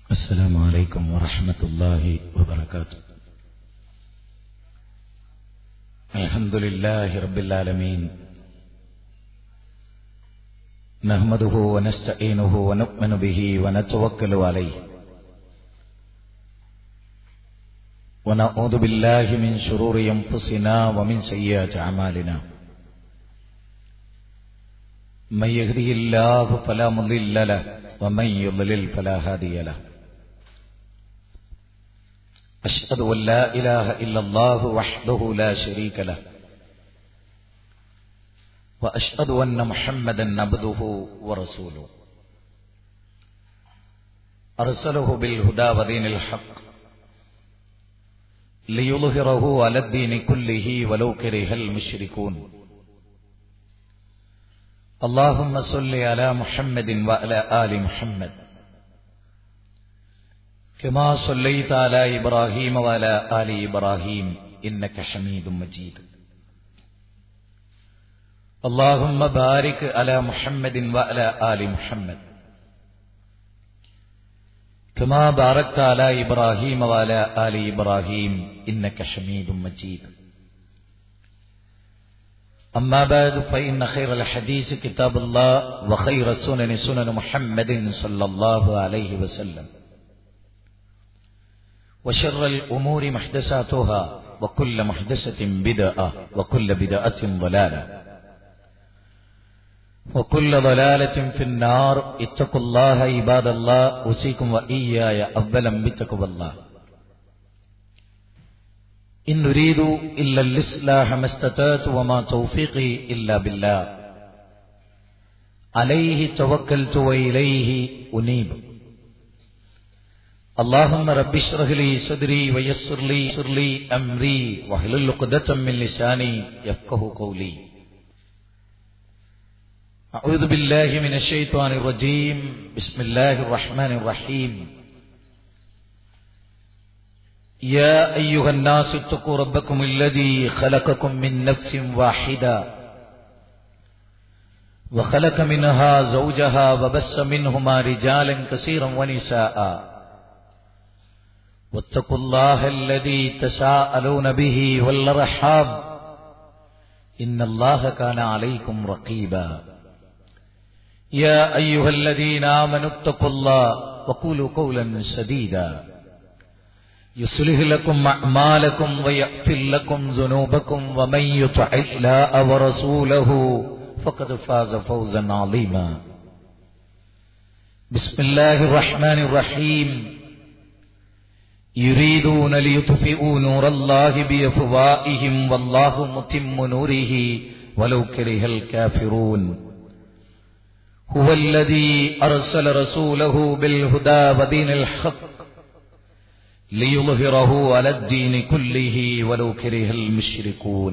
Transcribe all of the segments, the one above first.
السلام عليكم ورحمة الله وبركاته الحمد لله رب العالمين نحمده ونستعينه ونؤمن به ونتوكل عليه ونعوذ بالله من شرور أنفسنا ومن سيئات أعمالنا من يهده الله فلا مضل له ومن يضلل فلا هادي له أشهد أن لا إله إلا الله وحده لا شريك له وأشهد أن محمدا عبده ورسوله أرسله بالهدى ودين الحق ليظهره على الدين كله ولو كره المشركون اللهم صل على محمد وعلى آل محمد كما صليت على إبراهيم وعلى آل إبراهيم إنك حميد مجيد اللهم بارك على محمد وعلى آل محمد كما باركت على إبراهيم وعلى آل إبراهيم إنك حميد مجيد أما بعد فإن خير الحديث كتاب الله وخير السنن سنن محمد صلى الله عليه وسلم وشر الأمور محدثاتها وكل محدثة بدعة وكل بدعة ضلالة وكل ضلالة في النار اتقوا الله عباد الله أوصيكم وإياي أولا بتقوى الله إن نريد إلا الإصلاح ما استطعت وما توفيقي إلا بالله عليه توكلت وإليه أنيب اللهم رب اشرح لي صدري ويسر لي يسر لي أمري واحلل عقدة من لساني يفقه قولي أعوذ بالله من الشيطان الرجيم بسم الله الرحمن الرحيم يا أيها الناس اتقوا ربكم الذي خلقكم من نفس واحدة وخلق منها زوجها وبس منهما رجالا كثيرا ونساء واتقوا الله الذي تساءلون به والرحام إن الله كان عليكم رقيبا يا أيها الذين آمنوا اتقوا الله وقولوا قولا سديدا يصلح لكم أعمالكم ويغفر لكم ذنوبكم ومن يطع الله ورسوله فقد فاز فوزا عظيما بسم الله الرحمن الرحيم يريدون ليطفئوا نور الله بأفواههم والله متم نوره ولو كره الكافرون هو الذي أرسل رسوله بالهدى ودين الحق ليظهره على الدين كله ولو كره المشركون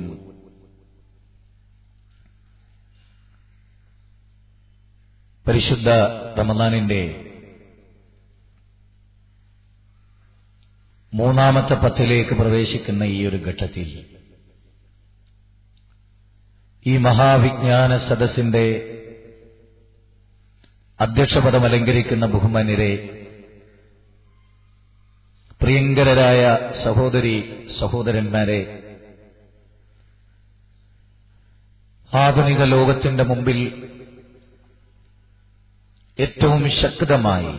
പരിശുദ്ധ റമദാനിന്റെ മൂന്നാമത്തെ പത്തിലേക്ക് പ്രവേശിക്കുന്ന ഈ ഒരു ഘട്ടത്തിൽ ഈ മഹാവിജ്ഞാന സദസ്സിന്റെ അധ്യക്ഷപദം അലങ്കരിക്കുന്ന ബഹുമാന്യരെ പ്രിയങ്കരായ സഹോദരി സഹോദരന്മാരെ ആധുനിക ലോകത്തിന്റെ മുമ്പിൽ ഏറ്റവും ശക്തമായി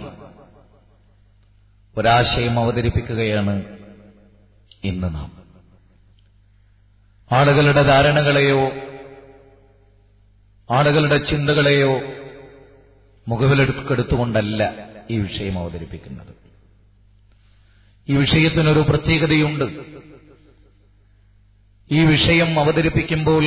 ഒരാശയം അവതരിപ്പിക്കുകയാണ് ഇന്ന് നാം ആളുകളുടെ ധാരണകളെയോ ആളുകളുടെ ചിന്തകളെയോ മുഖവിലെടുക്കെടുത്തുകൊണ്ടല്ല ഈ വിഷയം അവതരിപ്പിക്കുന്നത് ഈ വിഷയത്തിനൊരു പ്രത്യേകതയുണ്ട് ഈ വിഷയം അവതരിപ്പിക്കുമ്പോൾ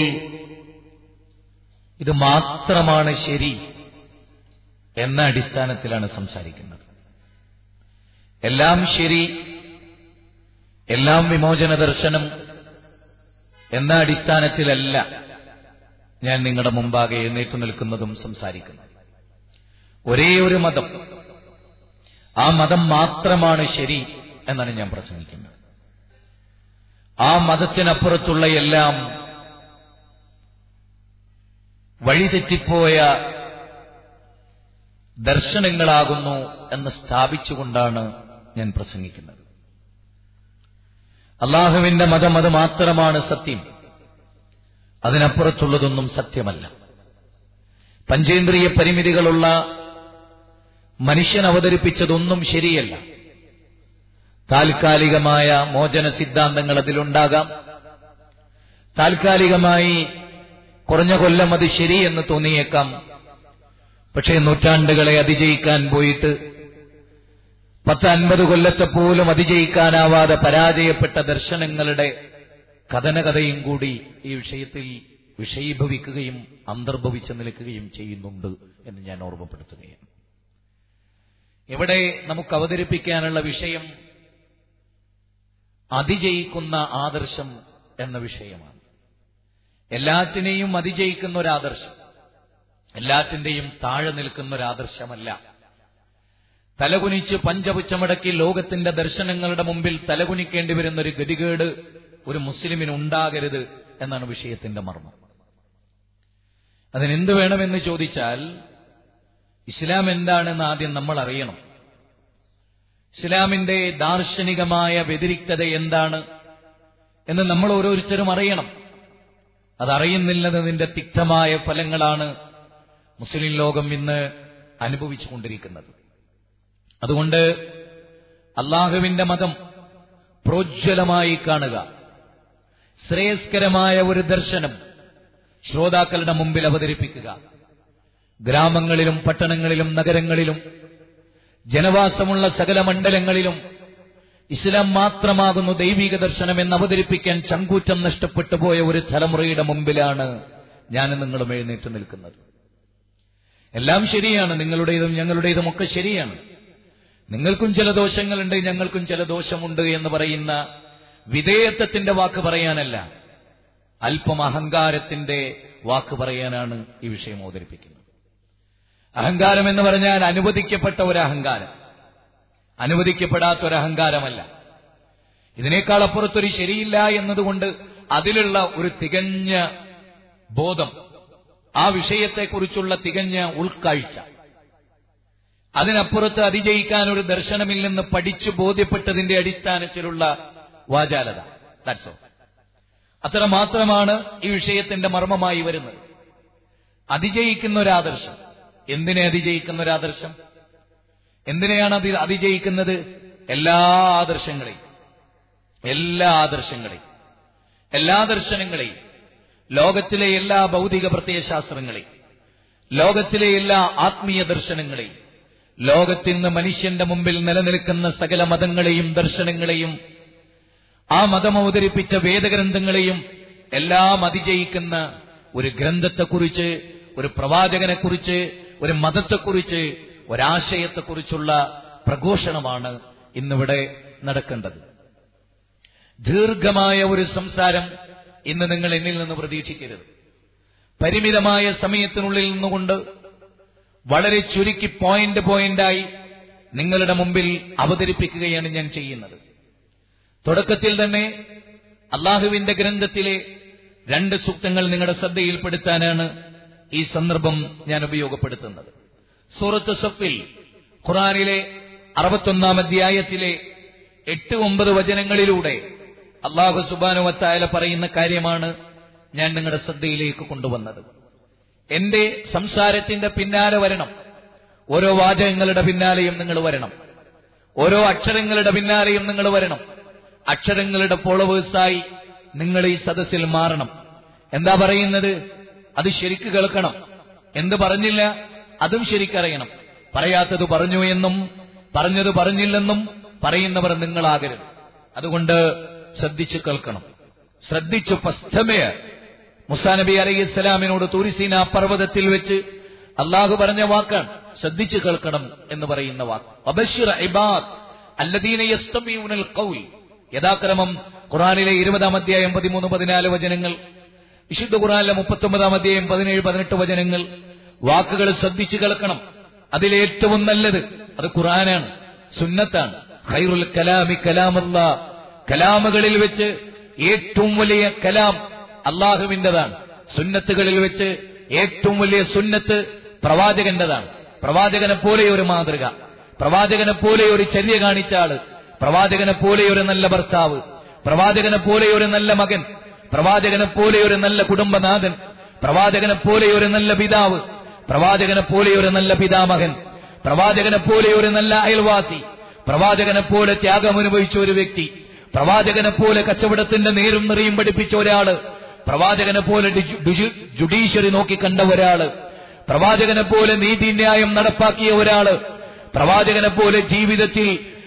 ഇത് മാത്രമാണ് ശരി എന്ന അടിസ്ഥാനത്തിലാണ് സംസാരിക്കുന്നത് എല്ലാം ശരി എല്ലാം വിമോചന ദർശനം എന്ന അടിസ്ഥാനത്തിലല്ല ഞാൻ നിങ്ങളുടെ മുമ്പാകെ എഴുന്നേറ്റ് നിൽക്കുന്നതും സംസാരിക്കുന്നത് ഒരേ ഒരു മതം ആ മതം മാത്രമാണ് ശരി എന്നാണ് ഞാൻ പ്രസംഗിക്കുന്നത് ആ മതത്തിനപ്പുറത്തുള്ള എല്ലാം വഴിതെറ്റിപ്പോയ ദർശനങ്ങളാകുന്നു എന്ന് സ്ഥാപിച്ചുകൊണ്ടാണ് ഞാൻ പ്രസംഗിക്കുന്നത് അള്ളാഹുവിന്റെ മതം അത് മാത്രമാണ് സത്യം അതിനപ്പുറത്തുള്ളതൊന്നും സത്യമല്ല പഞ്ചേന്ദ്രിയ പരിമിതികളുള്ള മനുഷ്യൻ അവതരിപ്പിച്ചതൊന്നും ശരിയല്ല താൽക്കാലികമായ മോചന സിദ്ധാന്തങ്ങൾ അതിലുണ്ടാകാം താൽക്കാലികമായി കുറഞ്ഞ കൊല്ലം അത് ശരിയെന്ന് തോന്നിയേക്കാം പക്ഷേ നൂറ്റാണ്ടുകളെ അതിജയിക്കാൻ പോയിട്ട് പത്ത് അൻപത് കൊല്ലത്തെ പോലും അതിജയിക്കാനാവാതെ പരാജയപ്പെട്ട ദർശനങ്ങളുടെ കഥനകഥയും കൂടി ഈ വിഷയത്തിൽ വിഷയീഭവിക്കുകയും അന്തർഭവിച്ച് നിൽക്കുകയും ചെയ്യുന്നുണ്ട് എന്ന് ഞാൻ ഓർമ്മപ്പെടുത്തുകയാണ് ഇവിടെ നമുക്ക് അവതരിപ്പിക്കാനുള്ള വിഷയം അതിജയിക്കുന്ന ആദർശം എന്ന വിഷയമാണ് എല്ലാറ്റിനെയും അതിജയിക്കുന്ന ഒരു ആദർശം എല്ലാറ്റിന്റെയും താഴെ നിൽക്കുന്ന ഒരു ആദർശമല്ല തലകുനിച്ച് പഞ്ചപുച്ചമടക്കി ലോകത്തിന്റെ ദർശനങ്ങളുടെ മുമ്പിൽ തലകുനിക്കേണ്ടി വരുന്ന ഒരു ഗതികേട് ഒരു മുസ്ലിമിന് ഉണ്ടാകരുത് എന്നാണ് വിഷയത്തിന്റെ മർമ്മം അതിനെന്ത് വേണമെന്ന് ചോദിച്ചാൽ ഇസ്ലാം എന്താണെന്ന് ആദ്യം നമ്മൾ അറിയണം ഇസ്ലാമിന്റെ ദാർശനികമായ വ്യതിരിക്തത എന്താണ് എന്ന് നമ്മൾ ഓരോരുത്തരും അറിയണം അതറിയുന്നില്ലെന്നതിന്റെ തിക്തമായ ഫലങ്ങളാണ് മുസ്ലിം ലോകം ഇന്ന് അനുഭവിച്ചുകൊണ്ടിരിക്കുന്നത് അതുകൊണ്ട് അള്ളാഹുവിന്റെ മതം പ്രോജ്വലമായി കാണുക ശ്രേയസ്കരമായ ഒരു ദർശനം ശ്രോതാക്കളുടെ മുമ്പിൽ അവതരിപ്പിക്കുക ഗ്രാമങ്ങളിലും പട്ടണങ്ങളിലും നഗരങ്ങളിലും ജനവാസമുള്ള സകല മണ്ഡലങ്ങളിലും ഇസ്ലാം മാത്രമാകുന്നു ദൈവിക ദർശനം എന്ന് അവതരിപ്പിക്കാൻ ചങ്കൂറ്റം നഷ്ടപ്പെട്ടു പോയ ഒരു തലമുറയുടെ മുമ്പിലാണ് ഞാൻ നിങ്ങളും എഴുന്നേറ്റ് നിൽക്കുന്നത് എല്ലാം ശരിയാണ് നിങ്ങളുടേതും ഞങ്ങളുടേതും ഒക്കെ ശരിയാണ് നിങ്ങൾക്കും ചില ദോഷങ്ങളുണ്ട് ഞങ്ങൾക്കും ചില ദോഷമുണ്ട് എന്ന് പറയുന്ന വിധേയത്വത്തിന്റെ വാക്ക് പറയാനല്ല അല്പം അഹങ്കാരത്തിന്റെ വാക്ക് പറയാനാണ് ഈ വിഷയം അവതരിപ്പിക്കുന്നത് അഹങ്കാരം എന്ന് പറഞ്ഞാൽ അനുവദിക്കപ്പെട്ട ഒരു അഹങ്കാരം അനുവദിക്കപ്പെടാത്ത ഒരു അഹങ്കാരമല്ല ഇതിനേക്കാൾ അപ്പുറത്തൊരു ശരിയില്ല എന്നതുകൊണ്ട് അതിലുള്ള ഒരു തികഞ്ഞ ബോധം ആ വിഷയത്തെക്കുറിച്ചുള്ള തികഞ്ഞ ഉൾക്കാഴ്ച അതിനപ്പുറത്ത് അതിജയിക്കാൻ ഒരു ദർശനമില്ലെന്ന് പഠിച്ചു ബോധ്യപ്പെട്ടതിന്റെ അടിസ്ഥാനത്തിലുള്ള വാചാലത ദാറ്റ്സ് ഓൾ അത്ര മാത്രമാണ് ഈ വിഷയത്തിന്റെ മർമ്മമായി വരുന്നത് അതിജയിക്കുന്ന ഒരു ആദർശം എന്തിനെ അതിജയിക്കുന്ന ഒരു ആദർശം എന്തിനെയാണ് അത് അതിജയിക്കുന്നത് എല്ലാ ആദർശങ്ങളെയും എല്ലാ ആദർശങ്ങളെയും എല്ലാ ദർശനങ്ങളെയും ലോകത്തിലെ എല്ലാ ഭൗതിക പ്രത്യയശാസ്ത്രങ്ങളെയും ലോകത്തിലെ എല്ലാ ആത്മീയ ദർശനങ്ങളെയും ലോകത്തിന്ന് മനുഷ്യന്റെ മുമ്പിൽ നിലനിൽക്കുന്ന സകല മതങ്ങളെയും ദർശനങ്ങളെയും ആ മതം അവതരിപ്പിച്ച വേദഗ്രന്ഥങ്ങളെയും എല്ലാം അതിജയിക്കുന്ന ഒരു ഗ്രന്ഥത്തെക്കുറിച്ച് ഒരു പ്രവാചകനെക്കുറിച്ച് ഒരു മതത്തെക്കുറിച്ച് ഒരാശയത്തെക്കുറിച്ചുള്ള പ്രഘോഷണമാണ് ഇന്നിവിടെ നടക്കേണ്ടത് ദീർഘമായ ഒരു സംസാരം ഇന്ന് നിങ്ങൾ എന്നിൽ നിന്ന് പ്രതീക്ഷിക്കരുത് പരിമിതമായ സമയത്തിനുള്ളിൽ നിന്നുകൊണ്ട് വളരെ ചുരുക്കി പോയിന്റ് പോയിന്റായി നിങ്ങളുടെ മുമ്പിൽ അവതരിപ്പിക്കുകയാണ് ഞാൻ ചെയ്യുന്നത് തുടക്കത്തിൽ തന്നെ അള്ളാഹുവിന്റെ ഗ്രന്ഥത്തിലെ രണ്ട് സൂക്തങ്ങൾ നിങ്ങളുടെ ശ്രദ്ധയിൽപ്പെടുത്താനാണ് ഈ സന്ദർഭം ഞാൻ ഉപയോഗപ്പെടുത്തുന്നത് സൂറത്ത് സഫിൽ ഖുറാനിലെ അറുപത്തൊന്നാം അധ്യായത്തിലെ എട്ട് ഒമ്പത് വചനങ്ങളിലൂടെ അള്ളാഹു സുബാനുവത്തായ പറയുന്ന കാര്യമാണ് ഞാൻ നിങ്ങളുടെ ശ്രദ്ധയിലേക്ക് കൊണ്ടുവന്നത് എന്റെ സംസാരത്തിന്റെ പിന്നാലെ വരണം ഓരോ വാചകങ്ങളുടെ പിന്നാലെയും നിങ്ങൾ വരണം ഓരോ അക്ഷരങ്ങളുടെ പിന്നാലെയും നിങ്ങൾ വരണം അക്ഷരങ്ങളുടെ ഫോളോവേഴ്സായി നിങ്ങൾ ഈ സദസ്സിൽ മാറണം എന്താ പറയുന്നത് അത് ശരിക്ക് കേൾക്കണം എന്ത് പറഞ്ഞില്ല അതും ശരിക്കറിയണം പറയാത്തത് പറഞ്ഞു എന്നും പറഞ്ഞത് പറഞ്ഞില്ലെന്നും പറയുന്നവർ നിങ്ങളാകരുത് അതുകൊണ്ട് ശ്രദ്ധിച്ചു കേൾക്കണം ശ്രദ്ധിച്ചു ഫസ്തമയ മുസാ നബി അലൈഹി ഇസ്ലാമിനോട് തൂരിസീന പർവ്വതത്തിൽ വെച്ച് അള്ളാഹു പറഞ്ഞ വാക്കാണ് ശ്രദ്ധിച്ചു കേൾക്കണം എന്ന് പറയുന്ന വാക്ക് അബഷിർ ഇബാദ് അല്ലദീന യസ്തമീഉനൽ ഖൗൽ യഥാക്രമം ഖുറാനിലെ ഇരുപതാം അധ്യായം പതിമൂന്ന് പതിനാല് വചനങ്ങൾ വിശുദ്ധ ഖുറാനിലെ മുപ്പത്തൊമ്പതാം അധ്യായം പതിനേഴ് പതിനെട്ട് വചനങ്ങൾ വാക്കുകൾ ശ്രദ്ധിച്ചു കേൾക്കണം അതിലേറ്റവും നല്ലത് അത് ഖുറാനാണ് സുന്നത്താണ് ഖൈറുൽ കലാമി കലാമല്ല കലാമുകളിൽ വെച്ച് ഏറ്റവും വലിയ കലാം അള്ളാഹുവിന്റേതാണ് സുന്നത്തുകളിൽ വെച്ച് ഏറ്റവും വലിയ സുന്നത്ത് പ്രവാചകന്റേതാണ് പ്രവാചകനെ പോലെ ഒരു മാതൃക പ്രവാചകനെ പോലെ ഒരു ചര്യ കാണിച്ച ആള് പ്രവാചകനെ പോലെ ഒരു നല്ല ഭർത്താവ് പ്രവാചകനെ പോലെ ഒരു നല്ല മകൻ പ്രവാചകനെ പോലെ ഒരു നല്ല കുടുംബനാഥൻ പ്രവാചകനെ പോലെ ഒരു നല്ല പിതാവ് പ്രവാചകനെ പോലെ ഒരു നല്ല പിതാമകൻ പ്രവാചകനെ പോലെ ഒരു നല്ല അയൽവാസി പ്രവാചകനെ പോലെ ത്യാഗം അനുഭവിച്ച ഒരു വ്യക്തി പ്രവാചകനെ പോലെ കച്ചവടത്തിന്റെ നേരും നിറയും പഠിപ്പിച്ച ഒരാള് പ്രവാചകനെ പോലെ ഡിജു- ഡിജു- ജുഡീഷ്യറി നോക്കി കണ്ട ഒരാള് പ്രവാചകനെ പോലെ നീതിന്യായം നടപ്പാക്കിയ ഒരാള് പ്രവാചകനെ പോലെ ജീവിതത്തിൽ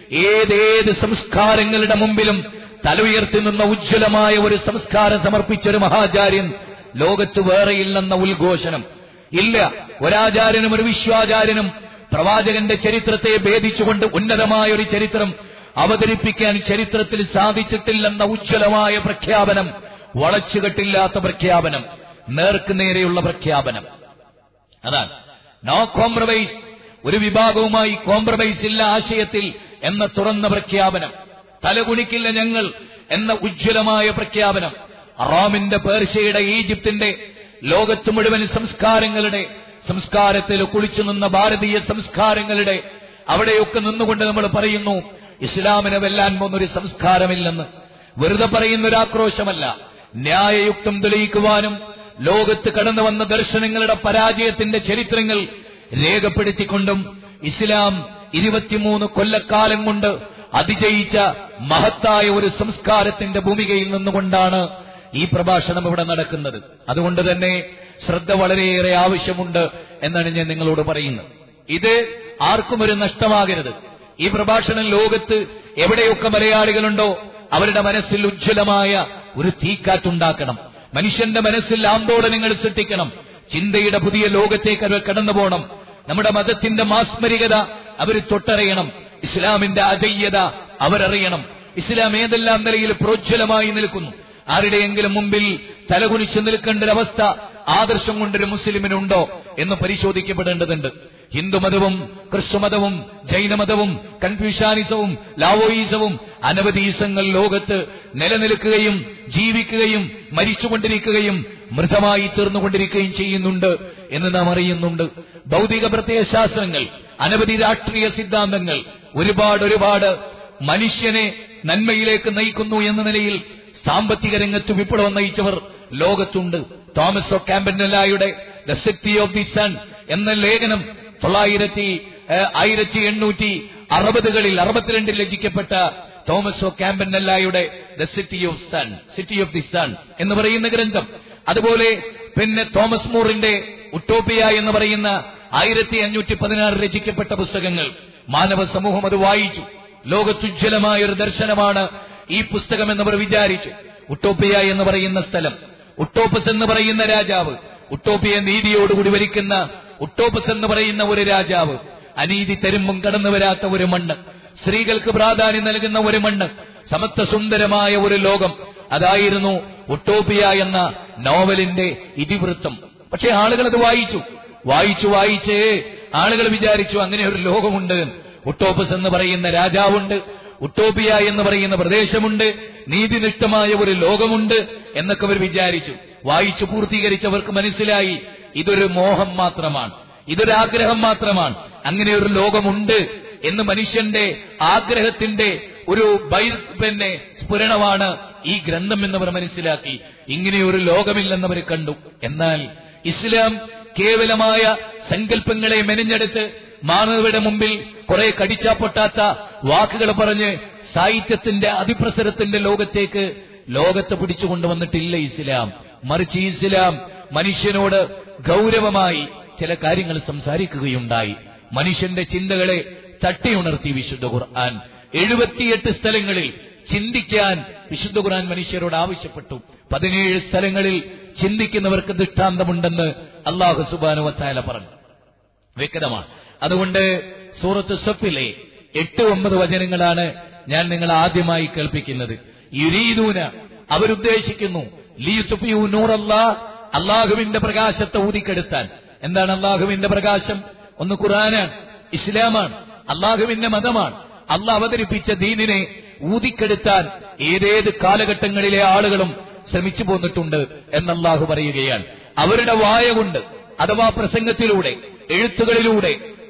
ഏതേത് സംസ്കാരങ്ങളുടെ മുമ്പിലും തല ഉയർത്തി നിന്ന ഉജ്ജ്വലമായ ഒരു സംസ്കാരം സമർപ്പിച്ച ഒരു മഹാചാര്യൻ ലോകത്ത് വേറെയില്ലെന്ന ഉദ്ഘോഷണം ഇല്ല ഒരാചാര്യനും ഒരു വിശ്വാചാര്യനും പ്രവാചകന്റെ ചരിത്രത്തെ ഭേദിച്ചുകൊണ്ട് ഉന്നതമായ ഒരു ചരിത്രം അവതരിപ്പിക്കാൻ ചരിത്രത്തിൽ സാധിച്ചിട്ടില്ലെന്ന ഉജ്ജ്വലമായ പ്രഖ്യാപനം വളച്ചുകെട്ടില്ലാത്ത പ്രഖ്യാപനം നേർക്ക് നേരെയുള്ള പ്രഖ്യാപനം അതാണ് നോ കോംപ്രമൈസ് ഒരു വിഭാഗവുമായി കോംപ്രമൈസ് ഇല്ല ആശയത്തിൽ എന്ന തുറന്ന പ്രഖ്യാപനം തലകുണിക്കില്ല ഞങ്ങൾ എന്ന ഉജ്ജ്വലമായ പ്രഖ്യാപനം അറാമിന്റെ പേർഷ്യയുടെ ഈജിപ്തിന്റെ ലോകത്ത് മുഴുവൻ സംസ്കാരങ്ങളുടെ സംസ്കാരത്തിൽ കുളിച്ചു നിന്ന ഭാരതീയ സംസ്കാരങ്ങളുടെ അവിടെയൊക്കെ നിന്നുകൊണ്ട് നമ്മൾ പറയുന്നു ഇസ്ലാമിനെ വെല്ലാൻ പോകുന്നൊരു സംസ്കാരമില്ലെന്ന് വെറുതെ പറയുന്ന ഒരു ആക്രോശമല്ല ന്യായയുക്തം തെളിയിക്കുവാനും ലോകത്ത് കടന്നു വന്ന ദർശനങ്ങളുടെ പരാജയത്തിന്റെ ചരിത്രങ്ങൾ രേഖപ്പെടുത്തിക്കൊണ്ടും ഇസ്ലാം ഇരുപത്തിമൂന്ന് കൊല്ലക്കാലം കൊണ്ട് അതിജയിച്ച മഹത്തായ ഒരു സംസ്കാരത്തിന്റെ ഭൂമികയിൽ നിന്നുകൊണ്ടാണ് ഈ പ്രഭാഷണം ഇവിടെ നടക്കുന്നത് അതുകൊണ്ട് തന്നെ ശ്രദ്ധ വളരെയേറെ ആവശ്യമുണ്ട് എന്നാണ് ഞാൻ നിങ്ങളോട് പറയുന്നത് ഇത് ആർക്കും ഒരു നഷ്ടമാകരുത് ഈ പ്രഭാഷണം ലോകത്ത് എവിടെയൊക്കെ മലയാളികളുണ്ടോ അവരുടെ മനസ്സിൽ ഉജ്ജ്വലമായ ഒരു തീക്കാറ്റുണ്ടാക്കണം മനുഷ്യന്റെ മനസ്സിൽ ആന്തോളനങ്ങൾ സൃഷ്ടിക്കണം ചിന്തയുടെ പുതിയ ലോകത്തേക്ക് അവർ കടന്നു പോകണം നമ്മുടെ മതത്തിന്റെ മാസ്മരികത അവർ തൊട്ടറിയണം ഇസ്ലാമിന്റെ അജയ്യത അവരറിയണം ഇസ്ലാം ഏതെല്ലാം നിലയിൽ പ്രോജ്വലമായി നിൽക്കുന്നു ആരുടെയെങ്കിലും മുമ്പിൽ തലകുനിച്ച് നിൽക്കേണ്ട ഒരു അവസ്ഥ ആദർശം കൊണ്ടൊരു മുസ്ലിമിനുണ്ടോ എന്ന് പരിശോധിക്കപ്പെടേണ്ടതുണ്ട് ഹിന്ദുമതവും ക്രിസ്തുമതവും ജൈനമതവും കൺഫ്യൂഷാനിസവും ലാവോയിസവും അനവധി ഈസങ്ങൾ ലോകത്ത് നിലനിൽക്കുകയും ജീവിക്കുകയും മരിച്ചുകൊണ്ടിരിക്കുകയും മൃതമായി തീർന്നുകൊണ്ടിരിക്കുകയും ചെയ്യുന്നുണ്ട് എന്ന് നാം അറിയുന്നുണ്ട് ഭൗതിക പ്രത്യയശാസ്ത്രങ്ങൾ അനവധി രാഷ്ട്രീയ സിദ്ധാന്തങ്ങൾ ഒരുപാട് ഒരുപാട് മനുഷ്യനെ നന്മയിലേക്ക് നയിക്കുന്നു എന്ന നിലയിൽ സാമ്പത്തിക രംഗത്ത് വിപ്ലവം നയിച്ചവർ ലോകത്തുണ്ട് തോമസ് ഒ ക്യാമ്പനലായുടെ the city of the sun എന്ന ലേഖനം തൊള്ളായിരത്തി ഏഹ്, ആയിരത്തി എണ്ണൂറ്റി അറുപതുകളിൽ അറുപത്തിരണ്ടിൽ രചിക്കപ്പെട്ട തോമസ് ഒ ക്യാമ്പനല്ലായുടെ the city of sun city of the sun എന്ന് പറയുന്ന ഗ്രന്ഥം അതുപോലെ പിന്നെ തോമസ് മൂറിന്റെ ഉട്ടോപ്പിയ എന്ന് പറയുന്ന ആയിരത്തി അഞ്ഞൂറ്റി പതിനാറ് രചിക്കപ്പെട്ട പുസ്തകങ്ങൾ മാനവ സമൂഹം അത് വായിച്ചു ലോകത്തുജ്വലമായ ഒരു ദർശനമാണ് ഈ പുസ്തകം എന്നവർ വിചാരിച്ചു ഉട്ടോപ്പിയ എന്ന് പറയുന്ന സ്ഥലം ഉട്ടോപ്പസ് എന്ന് പറയുന്ന രാജാവ് ഉട്ടോപ്പിയ നീതിയോടുകൂടി ഭരിക്കുന്ന ഉട്ടോപ്പസ് എന്ന് പറയുന്ന ഒരു രാജാവ് അനീതി തരുമ്പും കടന്നു വരാത്ത ഒരു മണ്ണ് സ്ത്രീകൾക്ക് പ്രാധാന്യം നൽകുന്ന ഒരു മണ്ണ് സമത്വ സുന്ദരമായ ഒരു ലോകം അതായിരുന്നു ഉട്ടോപ്പിയ എന്ന നോവലിന്റെ ഇതിവൃത്തം പക്ഷെ ആളുകൾ അത് വായിച്ചു വായിച്ചു വായിച്ചേ ആളുകൾ വിചാരിച്ചു അങ്ങനെ ഒരു ലോകമുണ്ട് ഉട്ടോപ്പസ് എന്ന് പറയുന്ന രാജാവുണ്ട് ഉട്ടോപ്പിയ എന്ന് പറയുന്ന പ്രദേശമുണ്ട് നീതിനിഷ്ഠമായ ഒരു ലോകമുണ്ട് എന്നൊക്കെ അവർ വിചാരിച്ചു വായിച്ചു പൂർത്തീകരിച്ചവർക്ക് മനസ്സിലായി ഇതൊരു മോഹം മാത്രമാണ് ഇതൊരു ആഗ്രഹം മാത്രമാണ് അങ്ങനെ ഒരു ലോകമുണ്ട് എന്ന് മനുഷ്യന്റെ ആഗ്രഹത്തിന്റെ ഒരു ബൈ പിന്നെ സ്ഫുരണമാണ് ഈ ഗ്രന്ഥം എന്നവർ മനസ്സിലാക്കി ഇങ്ങനെ ഒരു ലോകമില്ലെന്നവർ കണ്ടു എന്നാൽ ഇസ്ലാം കേവലമായ സങ്കല്പങ്ങളെ മെനഞ്ഞെടുത്ത് മാനവരുടെ മുമ്പിൽ കുറെ കടിച്ചാ പൊട്ടാത്ത വാക്കുകൾ പറഞ്ഞ് സാഹിത്യത്തിന്റെ അതിപ്രസരത്തിന്റെ ലോകത്തേക്ക് ലോകത്തെ പിടിച്ചു കൊണ്ടുവന്നിട്ടില്ല ഇസ്ലാം മറിച്ച് ഈ ഇസ്ലാം മനുഷ്യനോട് ഗൗരവമായി ചില കാര്യങ്ങൾ സംസാരിക്കുകയുണ്ടായി മനുഷ്യന്റെ ചിന്തകളെ തട്ടിയുണർത്തി വിശുദ്ധ ഖുർആൻ എഴുപത്തിയെട്ട് സ്ഥലങ്ങളിൽ ചിന്തിക്കാൻ വിശുദ്ധ ഖുർആൻ മനുഷ്യരോട് ആവശ്യപ്പെട്ടു പതിനേഴ് സ്ഥലങ്ങളിൽ ചിന്തിക്കുന്നവർക്ക് ദൃഷ്ടാന്തമുണ്ടെന്ന് അള്ളാഹു സുബാനുവത്തായ പറഞ്ഞു വ്യക്തമാണ് അതുകൊണ്ട് സൂറത്ത് സഫിലെ എട്ട് ഒമ്പത് വചനങ്ങളാണ് ഞാൻ നിങ്ങൾ ആദ്യമായി കേൾപ്പിക്കുന്നത് യുരീദൂന അവരുദ്ദേശിക്കുന്നു ലീതുഫിയു നൂറല്ലാ അള്ളാഹുവിന്റെ പ്രകാശത്തെ ഊതിക്കെടുത്താൻ എന്താണ് അള്ളാഹുവിന്റെ പ്രകാശം ഒന്ന് ഖുറാനാണ് ഇസ്ലാമാണ് അള്ളാഹുവിന്റെ മതമാണ് അള്ളാഹ് അവതരിപ്പിച്ച ദീനിനെ ഊതിക്കെടുത്താൻ ഏതേത് കാലഘട്ടങ്ങളിലെ ആളുകളും ശ്രമിച്ചു പോന്നിട്ടുണ്ട് എന്നല്ലാഹു പറയുകയാണ് അവരുടെ വായ കൊണ്ട് അഥവാ പ്രസംഗത്തിലൂടെ എഴുത്തുകളിലൂടെ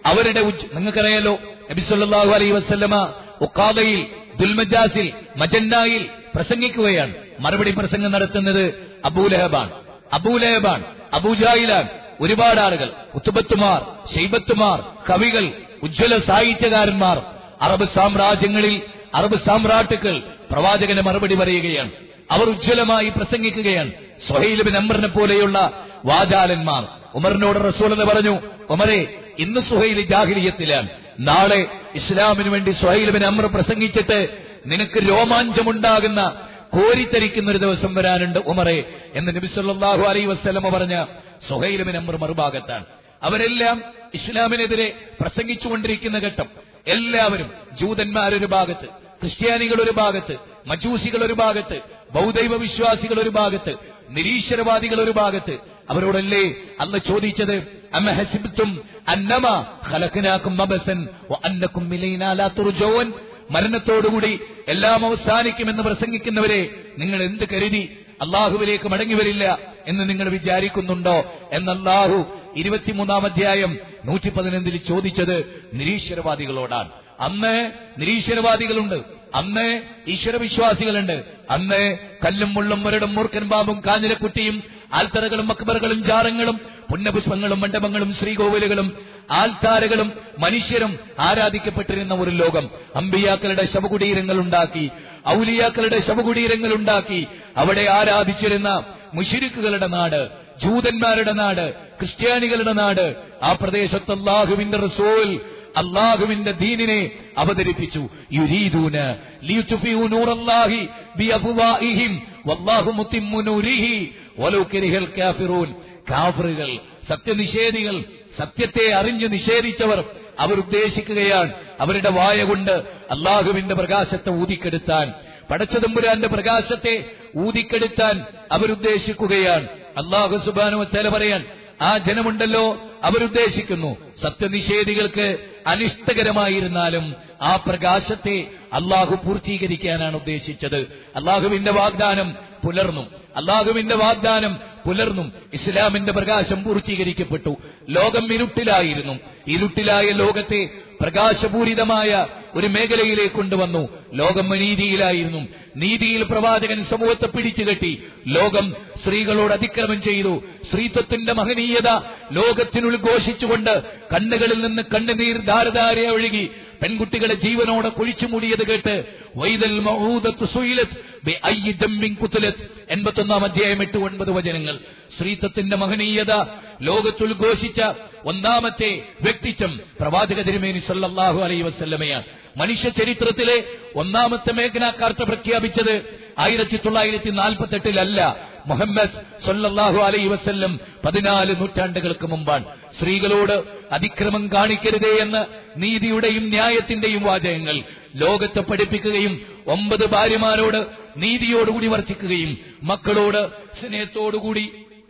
അവരുടെ ഉജ്ജ- നിങ്ങൾക്കറിയാലോ നബിസല്ലാഹു അലൈ വസ്ല്ലമ ഒക്കാദയിൽ ദുൽമജാസിൽ മജന്നായിൽ പ്രസംഗിക്കുകയാണ് മറുപടി പ്രസംഗം നടത്തുന്നത് അബൂലഹബാൻ അബൂലഹബാൻ അബൂജായിലാൻ ഒരുപാട് ആളുകൾ ഉത്തുബത്തുമാർ ഷെയ്ബത്തുമാർ കവികൾ ഉജ്ജ്വല സാഹിത്യകാരന്മാർ അറബ് സാമ്രാജ്യങ്ങളിൽ അറബ് സാമ്രാട്ടുക്കൾ പ്രവാചകന് മറുപടി പറയുകയാണ് അവർ ഉജ്ജ്വലമായി പ്രസംഗിക്കുകയാണ് സ്വഹൈൽ ബിൻ അമറിനെ പോലെയുള്ള വാചാലന്മാർ ഉമറിനോട് റസൂൽ എന്ന് പറഞ്ഞു ഉമറെ ഇന്ന് സുഹൈൽ ജാഹിലിയത്തിലാണ് നാളെ ഇസ്ലാമിന് വേണ്ടി സുഹൈൽ ബിൻ അമർ പ്രസംഗിച്ചിട്ട് നിനക്ക് രോമാഞ്ചമുണ്ടാകുന്ന കോരിത്തരിക്കുന്ന ഒരു ദിവസം വരാനുണ്ട് ഉമറെ എന്ന് നബി സല്ലല്ലാഹു അലൈഹി വസല്ലമ പറഞ്ഞ സുഹൈൽ ബിൻ അമർ മറുഭാഗത്താണ് അവരെല്ലാം ഇസ്ലാമിനെതിരെ പ്രസംഗിച്ചുകൊണ്ടിരിക്കുന്ന ഘട്ടം എല്ലാവരും ജൂതന്മാരൊരു ഭാഗത്ത് ക്രിസ്ത്യാനികൾ ഒരു ഭാഗത്ത് മജൂസികൾ ഒരു ഭാഗത്ത് ബൗദ്ധൈവ വിശ്വാസികൾ ഒരു ഭാഗത്ത് നിരീശ്വരവാദികൾ ഒരു ഭാഗത്ത് അവരോടല്ലേ അന്ന് ചോദിച്ചത് അമ്മ ഹസിബത്തും അന്നമ ഖലഖനാക്കും മബസൻ വ അന്നക്കും ഇലൈനാ ലാ തുർജഊൻ മരണത്തോടുകൂടി എല്ലാം അവസാനിക്കുമെന്ന് പ്രസംഗിക്കുന്നവരെ നിങ്ങൾ എന്ത് കരുതി അള്ളാഹുവിലേക്ക് മടങ്ങി വരില്ല എന്ന് നിങ്ങൾ വിചാരിക്കുന്നുണ്ടോ എന്നല്ലാഹു ഇരുപത്തിമൂന്നാം അധ്യായം നൂറ്റി പതിനൊന്നിൽ ചോദിച്ചത് നിരീശ്വരവാദികളോടാണ് അന്ന് നിരീശ്വരവാദികളുണ്ട് അന്ന് ഈശ്വരവിശ്വാസികളുണ്ട് അന്ന് കല്ലും മുള്ളും മുരടും മൂർഖൻ ബാബും കാഞ്ഞിരക്കുട്ടിയും ആൽത്തറകളും അക്ബറുകളും ജാറങ്ങളും പുണ്യപുഷ്പങ്ങളും മണ്ഡപങ്ങളും ശ്രീകോവിലുകളും ആൽത്താരകളും മനുഷ്യരും ആരാധിക്കപ്പെട്ടിരുന്ന ഒരു ലോകം അമ്പിയാക്കളുടെ ശവകുടീരങ്ങൾ ഉണ്ടാക്കി ഔലിയാക്കളുടെ ശവകുടീരങ്ങൾ ഉണ്ടാക്കി അവിടെ ആരാധിച്ചിരുന്ന മുഷിരിക്കുകളുടെ നാട് ജൂതന്മാരുടെ നാട് ക്രിസ്ത്യാനികളുടെ നാട് ആ പ്രദേശത്ത് അള്ളാഹുവിന്റെ റസൂൽ അള്ളാഹുവിന്റെ ദീനിനെ അവതരിപ്പിച്ചു യുരീദൂന ലിയുത്ഫിഉ നൂറല്ലാഹി ബിഅഫ്വാഹിഹിം വല്ലാഹു മുത്തിമ്മു നൂരിഹി വലൗ കരിഹൽ കാഫിറൂൻ കാഫിറുകൾ സത്യനിഷേധികൾ സത്യത്തെ അറിഞ്ഞു നിഷേധിച്ചവർ അവർ ഉദ്ദേശിക്കുകയാണ് അവരുടെ വായ കൊണ്ട് അള്ളാഹുവിന്റെ പ്രകാശത്തെ ഊതിക്കെടുത്താൻ പടച്ചതമ്പുരാന്റെ പ്രകാശത്തെ ഊതിക്കെടുത്താൻ അവരുദ്ദേശിക്കുകയാണ് അള്ളാഹു സുബാനു ചില പറയാൻ ആ ജനമുണ്ടല്ലോ അവരുദ്ദേശിക്കുന്നു സത്യനിഷേധികൾക്ക് അനിഷ്ടകരമായിരുന്നാലും ആ പ്രകാശത്തെ അള്ളാഹു പൂർത്തീകരിക്കാനാണ് ഉദ്ദേശിച്ചത് അള്ളാഹുവിന്റെ വാഗ്ദാനം പുലർന്നു അള്ളാഹുവിന്റെ വാഗ്ദാനം പുലർന്നും ഇസ്ലാമിന്റെ പ്രകാശം പൂർത്തീകരിക്കപ്പെട്ടു ലോകം ഇരുട്ടിലായിരുന്നു ഇരുട്ടിലായ ലോകത്തെ പ്രകാശപൂരിതമായ ഒരു മേഖലയിലേക്ക് കൊണ്ടുവന്നു ലോകം നീതിയിലായിരുന്നു നീതിയിൽ പ്രവാചകൻ സമൂഹത്തെ പിടിച്ചുകെട്ടി ലോകം സ്ത്രീകളോട് അതിക്രമം ചെയ്തു സ്ത്രീത്വത്തിന്റെ മഹനീയത ലോകത്തിനുദ്ഘോഷിച്ചുകൊണ്ട് കണ്ണുകളിൽ നിന്ന് കണ്ണുനീർ ധാരധാര ഒഴുകി പെൺകുട്ടികളെ ജീവനോടെ കുഴിച്ചു മൂടിയത് കേട്ട് വൈദൽ മഊദത്തു സുയിലത്ത് ബിഅയ്യി ദമ്മിൻ കുത്തിലത്ത് എൺപത്തൊന്നാം അധ്യായം എട്ട് ഒൻപത് വചനങ്ങൾ സ്ത്രീത്വത്തിന്റെ മഹനീയത ലോകത്തുദ്ഘോഷിച്ച ഒന്നാമത്തെ വ്യക്തിത്വം പ്രവാചക തിരുമേനി സല്ലല്ലാഹു അലൈഹി വസല്ലമയാണ് മനുഷ്യ ചരിത്രത്തിലെ ഒന്നാമത്തെ മേഘന കാർത്ത പ്രഖ്യാപിച്ചത് ആയിരത്തി തൊള്ളായിരത്തി നാൽപ്പത്തി എട്ടിലല്ല മുഹമ്മദ് സല്ലല്ലാഹു അലൈഹി വസല്ലം പതിനാല് നൂറ്റാണ്ടുകൾക്ക് മുമ്പാണ് സ്ത്രീകളോട് അതിക്രമം കാണിക്കരുതേ എന്ന് നീതിയുടെയും ന്യായത്തിന്റെയും വാചകങ്ങൾ ലോകത്തെ പഠിപ്പിക്കുകയും ഒമ്പത് ഭാര്യമാരോട് നീതിയോടുകൂടി വർത്തിക്കുകയും മക്കളോട് സ്നേഹത്തോടുകൂടി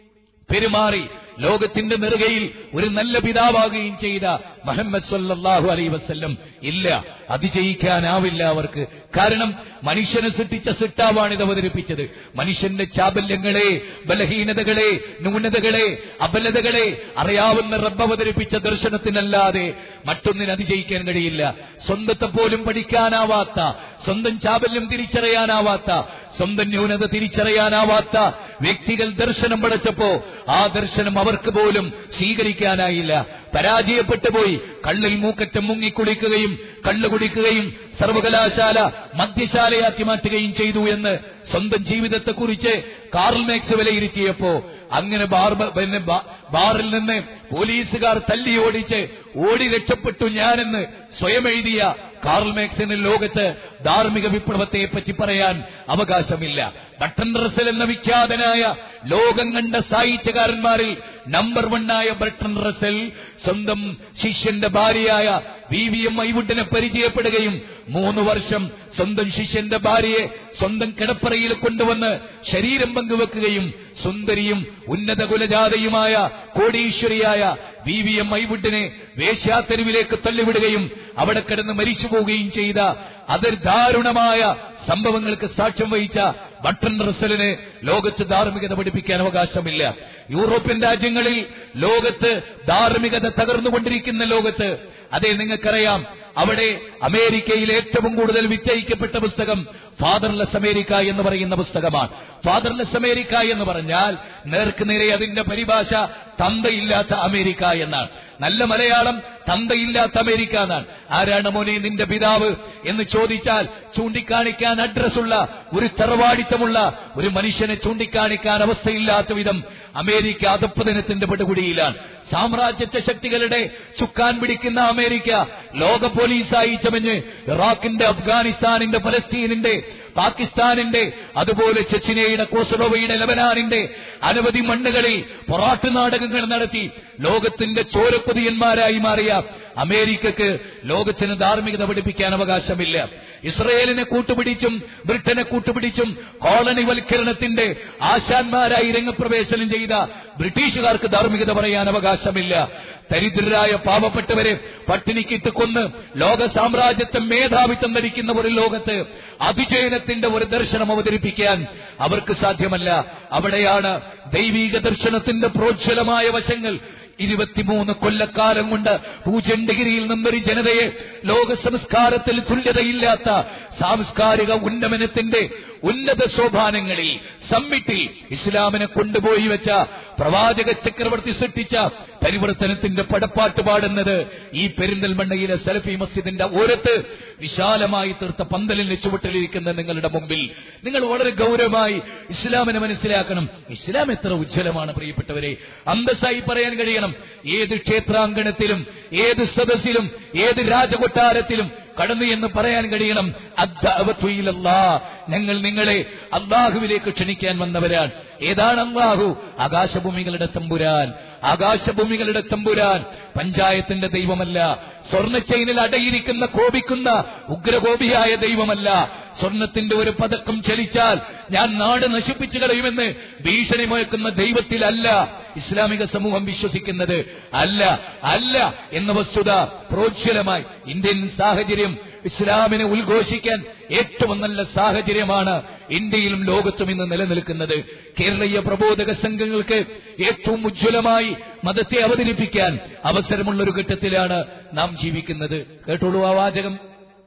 പെരുമാറി ലോകത്തിന്റെ നെറുകയിൽ ഒരു നല്ല പിതാവാകുകയും ചെയ്ത മുഹമ്മദ് സല്ലല്ലാഹു അലൈ വസല്ലം ഇല്ല അതിജയിക്കാനാവില്ല അവർക്ക് കാരണം മനുഷ്യനെ സൃഷ്ടിച്ച സിട്ടാവാണ് ഇത് അവതരിപ്പിച്ചത് മനുഷ്യന്റെ ചാബല്യങ്ങളെ ബലഹീനതകളെ ന്യൂനതകളെ അബലതകളെ അറിയാവുന്ന റബ്ബ് അവതരിപ്പിച്ച ദർശനത്തിനല്ലാതെ മറ്റൊന്നിന് അതിജയിക്കാൻ കഴിയില്ല സ്വന്തത്തെ പോലും പഠിക്കാനാവാത്ത സ്വന്തം ചാബല്യം തിരിച്ചറിയാനാവാത്ത സ്വന്തം ന്യൂനത തിരിച്ചറിയാനാവാത്ത വ്യക്തികൾ ദർശനം പടച്ചപ്പോ ആ ദർശനം അവർക്ക് പോലും സ്വീകരിക്കാനായില്ല പരാജയപ്പെട്ടു പോയി കള്ളിൽ മൂക്കറ്റം മുങ്ങിക്കുളിക്കുകയും കള്ളു കുടിക്കുകയും സർവകലാശാല മദ്യശാലയാക്കി മാറ്റുകയും ചെയ്തു എന്ന് സ്വന്തം ജീവിതത്തെക്കുറിച്ച് കാർൽ മാക്സ് വിലയിരുത്തിയപ്പോ അങ്ങനെ ബാർ പിന്നെ ബാ- ബാറിൽ നിന്ന് പോലീസുകാർ തല്ലി ഓടിച്ച് ഓടി രക്ഷപ്പെട്ടു ഞാനെന്ന് സ്വയം എഴുതിയ കാർൽ മാക്സിന് ലോകത്ത് ധാർമ്മിക വിപ്ലവത്തെ പറ്റി പറയാൻ അവകാശമില്ല ബട്ടൺ റസൽ എന്ന വിഖ്യാതനായ ലോകം കണ്ട സാഹിത്യകാരന്മാരിൽ നമ്പർ വണ്ണായ ബട്ടൺ റസൽ സ്വന്തം ശിഷ്യന്റെ ഭാര്യയായ വി വി എം ഐവുഡിനെ പരിചയപ്പെടുകയും മൂന്ന് വർഷം സ്വന്തം ശിഷ്യന്റെ ഭാര്യയെ സ്വന്തം കിടപ്പറയിൽ കൊണ്ടുവന്ന് ശരീരം പങ്കുവെക്കുകയും സുന്ദരിയും ഉന്നത കുലജാതയുമായ കോടീശ്വരിയായ വി വി എം ഐവുഡിനെ വേശ്യാതെരുവിലേക്ക് തള്ളിവിടുകയും അവിടെ കിടന്ന് മരിച്ചു പോവുകയും ചെയ്ത അതിർ ദാരുണമായ സംഭവങ്ങൾക്ക് സാക്ഷ്യം വഹിച്ച ബട്ടൺ റസലിന് ലോകത്ത് ധാർമ്മികത പഠിപ്പിക്കാൻ അവകാശമില്ല യൂറോപ്യൻ രാജ്യങ്ങളിൽ ലോകത്ത് ധാർമ്മികത തകർന്നുകൊണ്ടിരിക്കുന്ന ലോകത്ത് അതെ നിങ്ങൾക്കറിയാം അവിടെ അമേരിക്കയിൽ ഏറ്റവും കൂടുതൽ വിറ്റയിക്കപ്പെട്ട പുസ്തകം ഫാദർലെസ് അമേരിക്ക എന്ന് പറയുന്ന പുസ്തകമാണ് ഫാദർലെസ് അമേരിക്ക എന്ന് പറഞ്ഞാൽ നേർക്ക് നേരെ അതിന്റെ പരിഭാഷ തന്തയില്ലാത്ത അമേരിക്ക എന്നാണ് നല്ല മലയാളം തന്തയില്ലാത്ത അമേരിക്ക എന്നാണ് ആരാണ് മോനെ നിന്റെ പിതാവ് എന്ന് ചോദിച്ചാൽ ചൂണ്ടിക്കാണിക്കാൻ അഡ്രസ്സുള്ള ഒരു തറവാടിത്തമുള്ള ഒരു മനുഷ്യനെ ചൂണ്ടിക്കാണിക്കാൻ അവസ്ഥയില്ലാത്ത വിധം അമേരിക്ക അധപ്പതനത്തിന്റെ പടുകുടിയിലാണ് സാമ്രാജ്യത്വ ശക്തികളുടെ ചുക്കാൻ പിടിക്കുന്ന അമേരിക്ക ലോക പോലീസായി ചമഞ്ഞ് ഇറാഖിന്റെ അഫ്ഗാനിസ്ഥാനിന്റെ ഫലസ്തീനിന്റെ പാകിസ്ഥാനിന്റെ അതുപോലെ ചെച്ചിനയുടെ കോസഡോവയുടെ ലബനാനിന്റെ അനവധി മണ്ണുകളിൽ പൊറാട്ട് നാടകങ്ങൾ നടത്തി ലോകത്തിന്റെ ചോരക്കൊതിയന്മാരായി മാറിയ അമേരിക്കക്ക് ലോകത്തിന് ധാർമ്മികത പഠിപ്പിക്കാൻ അവകാശമില്ല ഇസ്രയേലിനെ കൂട്ടുപിടിച്ചും ബ്രിട്ടനെ കൂട്ടുപിടിച്ചും കോളനിവൽക്കരണത്തിന്റെ ആശാന്മാരായി രംഗപ്രവേശനം ചെയ്ത ബ്രിട്ടീഷുകാർക്ക് ധാർമ്മികത പറയാൻ അവകാശമില്ല ദരിദ്രരായ പാവപ്പെട്ടവരെ പട്ടിണിക്കിട്ട് കൊന്ന് ലോക സാമ്രാജ്യത്വം മേധാവിത്വം ധരിക്കുന്ന ഒരു ലോകത്ത് അതിജയനത്തിന്റെ ഒരു ദർശനം അവതരിപ്പിക്കാൻ അവർക്ക് സാധ്യമല്ല അവിടെയാണ് ദൈവീക ദർശനത്തിന്റെ പ്രോജ്വലമായ വശങ്ങൾ ഇരുപത്തിമൂന്ന് കൊല്ലക്കാലം കൊണ്ട് പൂജ്യം ഡിഗ്രിയിൽ നിന്നൊരു ജനതയെ ലോക സംസ്കാരത്തിൽ തുല്യതയില്ലാത്ത സാംസ്കാരിക ഉന്നമനത്തിന്റെ ഉന്നത സോപാനങ്ങളിൽ സമ്മിറ്റിൽ ഇസ്ലാമിനെ കൊണ്ടുപോയി വെച്ച പ്രവാചക ചക്രവർത്തി സൃഷ്ടിച്ച പരിവർത്തനത്തിന്റെ പടപ്പാട്ട് പാടുന്നത് ഈ പെരിന്തൽമണ്ണയിലെ സലഫി മസ്ജിദിന്റെ ഓരത്ത് വിശാലമായി തീർത്ത പന്തലിന്റെ ചുവട്ടിലിരിക്കുന്ന നിങ്ങളുടെ മുമ്പിൽ നിങ്ങൾ വളരെ ഗൗരവമായി ഇസ്ലാമിനെ മനസ്സിലാക്കണം ഇസ്ലാം എത്ര ഉജ്ജ്വലമാണ് പ്രിയപ്പെട്ടവരെ അന്തസ്സായി പറയാൻ കഴിയണം ഏത് ക്ഷേത്രാങ്കണത്തിലും ഏത് സദസ്സിലും ഏത് രാജകൊട്ടാരത്തിലും കടന്നു എന്ന് പറയാൻ കഴിയണം അദ്ദഅവത്തുയിലല്ലാ. ഞങ്ങൾ നിങ്ങളെ അള്ളാഹുവിലേക്ക് ക്ഷണിക്കാൻ വന്നവരാണ് ഏതാണ് അള്ളാഹു ആകാശഭൂമികളുടെ തമ്പുരാൻ ആകാശഭൂമികളുടെ തമ്പുരാൻ പഞ്ചായത്തിന്റെ ദൈവമല്ല സ്വർണ്ണ ചെയിനിൽ അടയിരിക്കുന്ന കോപിക്കുന്ന ഉഗ്രകോപിയായ ദൈവമല്ല സ്വർണത്തിന്റെ ഒരു പതക്കം ചലിച്ചാൽ ഞാൻ നാട് നശിപ്പിച്ചു കളയുമെന്ന് ഭീഷണി മുഴക്കുന്ന ദൈവത്തിലല്ല ഇസ്ലാമിക സമൂഹം വിശ്വസിക്കുന്നത് അല്ല അല്ല എന്ന വസ്തുത പ്രോജ്വലമായി ഇന്ത്യൻ സാഹചര്യം ഇസ്ലാമിനെ ഉദ്ഘോഷിക്കാൻ ഏറ്റവും നല്ല സാഹചര്യമാണ് ഇന്ത്യയിലും ലോകത്തും ഇന്ന് നിലനിൽക്കുന്നത് കേരളീയ പ്രബോധക സംഘങ്ങൾക്ക് ഏറ്റവും ഉജ്ജ്വലമായി മതത്തെ അവതരിപ്പിക്കാൻ അവസരമുള്ള ഒരു ഘട്ടത്തിലാണ് നാം ജീവിക്കുന്നത് കേട്ടോളൂ ആ വാചകം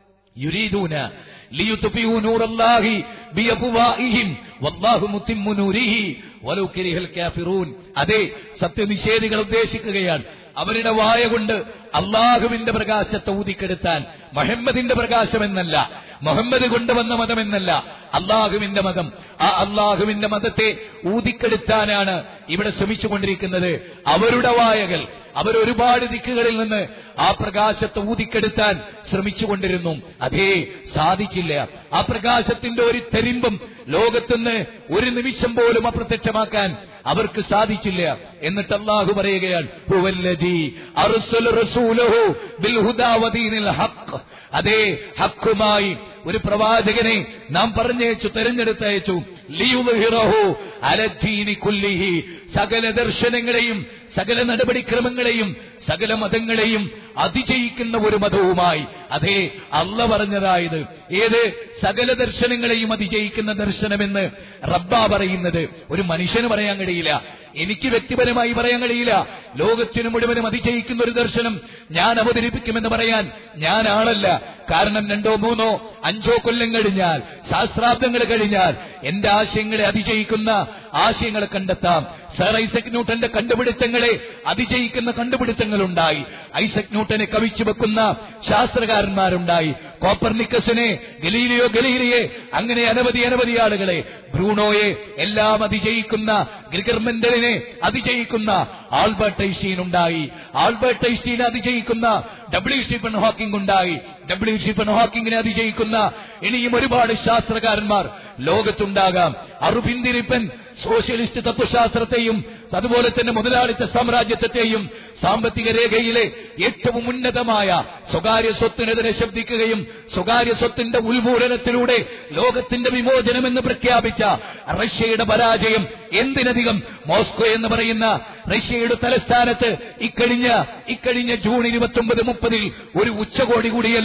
യുരീദൂന ലിയുത്ഫിഉ നൂറല്ലാഹി ബിഅഫ്വാഹിഹിം വല്ലാഹു മുത്തിമ്മു നൂരിഹി വലൗ കരിഹൽ കാഫിറൂൻ അതെ സത്യനിഷേധികൾ ഉദ്ദേശിക്കുകയാണ് അവരുടെ വായ കൊണ്ട് അള്ളാഹുവിന്റെ പ്രകാശത്തെ ഊതിക്കെടുത്താൻ മുഹമ്മദിന്റെ പ്രകാശമെന്നല്ല മുഹമ്മദ് കൊണ്ടുവന്ന മതമെന്നല്ല അള്ളാഹുവിന്റെ മതം ആ അള്ളാഹുവിന്റെ മതത്തെ ഊതിക്കെടുത്താനാണ് ഇവിടെ ശ്രമിച്ചുകൊണ്ടിരിക്കുന്നത് അവരുടെ വായകൾ അവരൊരുപാട് ദിക്കുകളിൽ നിന്ന് ആ പ്രകാശത്തെ ഊതിക്കെടുത്താൻ ശ്രമിച്ചുകൊണ്ടിരുന്നു അതേ സാധിച്ചില്ല ആ പ്രകാശത്തിന്റെ ഒരു തെരിമ്പും ലോകത്തുനിന്ന് ഒരു നിമിഷം പോലും അപ്രത്യക്ഷമാക്കാൻ അവർക്ക് സാധിച്ചില്ല എന്നിട്ട് അള്ളാഹു പറയുകയാണ് ഹുവല്ലദീ അർസല റസൂലഹു ബിൽ ഹുദാ വദീനിൽ ഹഖ് അതേ ഹക്കുമായി ഒരു പ്രവാചകനെ നാം പറഞ്ഞയച്ചു തെരഞ്ഞെടുത്തയച്ചു ലിയുദ്ഹിറഹു അലദ്ദീനി കുല്ലിഹി സകല ദർശനങ്ങളെയും സകല നടപടിക്രമങ്ങളെയും സകല മതങ്ങളെയും അതിജയിക്കുന്ന ഒരു മതവുമായി അതേ അല്ല പറഞ്ഞതായത് ഏത് സകല ദർശനങ്ങളെയും അതിജയിക്കുന്ന ദർശനമെന്ന് റബ്ബ പറയുന്നത് ഒരു മനുഷ്യന് പറയാൻ കഴിയില്ല എനിക്ക് വ്യക്തിപരമായി പറയാൻ കഴിയില്ല ലോകത്തിനു മുഴുവനും അതിജയിക്കുന്ന ഒരു ദർശനം ഞാൻ അവതരിപ്പിക്കുമെന്ന് പറയാൻ ഞാൻ ആളല്ല കാരണം രണ്ടോ മൂന്നോ അഞ്ചോ കൊല്ലം കഴിഞ്ഞാൽ സഹസ്രാബ്ദങ്ങൾ കഴിഞ്ഞാൽ എന്റെ ആശയങ്ങളെ അതിജയിക്കുന്ന ആശയങ്ങളെ കണ്ടെത്താം സർ ഐസക് ന്യൂട്ടന്റെ കണ്ടുപിടുത്തങ്ങളെ അതിജയിക്കുന്ന കണ്ടുപിടുത്തങ്ങളുണ്ടായി ഐസക് ന്യൂട്ടനെ കവിച്ചു വെക്കുന്ന ശാസ്ത്രകാരന്മാരുണ്ടായി കോപ്പർനിക്കസിനെ ഗലീലിയോ ഗലീലിയെ അങ്ങനെ അനവധി അനവധി ആളുകളെ ബ്രൂണോയെ എല്ലാം അതിജയിക്കുന്ന ഗ്രിഗർ മെന്റലിനെ അതിജയിക്കുന്ന ആൽബർട്ട് ഐസ്റ്റീൻ ഉണ്ടായി ആൽബർട്ട് ഐസ്റ്റീനെ അതിജയിക്കുന്ന ഡബ്ല്യു സ്റ്റീഫൻ ഹോക്കിംഗ് ഉണ്ടായി ഡബ്ല്യു സ്റ്റീഫൻ ഹോക്കിങ്ങിനെ അതിജയിക്കുന്ന ഇനിയും ഒരുപാട് ശാസ്ത്രകാരന്മാർ ലോകത്തുണ്ടാകാം അറുപിന്തിരിപ്പൻ സോഷ്യലിസ്റ്റ് തത്വശാസ്ത്രത്തെയും അതുപോലെ തന്നെ മുതലാളിത്ത സാമ്രാജ്യത്വത്തെയും സാമ്പത്തിക രേഖയിലെ ഏറ്റവും ഉന്നതമായ സ്വകാര്യ സ്വത്തിനെതിരെ ശബ്ദിക്കുകയും സ്വകാര്യ സ്വത്തിന്റെ ഉത്മൂലനത്തിലൂടെ ലോകത്തിന്റെ വിമോചനമെന്ന് പ്രഖ്യാപിച്ച റഷ്യയുടെ പരാജയം എന്തിനധികം മോസ്കോ എന്ന് പറയുന്ന റഷ്യയുടെ തലസ്ഥാനത്ത് ഇക്കഴിഞ്ഞ ഇക്കഴിഞ്ഞ ജൂൺ ഇരുപത്തി ഒമ്പത് മുപ്പതിൽ ഒരു ഉച്ചകോടി കൂടിയല്ലോ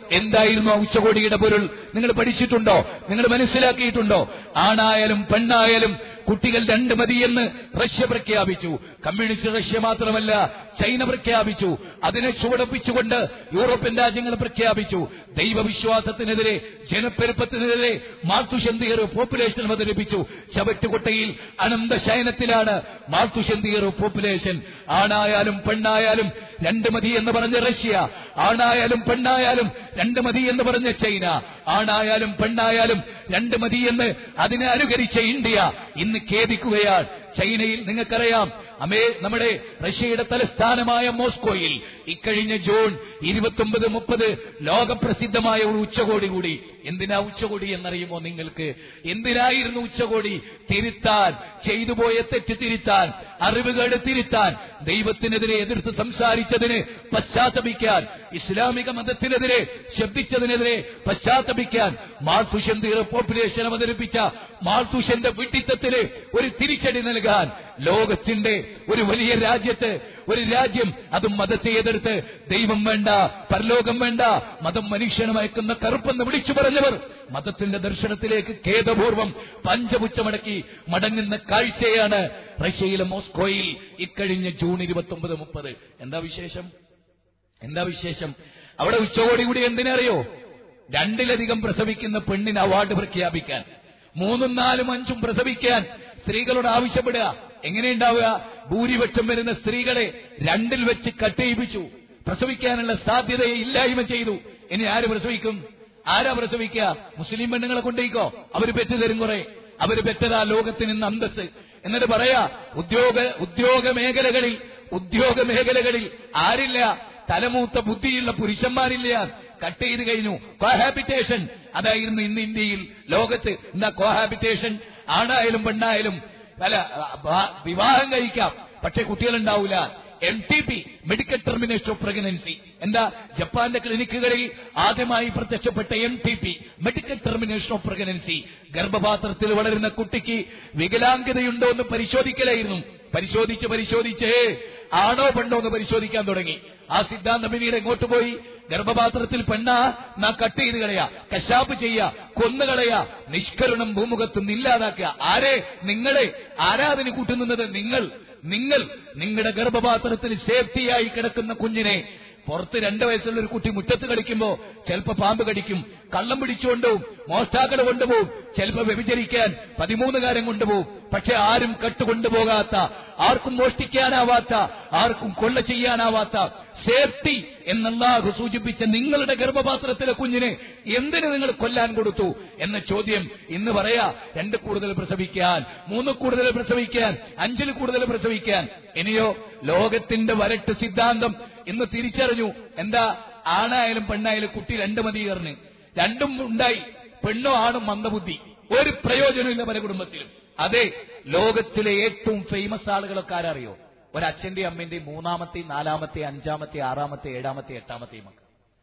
എന്തായിരുന്നു ആ ഉച്ചകോടിയുടെ പൊരുൾ നിങ്ങൾ പഠിച്ചിട്ടുണ്ടോ നിങ്ങൾ മനസ്സിലാക്കിയിട്ടുണ്ടോ ആണായാലും പെണ്ണായാലും കുട്ടികൾ രണ്ട് മതിയെന്ന് റഷ്യ പ്രഖ്യാപിച്ചു കമ്മ്യൂണിസ്റ്റ് റഷ്യ മാത്രമല്ല ചൈന പ്രഖ്യാപിച്ചു അതിനെ ചുവടപ്പിച്ചുകൊണ്ട് യൂറോപ്യൻ രാജ്യങ്ങൾ പ്രഖ്യാപിച്ചു ദൈവവിശ്വാസത്തിനെതിരെ ജനപ്പെരുപ്പത്തിനെതിരെ മാർത്തുശന്തിയർ പോപ്പുലേഷൻ അവതരിപ്പിച്ചു ചവറ്റുകുട്ടയിൽ അനന്ത ശയനത്തിലാണ് മാർത്തുശന്തിയർ പോപ്പുലേഷൻ ആണായാലും പെണ്ണായാലും രണ്ട് മതി എന്ന് പറഞ്ഞ റഷ്യ ആണായാലും പെണ്ണായാലും രണ്ട് മതി എന്ന് പറഞ്ഞ ചൈന ആണായാലും പെണ്ണായാലും രണ്ട് മതി എന്ന് അതിനെ അനുകരിച്ച ഇന്ത്യ ഇന്ന് ഖേദിക്കുകയാണ് ചൈനയിൽ നിങ്ങൾക്കറിയാം അമേ നമ്മുടെ റഷ്യയുടെ തലസ്ഥാനമായ മോസ്കോയിൽ ഇക്കഴിഞ്ഞ ജൂൺ ഇരുപത്തൊമ്പത് മുപ്പത് ലോകപ്രസിദ്ധമായ ഒരു ഉച്ചകോടി കൂടി എന്തിനാ ഉച്ചകോടി എന്നറിയുമോ നിങ്ങൾക്ക് എന്തിനായിരുന്നു ഉച്ചകോടി തിരുത്താൻ ചെയ്തുപോയ തെറ്റ് തിരുത്താൻ അറിവുകേട് തിരുത്താൻ ദൈവത്തിനെതിരെ എതിർത്ത് സംസാരിച്ചതിന് പശ്ചാത്തപിക്കാൻ ഇസ്ലാമിക മതത്തിനെതിരെ ശബ്ദിച്ചതിനെതിരെ പശ്ചാത്തപിക്കാൻ മാർത്തുഷന്റെ പോപ്പുലേഷൻ അവതരിപ്പിച്ച മാർത്തുഷന്റെ വിഡിത്തത്തിന് ഒരു തിരിച്ചടി നൽകാൻ ലോകത്തിന്റെ ഒരു വലിയ രാജ്യത്ത് ഒരു രാജ്യം അതും മതത്തെ എതിർത്ത് ദൈവം വേണ്ട പരലോകം വേണ്ട മതം മനുഷ്യനെ മയക്കുന്ന കറുപ്പെന്ന് വിളിച്ചു പറഞ്ഞവർ മതത്തിന്റെ ദർശനത്തിലേക്ക് ഖേദപൂർവം പഞ്ചപുച്ചമടക്കി മടങ്ങുന്ന കാഴ്ചയാണ് റഷ്യയിലെ മോസ്കോയിൽ ഇക്കഴിഞ്ഞ ജൂൺ ഇരുപത്തി മുപ്പത് എന്താ വിശേഷം എന്താ വിശേഷം അവിടെ ഉച്ചകോടി കൂടി എന്തിനറിയോ രണ്ടിലധികം പ്രസവിക്കുന്ന പെണ്ണിന് അവാർഡ് പ്രഖ്യാപിക്കാൻ മൂന്നും നാലും അഞ്ചും പ്രസവിക്കാൻ സ്ത്രീകളോട് ആവശ്യപ്പെടുക എങ്ങനെയുണ്ടാവുക ഭൂരിപക്ഷം വരുന്ന സ്ത്രീകളെ രണ്ടിൽ വെച്ച് കട്ടയിപ്പിച്ചു പ്രസവിക്കാനുള്ള സാധ്യതയെ ഇല്ലായ്മ ചെയ്തു ഇനി ആര് പ്രസവിക്കും ആരാ പ്രസവിക്കുക മുസ്ലിം പെണ്ണുങ്ങളെ കൊണ്ടേക്കോ അവര് പെറ്റു തരും കുറെ അവര് പെറ്റതാ ലോകത്തിന് ഇന്ന് അന്തസ് എന്നിട്ട് പറയാ ഉദ്യോഗ ഉദ്യോഗ മേഖലകളിൽ ഉദ്യോഗ മേഖലകളിൽ ആരില്ല തലമൂത്ത ബുദ്ധിയുള്ള പുരുഷന്മാരില്ല കട്ട് ചെയ്ത് കഴിഞ്ഞു കോഹാബിറ്റേഷൻ അതായിരുന്നു ഇന്ന് ഇന്ത്യയിൽ ലോകത്ത് എന്താ കോഹാബിറ്റേഷൻ ആണായാലും പെണ്ണായാലും അല്ല ബ- വിവാഹം കഴിക്കാം പക്ഷെ കുട്ടികളുണ്ടാവില്ല M T P medical termination of pregnancy എന്താ ജപ്പാന്റെ ക്ലിനിക്കുകളിൽ ആദ്യമായി പ്രത്യക്ഷപ്പെട്ട M T P medical termination of pregnancy ഗർഭപാത്രത്തിൽ വളരുന്ന കുട്ടിക്ക് വികലാംഗതയുണ്ടോ എന്ന് പരിശോധിക്കലായിരുന്നു പരിശോധിച്ച് പരിശോധിച്ച് ആണോ പെണ്ണോ എന്ന് പരിശോധിക്കാൻ തുടങ്ങി ആ സിദ്ധാന്തം പിന്നീട് എങ്ങോട്ട് പോയി ഗർഭപാത്രത്തിൽ പെണ്ണ നാ കട്ട് ചെയ്ത് കളയാ കശാപ്പ് ചെയ്യാ കൊന്നുകളയാ നിഷ്കരണം ഭൂമുഖത്തും ഇല്ലാതാക്കുക ആരെ നിങ്ങളെ ആരാധന കൂട്ടുന്നത് നിങ്ങൾ നിങ്ങൾ നിങ്ങളുടെ ഗർഭപാത്രത്തിൽ സേഫ്റ്റിയായി കിടക്കുന്ന കുഞ്ഞിനെ പുറത്ത് രണ്ട് വയസ്സുള്ള ഒരു കുട്ടി മുറ്റത്ത് കളിക്കുമ്പോ ചിലപ്പോ പാമ്പ് കടിക്കും കള്ളം പിടിച്ചുകൊണ്ടുപോകും മോഷ്ടാക്കൾ കൊണ്ടുപോകും ചിലപ്പോ വ്യഭിചരിക്കാൻ പതിമൂന്നുകാരൻ കൊണ്ടുപോകും പക്ഷെ ആരും കട്ടുകൊണ്ടുപോകാത്ത ആർക്കും മോഷ്ടിക്കാനാവാത്ത ആർക്കും കൊള്ള ചെയ്യാനാവാത്ത സേഫ്റ്റി എന്നല്ലാഹു സൂചിപ്പിച്ച നിങ്ങളുടെ ഗർഭപാത്രത്തിലെ കുഞ്ഞിനെ എന്തിന് നിങ്ങൾ കൊല്ലാൻ കൊടുത്തു എന്ന ചോദ്യം ഇന്ന് പറയാ രണ്ട് കൂടുതൽ പ്രസവിക്കാൻ മൂന്ന് കൂടുതൽ പ്രസവിക്കാൻ അഞ്ചിൽ കൂടുതൽ പ്രസവിക്കാൻ ഇനിയോ ലോകത്തിന്റെ വരട്ട് സിദ്ധാന്തം ഇന്ന് തിരിച്ചറിഞ്ഞു എന്താ ആണായാലും പെണ്ണായാലും കുട്ടി രണ്ട് മതി കയറിന് രണ്ടും ഉണ്ടായി പെണ്ണോ ആണും മന്ദബുദ്ധി ഒരു പ്രയോജനമില്ല പല കുടുംബത്തിലും അതെ ലോകത്തിലെ ഏറ്റവും ഫേമസ് ആളുകളൊക്കെ ആരറിയോ ഒരച്ഛന്റെയും അമ്മന്റെയും മൂന്നാമത്തെ നാലാമത്തെ അഞ്ചാമത്തെ ആറാമത്തെ ഏഴാമത്തെ എട്ടാമത്തെ മക്കൾ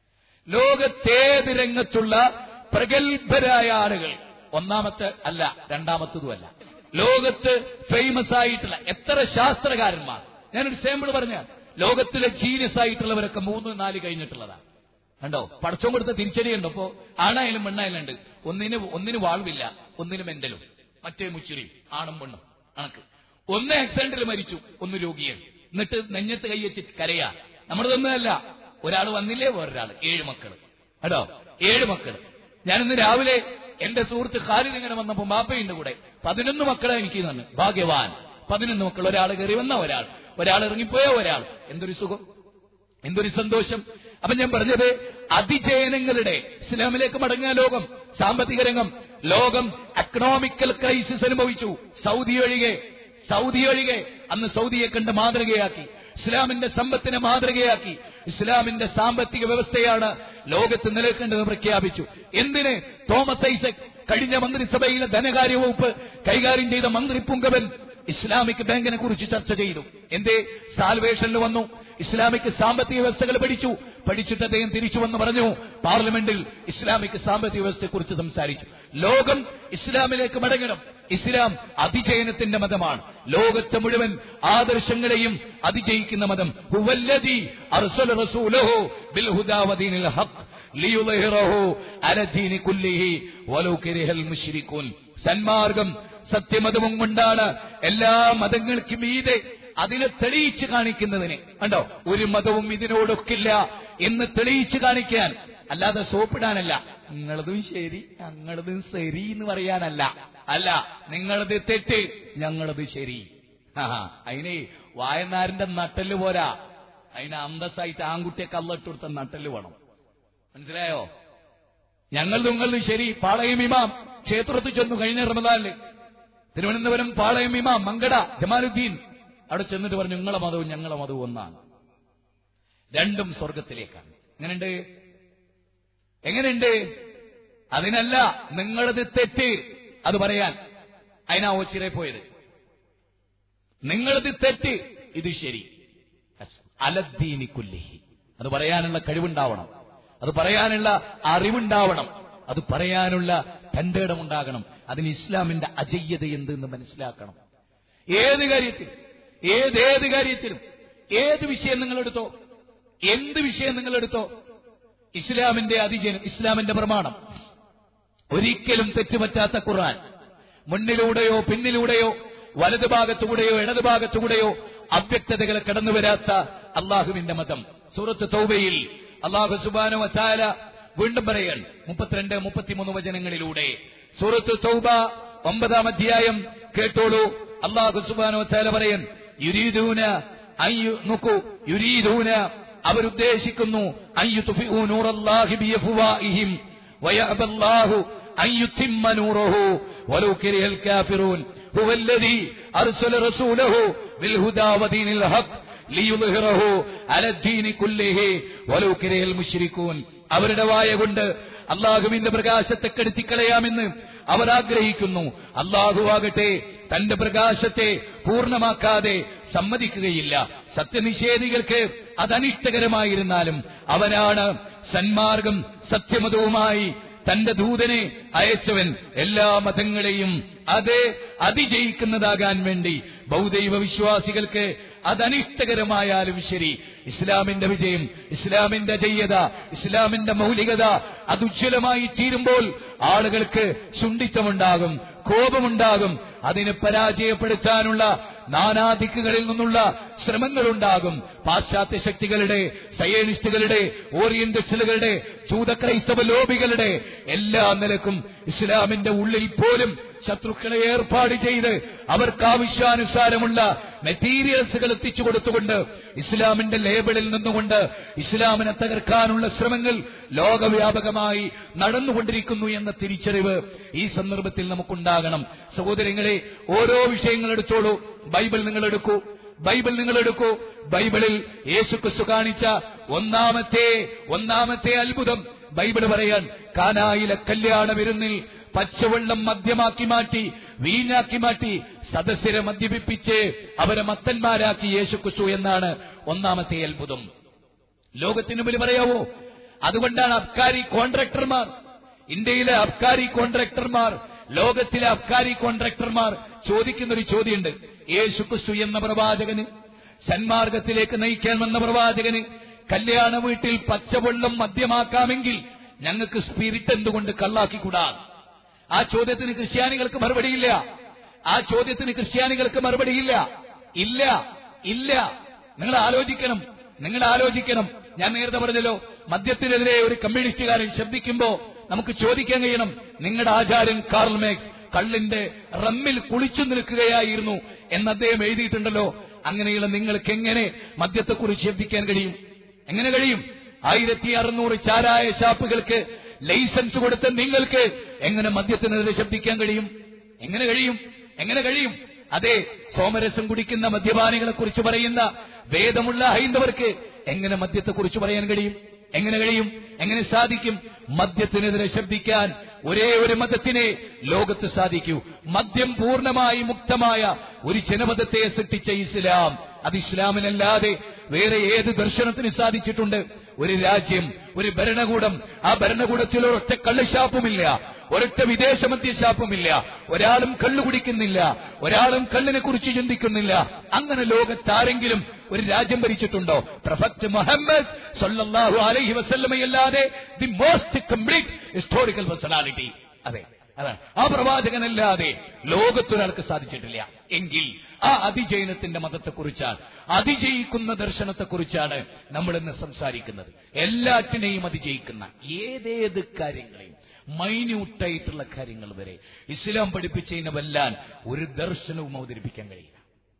ലോകത്തേത് രംഗത്തുള്ള പ്രഗത്ഭരായ ആളുകൾ ഒന്നാമത്തെ അല്ല രണ്ടാമത്തതുമല്ല ലോകത്ത് ഫേമസ് ആയിട്ടുള്ള എത്ര ശാസ്ത്രകാരന്മാർ ഞാനൊരു സാമ്പിൾ പറഞ്ഞ ലോകത്തിലെ ജീനിയസ് ആയിട്ടുള്ളവരൊക്കെ മൂന്ന് നാല് കഴിഞ്ഞിട്ടുള്ളതാണ് കണ്ടോ പടച്ചോൻ കൊടുത്ത തിരിച്ചടിയുണ്ടോ അപ്പോ ആണായാലും പെണ്ണായാലും ഉണ്ട് ഒന്നിന് ഒന്നിന് വാൾവില്ല ഒന്നിന് മെന്റലും മറ്റേ മുച്ചിരി ആണും പെണ്ണും കണക്ക് ഒന്ന് ആക്സിഡന്റിൽ മരിച്ചു ഒന്ന് രോഗിയാണ് എന്നിട്ട് നെഞ്ഞത്ത് കൈവച്ച് കരയാ നമ്മുടെ തന്നെയല്ല ഒരാൾ വന്നില്ലേ വേറൊരാള് ഏഴ് മക്കള് കേട്ടോ ഏഴ് മക്കള് ഞാനിന്ന് രാവിലെ എന്റെ സുഹൃത്ത് ഖാലിദ് ഇങ്ങനെ വന്നപ്പോ ബാപ്പയുണ്ട് കൂടെ പതിനൊന്ന് മക്കളെ എനിക്ക് തന്നെ ഭാഗ്യവാൻ പതിനൊന്ന് മക്കൾ ഒരാൾ കയറി വന്ന ഒരാൾ ഒരാൾ ഇറങ്ങിപ്പോയ ഒരാൾ എന്തൊരു സുഖം എന്തൊരു സന്തോഷം അപ്പൊ ഞാൻ പറഞ്ഞത് അതിജയനങ്ങളുടെ ഇസ്ലാമിലേക്ക് മടങ്ങിയ ലോകം സാമ്പത്തിക രംഗം ലോകം എക്കണോമിക്കൽ ക്രൈസിസ് അനുഭവിച്ചു സൗദി ഒഴികെ സൗദി ഒഴികെ അന്ന് സൗദിയെ കണ്ട് മാതൃകയാക്കി ഇസ്ലാമിന്റെ സമ്പത്തിനെ മാതൃകയാക്കി ഇസ്ലാമിന്റെ സാമ്പത്തിക വ്യവസ്ഥയാണ് ലോകത്ത് നിലനിൽക്കേണ്ടത് പ്രഖ്യാപിച്ചു എന്തിന് തോമസ് ഐസക് കഴിഞ്ഞ മന്ത്രിസഭയിലെ ധനകാര്യ വകുപ്പ് കൈകാര്യം ചെയ്ത മന്ത്രി പുങ്കവൻ ഇസ്ലാമിക് ബാങ്കിനെ കുറിച്ച് ചർച്ച ചെയ്തു എന്തേ സാൽവേഷനിൽ വന്നു ഇസ്ലാമിക് സാമ്പത്തിക വ്യവസ്ഥകൾ പഠിച്ചു പഠിച്ചിട്ട് അദ്ദേഹം തിരിച്ചു വന്ന് പറഞ്ഞു പാർലമെന്റിൽ ഇസ്ലാമിക് സാമ്പത്തിക വ്യവസ്ഥയെക്കുറിച്ച് സംസാരിച്ചു ലോകം ഇസ്ലാമിലേക്ക് മടങ്ങണം ഇസ്ലാം അതിജയനത്തിന്റെ മതമാണ് ലോകത്തെ മുഴുവൻ ആദർശങ്ങളെയും അതിജയിക്കുന്ന മതം ഹുവല്ലദീ അർസല റസൂലഹു ബിൽ ഹുദാ വദീനിൽ ഹഖ് ലിയുളഹിറഹു അലദീനി കുല്ലിഹി വലൗ കരിഹൽ മുശ്രികൂൻ സന്മാർഗം സത്യമതവും കൊണ്ടാണ് എല്ലാ മതങ്ങൾക്കും മീതെ അതിനെ തെളിയിച്ച് കാണിക്കുന്നതിന് കണ്ടോ ഒരു മതവും ഇതിനോടൊക്കില്ല എന്ന് തെളിയിച്ച് കാണിക്കാൻ അല്ലാതെ സോപ്പിടാനല്ല നിങ്ങളതും ശരി ഞങ്ങളതും ശരി എന്ന് പറയാനല്ല അല്ല നിങ്ങളത് തെറ്റ് ഞങ്ങളത് ശരി ആ അതിന് വായനാരിന്റെ നട്ടല് പോരാ അതിന് അന്തസ്സായിട്ട് ആൺകുട്ടിയെ കല്ലിട്ട് കൊടുത്ത നട്ടല് വേണം മനസ്സിലായോ ഞങ്ങൾ നിങ്ങളത് ശരി പാളയം ഇമാം ക്ഷേത്രത്തിൽ ചെന്നു കഴിഞ്ഞ റമദാനില് തിരുവനന്തപുരം പാളയം ഇമാം മങ്കട ജമാലുദ്ദീൻ അവിടെ ചെന്നിട്ട് പറഞ്ഞു നിങ്ങളെ മതവും ഞങ്ങളെ മതവും ഒന്നാണ് രണ്ടും സ്വർഗത്തിലേക്കാണ് എങ്ങനെയുണ്ട് എങ്ങനെയുണ്ട് അതിനല്ല നിങ്ങളത് തെറ്റ് അത് പറയാൻ അതിനാ ഓച്ചിറെ പോയത് നിങ്ങളത് തെറ്റ് ഇത് ശരി അലദ്ദീനി കുല്ലിഹി അത് പറയാനുള്ള കഴിവുണ്ടാവണം അത് പറയാനുള്ള അറിവുണ്ടാവണം അത് പറയാനുള്ള തന്റെ ഇടമുണ്ടാകണം അതിന് ഇസ്ലാമിന്റെ അജയ്യത എന്തെന്ന് മനസ്സിലാക്കണം ഏത് കാര്യത്തിൽ ഏതേത് കാര്യത്തിലും ഏത് വിഷയം നിങ്ങളെടുത്തോ എന്ത് വിഷയം നിങ്ങളെടുത്തോ ഇസ്ലാമിന്റെ അതിജയം ഇസ്ലാമിന്റെ പ്രമാണം ഒരിക്കലും തെറ്റുപറ്റാത്ത ഖുർആൻ മുന്നിലൂടെയോ പിന്നിലൂടെയോ വലതുഭാഗത്തുകൂടെയോ ഇടതുഭാഗത്തുകൂടെയോ അവ്യക്തതകൾ കടന്നു വരാത്ത അള്ളാഹുവിന്റെ മതം സൂറത്ത് തൗബയിൽ അള്ളാഹു സുബാനു വത്താല വീണ്ടും പറയാൻ മുപ്പത്തിരണ്ട് മുപ്പത്തിമൂന്ന് വചനങ്ങളിലൂടെ സൂറത്ത് തൗബ ഒമ്പതാം അധ്യായം കേട്ടോളൂ അള്ളാഹു സുബാനു വത്താല പറയാൻ യുരീദൂന അയ്യു നോക്കൂ യുരീദൂന അവരുദ്ദേശിക്കുന്നു അയ്യു തുഫിഊ നൂറല്ലാഹി ബിയഫ്വാഇഹിം ويأبى الله أن يتم نوره ولو كره الكافرون هو الذي أرسل رسوله بالهدى ودين الحق ليظهره على الدين كله ولو كره المشركون അവരുടെ വായ കൊണ്ട് അള്ളാഹുവിന്റെ പ്രകാശത്തെ കെടുത്തിക്കളയാമെന്ന് അവർ ആഗ്രഹിക്കുന്നു അള്ളാഹുവാകട്ടെ തന്റെ പ്രകാശത്തെ പൂർണ്ണമാക്കാതെ സമ്മതിക്കുകയില്ല സത്യനിഷേധികൾക്ക് അതനിഷ്ടകരമായിരുന്നാലും അവനാണ് സന്മാർഗം സത്യമതവുമായി തന്റെ ദൂതനെ അയച്ചവൻ എല്ലാ മതങ്ങളെയും അത് അതിജയിക്കുന്നതാകാൻ വേണ്ടി ബൗദ്ധൈവ വിശ്വാസികൾക്ക് അതനിഷ്ടകരമായാലും ശരി ഇസ്ലാമിന്റെ വിജയം ഇസ്ലാമിന്റെ ജയ്യത ഇസ്ലാമിന്റെ മൗലികത അതുജ്വലമായി തീരുമ്പോൾ ആളുകൾക്ക് ശുണ്ഠിത്തമുണ്ടാകും കോപമുണ്ടാകും അതിനെ പരാജയപ്പെടുത്താനുള്ള നാനാദിക്കുകളിൽ നിന്നുള്ള ശ്രമങ്ങളുണ്ടാകും പാശ്ചാത്യ ശക്തികളുടെ സയനിസ്റ്റുകളുടെ ഓറിയന്റലിസ്റ്റുകളുടെ ജൂതക്രൈസ്തവ ലോബികളുടെ എല്ലാ നിലക്കും ഇസ്ലാമിന്റെ ഉള്ളിൽ പോലും ശത്രുക്കളെ ഏർപ്പാട് ചെയ്ത് അവർക്ക് ആവശ്യാനുസാരമുള്ള മെറ്റീരിയൽസുകൾ എത്തിച്ചു കൊടുത്തുകൊണ്ട് ഇസ്ലാമിന്റെ ലേബിളിൽ നിന്നുകൊണ്ട് ഇസ്ലാമിനെ തകർക്കാനുള്ള ശ്രമങ്ങൾ ലോകവ്യാപകമായി നടന്നുകൊണ്ടിരിക്കുന്നു എന്ന തിരിച്ചറിവ് ഈ സന്ദർഭത്തിൽ നമുക്കുണ്ടാകണം സഹോദരങ്ങളെ ഓരോ വിഷയങ്ങൾ എടുത്തോളൂ ബൈബിൾ നിങ്ങൾ എടുക്കൂ ബൈബിൾ നിങ്ങൾ എടുക്കൂ ബൈബിളിൽ യേശു ക്രിസ്തു കാണിച്ച ഒന്നാമത്തെ ഒന്നാമത്തെ അത്ഭുതം ബൈബിൾ പറയാൻ കാനായിലെ കല്യാണ വിരുന്നിൽ പച്ചവെള്ളം മദ്യമാക്കി മാറ്റി വീഞ്ഞാക്കി മാറ്റി സദസ്യരെ മദ്യപിപ്പിച്ച് അവരെ മത്തന്മാരാക്കി യേശു ക്രിസ്തു എന്നാണ് ഒന്നാമത്തെ അത്ഭുതം ലോകത്തിന് മുമ്പിൽ പറയാവോ അതുകൊണ്ടാണ് അബ്കാരി കോൺട്രാക്ടർമാർ ഇന്ത്യയിലെ അബ്കാരി കോൺട്രാക്ടർമാർ ലോകത്തിലെ അബ്കാരി കോൺട്രാക്ടർമാർ ചോദിക്കുന്ന ഒരു ചോദ്യമുണ്ട് യേശു ക്രിസ്തു എന്ന പ്രവാചകന് സന്മാർഗത്തിലേക്ക് നയിക്കാൻ വന്ന പ്രവാചകന് കല്യാണ വീട്ടിൽ പച്ചവെള്ളം മദ്യമാക്കാമെങ്കിൽ ഞങ്ങൾക്ക് സ്പിരിറ്റ് എന്തുകൊണ്ട് കള്ളാക്കിക്കൂടാ ആ ചോദ്യത്തിന് ക്രിസ്ത്യാനികൾക്ക് മറുപടിയില്ല ആ ചോദ്യത്തിന് ക്രിസ്ത്യാനികൾക്ക് മറുപടിയില്ല ഇല്ല ഇല്ല നിങ്ങൾ ആലോചിക്കണം നിങ്ങൾ ആലോചിക്കണം ഞാൻ നേരത്തെ പറഞ്ഞല്ലോ മദ്യത്തിനെതിരെ ഒരു കമ്മ്യൂണിസ്റ്റുകാരൻ ശബ്ദിക്കുമ്പോ നമുക്ക് ചോദിക്കാൻ കഴിയണം നിങ്ങളുടെ ആചാര്യൻ കാർൽ മേക്സ് കള്ളിന്റെ റമ്മിൽ കുളിച്ചു നിൽക്കുകയായിരുന്നു എന്ന് അദ്ദേഹം എഴുതിയിട്ടുണ്ടല്ലോ അങ്ങനെയുള്ള നിങ്ങൾക്ക് എങ്ങനെ മദ്യത്തെക്കുറിച്ച് ശബ്ദിക്കാൻ കഴിയും എങ്ങനെ കഴിയും ആയിരത്തി അറുന്നൂറ് ചാരായ ഷാപ്പുകൾക്ക് ലൈസൻസ് കൊടുത്ത നിങ്ങൾക്ക് എങ്ങനെ മദ്യത്തിനെതിരെ ശബ്ദിക്കാൻ കഴിയും എങ്ങനെ കഴിയും എങ്ങനെ കഴിയും അതെ സോമരസം കുടിക്കുന്ന മദ്യപാനികളെ കുറിച്ച് പറയുന്ന വേദമുള്ള ഹൈന്ദവർക്ക് എങ്ങനെ മദ്യത്തെക്കുറിച്ച് പറയാൻ കഴിയും എങ്ങനെ കഴിയും എങ്ങനെ സാധിക്കും മദ്യത്തിനെതിരെ ശബ്ദിക്കാൻ ഒരേ ഒരു മതത്തിനെ ലോകത്ത് സാധിക്കൂ മദ്യം പൂർണ്ണമായി മുക്തമായ ഒരു ജനമതത്തെ സൃഷ്ടിച്ച ഇസ്ലാം അത് ഇസ്ലാമിനല്ലാതെ വേറെ ഏത് ദർശനത്തിന് സാധിച്ചിട്ടുണ്ട് ഒരു രാജ്യം ഒരു ഭരണകൂടം ആ ഭരണകൂടത്തിൽ ഒരൊറ്റ കള്ളുഷാപ്പുമില്ല ഒരൊറ്റ വിദേശ മദ്യശാപ്പുമില്ല ഒരാളും കള്ളു കുടിക്കുന്നില്ല ഒരാളും കള്ളിനെ കുറിച്ച് ചിന്തിക്കുന്നില്ല അങ്ങനെ ലോകത്താരെങ്കിലും ഒരു രാജ്യം ഭരിച്ചിട്ടുണ്ടോ പ്രൊഫക്ട് മുഹമ്മദ് സല്ലല്ലാഹു അലൈഹി വസല്ലമയല്ലാതെ the most complete historical personality അതെ അതാണ് ആ പ്രവാചകനല്ലാതെ ലോകത്തൊരാൾക്ക് സാധിച്ചിട്ടില്ല എങ്കിൽ ആ അതിജയനത്തിന്റെ മതത്തെക്കുറിച്ചാണ് അതിജയിക്കുന്ന ദർശനത്തെക്കുറിച്ചാണ് നമ്മൾ ഇന്ന് സംസാരിക്കുന്നത് എല്ലാറ്റിനെയും അതിജയിക്കുന്ന ഏതേത് കാര്യങ്ങളെയും മൈന്യൂട്ടായിട്ടുള്ള കാര്യങ്ങൾ വരെ ഇസ്ലാം പഠിപ്പിച്ചതിനെ വല്ലാൻ ഒരു ദർശനവും അവതരിപ്പിക്കാൻ കഴിയില്ല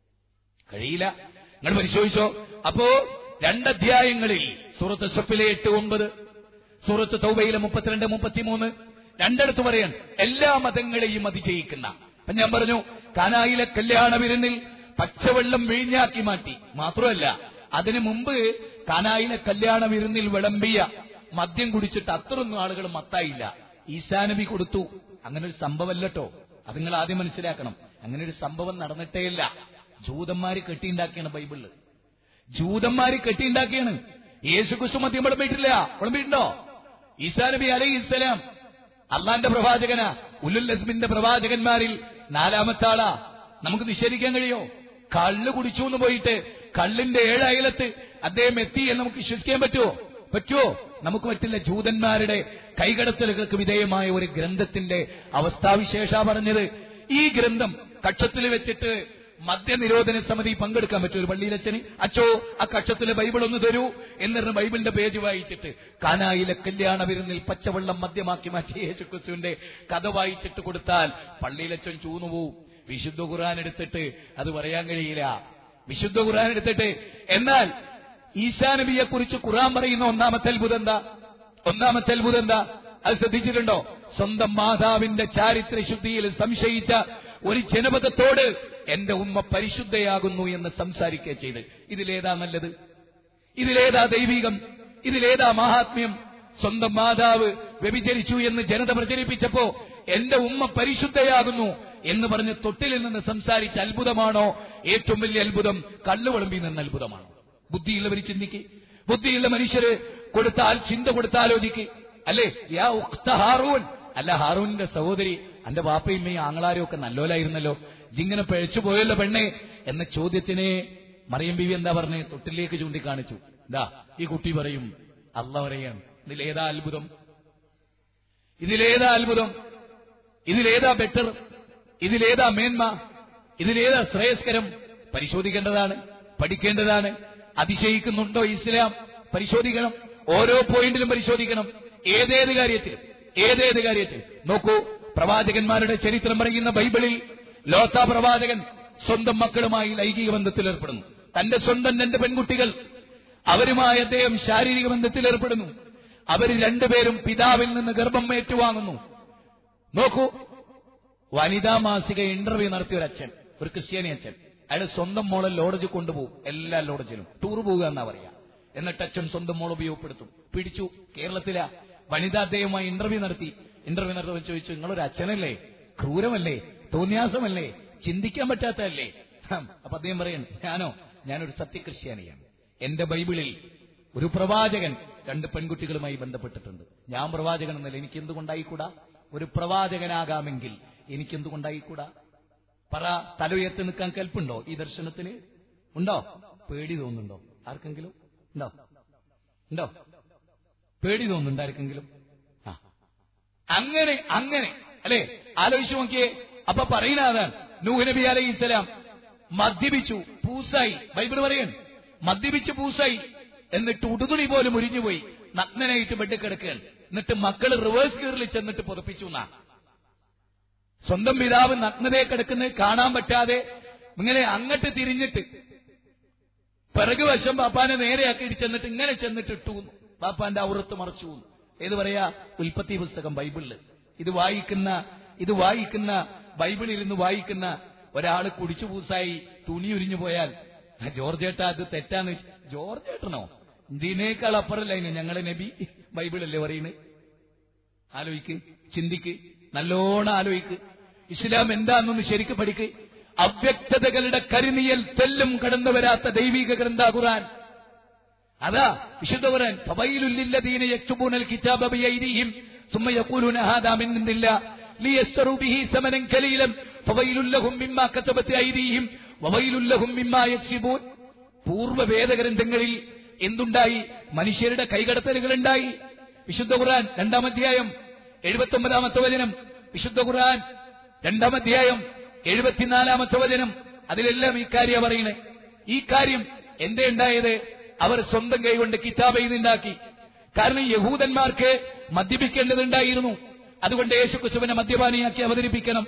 കഴിയില്ല നിങ്ങൾ പരിശോധിച്ചോ അപ്പോ രണ്ടധ്യായങ്ങളിൽ സൂറത്ത് സഫിലെ എട്ട് ഒമ്പത് സൂറത്ത് തൗബയിലെ മുപ്പത്തിരണ്ട് മുപ്പത്തിമൂന്ന് രണ്ടിടത്ത് പറയാൻ എല്ലാ മതങ്ങളെയും അതിജയിക്കുന്ന അപ്പൊ ഞാൻ പറഞ്ഞു കാനായിലെ കല്യാണ വിരുന്നിൽ പച്ചവെള്ളം വിഴിഞ്ഞാക്കി മാറ്റി മാത്രമല്ല അതിനു മുമ്പ് കാനായിലെ കല്യാണ വിരുന്നിൽ വിളമ്പിയ മദ്യം കുടിച്ചിട്ട് അത്രയൊന്നും ആളുകൾ മത്തായില്ല ഈസാനബി കൊടുത്തു അങ്ങനെ ഒരു സംഭവമല്ലട്ടോ അത് നിങ്ങൾ ആദ്യം മനസ്സിലാക്കണം അങ്ങനെ ഒരു സംഭവം നടന്നിട്ടേയില്ല ജൂതന്മാര് കെട്ടിയുണ്ടാക്കിയാണ് ബൈബിളില് ജൂതന്മാര് കെട്ടിയുണ്ടാക്കിയാണ് യേശു കുസു മദ്യം വിളമ്പിയിട്ടില്ല വിളമ്പിയിട്ടുണ്ടോ ഈസാ നബി അലൈഹി ഇസ്ലാം അള്ളാന്റെ പ്രവാചകനാ ഉലുൽ അസ്മിന്റെ പ്രവാചകന്മാരിൽ നാലാമത്തെ ആളാ നമുക്ക് നിഷേധിക്കാൻ കഴിയോ കള്ള് കുടിച്ചു എന്ന് പോയിട്ട് കള്ളിന്റെ ഏഴ് അയലത്ത് അദ്ദേഹം എത്തി എന്ന് നമുക്ക് വിശ്വസിക്കാൻ പറ്റുമോ പറ്റുമോ നമുക്ക് പറ്റില്ല ജൂതന്മാരുടെ കൈകടത്തലുകൾക്ക് വിധേയമായ ഒരു ഗ്രന്ഥത്തിന്റെ അവസ്ഥാവിശേഷ പറഞ്ഞത് ഈ ഗ്രന്ഥം കക്ഷത്തിൽ വെച്ചിട്ട് മദ്യനിരോധന സമിതി പങ്കെടുക്കാൻ പറ്റും ഒരു പള്ളിയിലച്ഛന് അച്ചോ ആ കക്ഷത്തിലെ ബൈബിൾ ഒന്ന് തരൂ എന്നിട്ട് ബൈബിളിന്റെ പേജ് വായിച്ചിട്ട് കാനായിലെ കല്യാണ വിരുന്നിൽ പച്ചവെള്ളം മദ്യമാക്കി മാറ്റി യേശുക്രിസ്തുവിന്റെ കഥ വായിച്ചിട്ട് കൊടുത്താൽ പള്ളിയിലച്ഛൻ ചൂന്നു പോവും വിശുദ്ധ ഖുർആൻ എടുത്തിട്ട് അത് പറയാൻ കഴിയില്ല വിശുദ്ധ ഖുർആൻ എടുത്തിട്ട് എന്നാൽ ഈശാ നബിയെ കുറിച്ച് ഖുർആൻ പറയുന്ന ഒന്നാമത്തെ അത്ഭുതം എന്താ ഒന്നാമത്തെ അത്ഭുതം എന്താ അത് ശ്രദ്ധിച്ചിട്ടുണ്ടോ സ്വന്തം മാതാവിന്റെ ചാരിത്ര ശുദ്ധിയിൽ സംശയിച്ച ഒരു ജനപദത്തോട് എന്റെ ഉമ്മ പരിശുദ്ധയാകുന്നു എന്ന് സംസാരിക്കുക ചെയ്ത് ഇതിലേതാ നല്ലത് ഇതിലേതാ ദൈവികം ഇതിലേതാ മഹാത്മ്യം സ്വന്തം മാതാവ് വ്യഭിചരിച്ചു എന്ന് ജനത പ്രചരിപ്പിച്ചപ്പോ എന്റെ ഉമ്മ പരിശുദ്ധയാകുന്നു എന്ന് പറഞ്ഞ് തൊട്ടിലിൽ നിന്ന് സംസാരിച്ച അത്ഭുതമാണോ ഏറ്റവും വലിയ അത്ഭുതം കള്ളുവിളമ്പി നിന്ന് അത്ഭുതമാണോ ബുദ്ധിയുള്ളവർ ചിന്തിക്ക് ബുദ്ധിയുള്ള മനുഷ്യര് കൊടുത്താൽ ചിന്ത കൊടുത്താലോചിക്ക് അല്ലേ യാ ഉക്ത ഹാറൂൻ അല്ല ഹാറൂനിന്റെ സഹോദരി എന്റെ വാപ്പയും ഈ ആങ്ങളാരും ഒക്കെ നല്ലോലായിരുന്നല്ലോ ജിങ്ങനെ പഴച്ചു പോയല്ലോ പെണ്ണെ എന്ന ചോദ്യത്തിനെ മറിയം ബിവി എന്താ പറഞ്ഞ് തൊട്ടിലേക്ക് ചൂണ്ടിക്കാണിച്ചു ഇതാ ഈ കുട്ടി പറയും അല്ല പറയാം ഇതിലേതാ അത്ഭുതം ഇതിലേതാ അത്ഭുതം ഇതിലേതാ ബെറ്റർ ഇതിലേതാ മേന്മ ഇതിലേതാ ശ്രേയസ്കരം പരിശോധിക്കേണ്ടതാണ് പഠിക്കേണ്ടതാണ് അതിശയിക്കുന്നുണ്ടോ ഇസ്ലാം പരിശോധിക്കണം ഓരോ പോയിന്റിലും പരിശോധിക്കണം ഏതേത് കാര്യത്തിൽ ഏതേത് കാര്യത്തിൽ നോക്കൂ പ്രവാചകന്മാരുടെ ചരിത്രം പറയുന്ന ബൈബിളിൽ ലോത്ത പ്രവാചകൻ സ്വന്തം മക്കളുമായി ലൈംഗിക ബന്ധത്തിൽ ഏർപ്പെടുന്നു തന്റെ സ്വന്തം രണ്ട് പെൺകുട്ടികൾ അവരുമായി അദ്ദേഹം ശാരീരിക ബന്ധത്തിൽ ഏർപ്പെടുന്നു അവർ രണ്ടുപേരും പിതാവിൽ നിന്ന് ഗർഭം ഏറ്റുവാങ്ങുന്നു നോക്കൂ വനിതാ മാസിക ഇന്റർവ്യൂ നടത്തിയ ഒരു അച്ഛൻ ഒരു ക്രിസ്ത്യാനി അച്ഛൻ അയാൾ സ്വന്തം മോളെ ലോഡ്ജിൽ കൊണ്ടുപോകും എല്ലാ ലോഡ്ജിലും ടൂർ പോകുക എന്നാ പറയാ എന്നിട്ട് അച്ഛൻ സ്വന്തം മോൾ ഉപയോഗപ്പെടുത്തും പിടിച്ചു കേരളത്തിലെ വനിതാ അദ്ദേഹവുമായി ഇന്റർവ്യൂ നടത്തി ഇന്റർവ്യൂ നടത്തി ചോദിച്ചു നിങ്ങളൊരു അച്ഛനല്ലേ ക്രൂരമല്ലേ തോന്യാസമല്ലേ ചിന്തിക്കാൻ പറ്റാത്തതല്ലേ ഹം, അപ്പൊ അദ്ദേഹം പറയും ഞാനോ ഞാനൊരു സത്യക്രിസ്ത്യാനിയാണ് എന്റെ ബൈബിളിൽ ഒരു പ്രവാചകൻ രണ്ട് പെൺകുട്ടികളുമായി ബന്ധപ്പെട്ടിട്ടുണ്ട് ഞാൻ പ്രവാചകൻ എന്നല്ല എനിക്ക് എന്തുകൊണ്ടായിക്കൂടാ ഒരു പ്രവാചകനാകാമെങ്കിൽ എനിക്ക് എന്തുകൊണ്ടായിക്കൂടാ പറ തല ഉയർത്തി നിൽക്കാൻ കൽപ്പുണ്ടോ ഈ ദർശനത്തിന് ഉണ്ടോ പേടി തോന്നുന്നുണ്ടോ ആർക്കെങ്കിലും ഉണ്ടോ ഉണ്ടോ പേടി തോന്നുന്നുണ്ടോ ആർക്കെങ്കിലും ആ അങ്ങനെ അങ്ങനെ അല്ലെ ആലോചിച്ചു നോക്കിയേ അപ്പൊ പറയുന്ന അതാണ് നൂഹ് നബി അലൈഹി ഇസ്ലാം മദ്യപിച്ചു പൂസായി ബൈബിൾ പറയൻ മദ്യപിച്ച് പൂസായി എന്നിട്ട് ഉടുതുണി പോലും ഉരിഞ്ഞുപോയി നഗ്നനായിട്ട് ബെഡ് കിടക്കുകയാണ് എന്നിട്ട് മക്കള് റിവേഴ്സ് ഗിയറിൽ ചെന്നിട്ട് പുറപ്പിച്ചു എന്നാ സ്വന്തം പിതാവ് നഗ്നതയെ കിടക്കുന്നത് കാണാൻ പറ്റാതെ ഇങ്ങനെ അങ്ങട്ട് തിരിഞ്ഞിട്ട് പിറകു വശം പാപ്പാനെ നേരെയാക്കിയിട്ട് ചെന്നിട്ട് ഇങ്ങനെ ചെന്നിട്ട് ഇട്ടു പാപ്പാന്റെ ഔറത്ത് മറച്ചു ഏത് പറയാ ഉൽപ്പത്തി പുസ്തകം ബൈബിളില് ഇത് വായിക്കുന്ന ഇത് വായിക്കുന്ന ബൈബിളിൽ നിന്ന് വായിക്കുന്ന ഒരാള് കുടിച്ചു പൂസായി തുണി ഉരിഞ്ഞു പോയാൽ ആ ജോർജേട്ട അത് തെറ്റാന്ന് വെച്ച് ജോർജേട്ടനോ ഇതിനേക്കാൾ അപ്പുറല്ല ഇനി ഞങ്ങളെ നബി ബൈബിളല്ലേ പറയുന്നത് ആലോചിക്ക് ചിന്തിക്ക് നല്ലോണം ആലോചിക്ക് ഇസ്ലാം എന്താണെന്നൊന്ന് ശരിക്ക് പഠിക്ക് അവ്യക്തതകളുടെ കരിനിയൽ തെല്ലും കടന്നു വരാത്ത ദൈവിക ഗ്രന്ഥ ഖുറാൻ അതാ വിശുദ്ധ ഖുറാൻ ഫവൈലുല്ലില്ലദീന യക്തുബൂനൽ കിതാബ ബിയൈദിഹിം ثم يقولون هذا من عند الله ليشتروا به ثمنا قليلا فويل لهم مما كتبت ايديهم وويل لهم مما يكسبون പൂർവ്വ വേദഗ്രന്ഥങ്ങളിൽ എന്തുണ്ടായി മനുഷ്യരുടെ കൈകടത്തലുകൾ ഉണ്ടായി വിശുദ്ധ ഖുർആൻ രണ്ടാം അധ്യായം എഴുപത്തി ഒമ്പതാമത്തെ വചനം വിശുദ്ധ ഖുർആൻ രണ്ടാം അധ്യായം എഴുപത്തിനാലാമത്തെ വചനം അതിലെല്ലാം ഈ കാര്യം പറയുന്നത് ഈ കാര്യം എന്തേ ഉണ്ടായത് അവർ സ്വന്തം കൈകൊണ്ട് കിതാബ് എഴുതുണ്ടാക്കി കാരണം യഹൂദന്മാർക്ക് മദ്യപിക്കേണ്ടതുണ്ടായിരുന്നു അതുകൊണ്ട് യേശു ക്രിസ്തുവിനെ മദ്യപാനിയാക്കി അവതരിപ്പിക്കണം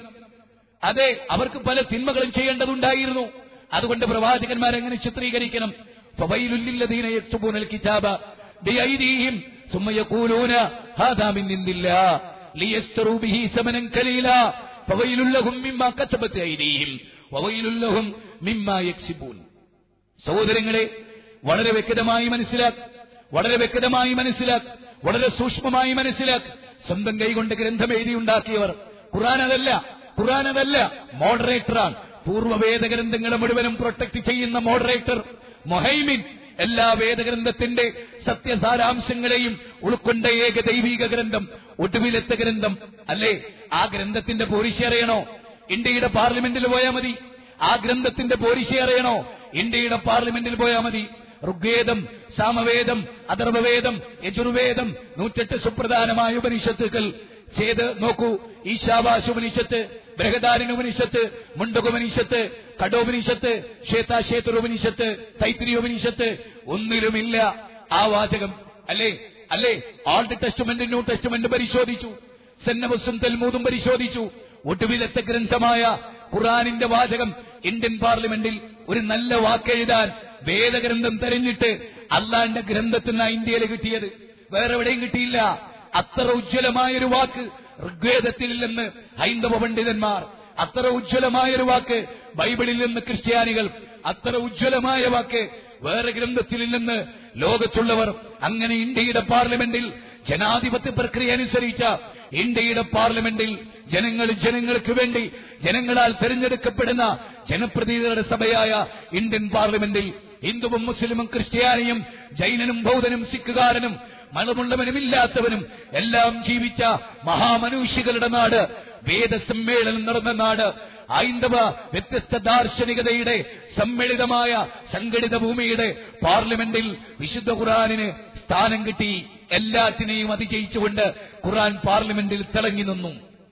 അതെ അവർക്ക് പല തിന്മകളും ചെയ്യേണ്ടതുണ്ടായിരുന്നു അതുകൊണ്ട് പ്രവാചകന്മാർ എങ്ങനെ ചിത്രീകരിക്കണം ഫവൈലുല്ലില്ലദീന യക്തുബൂനൽ കിതാബ ബിഐദീഹിം ثم يقولون هذا من عند الله ليشتروا به ثمنا قليلا فويل لهم مما كتبت ايديهم وويل لهم مما يكسبون സഹോദരങ്ങളെ വളരെ വ്യക്തമായി മനസ്സിലാക്ക് വളരെ വ്യക്തമായി മനസ്സിലാക്ക് വളരെ സൂക്ഷ്മമായി മനസ്സിലാക്ക് സ്വന്തം കൈകൊണ്ട് ഗ്രന്ഥം എഴുതിയുണ്ടാക്കിയവർ ഖുറാൻ അതല്ല ഖുറാൻ അതല്ല മോഡറേറ്ററാണ് പൂർവ്വ വേദഗ്രന്ഥങ്ങളെ മുഴുവനും പ്രൊട്ടക്ട് ചെയ്യുന്ന മോഡറേറ്റർ മൊഹൈമിൻ എല്ലാ വേദഗ്രന്ഥത്തിന്റെ സത്യസാരാംശങ്ങളെയും ഉൾക്കൊണ്ട ഏക ദൈവിക ഗ്രന്ഥം ഒടുവിലത്തെ ഗ്രന്ഥം അല്ലേ ആ ഗ്രന്ഥത്തിന്റെ പോരിശ അറിയണോ ഇന്ത്യയുടെ പാർലമെന്റിൽ പോയാൽ മതി ആ ഗ്രന്ഥത്തിന്റെ പോരിശ അറിയണോ ഇന്ത്യയുടെ പാർലമെന്റിൽ പോയാൽ മതി ഋഗ്വേദം സാമവേദം അഥർവവേദം യജുർവേദം നൂറ്റെട്ട് സുപ്രധാനമായ ഉപനിഷത്തുക്കൾ ചെയ്ത് നോക്കൂ ഈശാവാശുപനിഷത്ത് ബൃഹദാരനുപനിഷത്ത് മുണ്ടകുപനിഷത്ത് കടോപനിഷത്ത് ശ്വേതാശ്വേതരോപനിഷത്ത് തൈത്രിയോപനിഷത്ത് ഒന്നിലുമില്ല ആ വാചകം അല്ലേ അല്ലേ ഓൾഡ് ടെസ്റ്റ്മെന്റ് ന്യൂ ടെസ്റ്റ്മെന്റ് പരിശോധിച്ചു സെന്നബസും തെൽമൂതും പരിശോധിച്ചു ഒടുവിലത്തെ ഗ്രന്ഥമായ ഖുറാനിന്റെ വാചകം ഇന്ത്യൻ പാർലമെന്റിൽ ഒരു നല്ല വാക്കെഴുതാൻ വേദഗ്രന്ഥം തെരഞ്ഞിട്ട് അള്ളാന്റെ ഗ്രന്ഥത്തിൽ നിന്നാണ് ഇന്ത്യയിൽ കിട്ടിയത് വേറെ എവിടെയും കിട്ടിയില്ല അത്ര ഉജ്ജ്വലമായൊരു വാക്ക് ഋഗ്വേദത്തിലില്ലെന്ന് ഹൈന്ദവ പണ്ഡിതന്മാർ അത്ര ഉജ്ജ്വലമായൊരു വാക്ക് ബൈബിളിൽ നിന്ന് ക്രിസ്ത്യാനികൾ അത്ര ഉജ്ജ്വലമായ വാക്ക് വേറെ ഗ്രന്ഥത്തിലില്ലെന്ന് ലോകത്തുള്ളവർ അങ്ങനെ ഇന്ത്യയുടെ പാർലമെന്റിൽ ജനാധിപത്യ പ്രക്രിയ അനുസരിച്ച ഇന്ത്യയുടെ പാർലമെന്റിൽ ജനങ്ങൾ ജനങ്ങൾക്ക് വേണ്ടി ജനങ്ങളാൽ തെരഞ്ഞെടുക്കപ്പെടുന്ന ജനപ്രതിനിധികളുടെ സഭയായ ഇന്ത്യൻ പാർലമെന്റിൽ ഹിന്ദുവും മുസ്ലിമും ക്രിസ്ത്യാനിയും ജൈനനും ബൗദ്ധനും സിഖുകാരനും മതമുള്ളവനും ഇല്ലാത്തവനും എല്ലാം ജീവിച്ച മഹാമനുഷ്യകളുടെ നാട് വേദസമ്മേളനം നടന്ന നാട് ഹൈന്ദവ വ്യത്യസ്ത ദാർശനികതയുടെ സമ്മിളിതമായ സംഘടിത ഭൂമിയുടെ പാർലമെന്റിൽ വിശുദ്ധ ഖുറാനിന് സ്ഥാനം കിട്ടി എല്ലാറ്റിനെയും അതിജയിച്ചുകൊണ്ട് ഖുറാൻ പാർലമെന്റിൽ തിളങ്ങി നിന്നു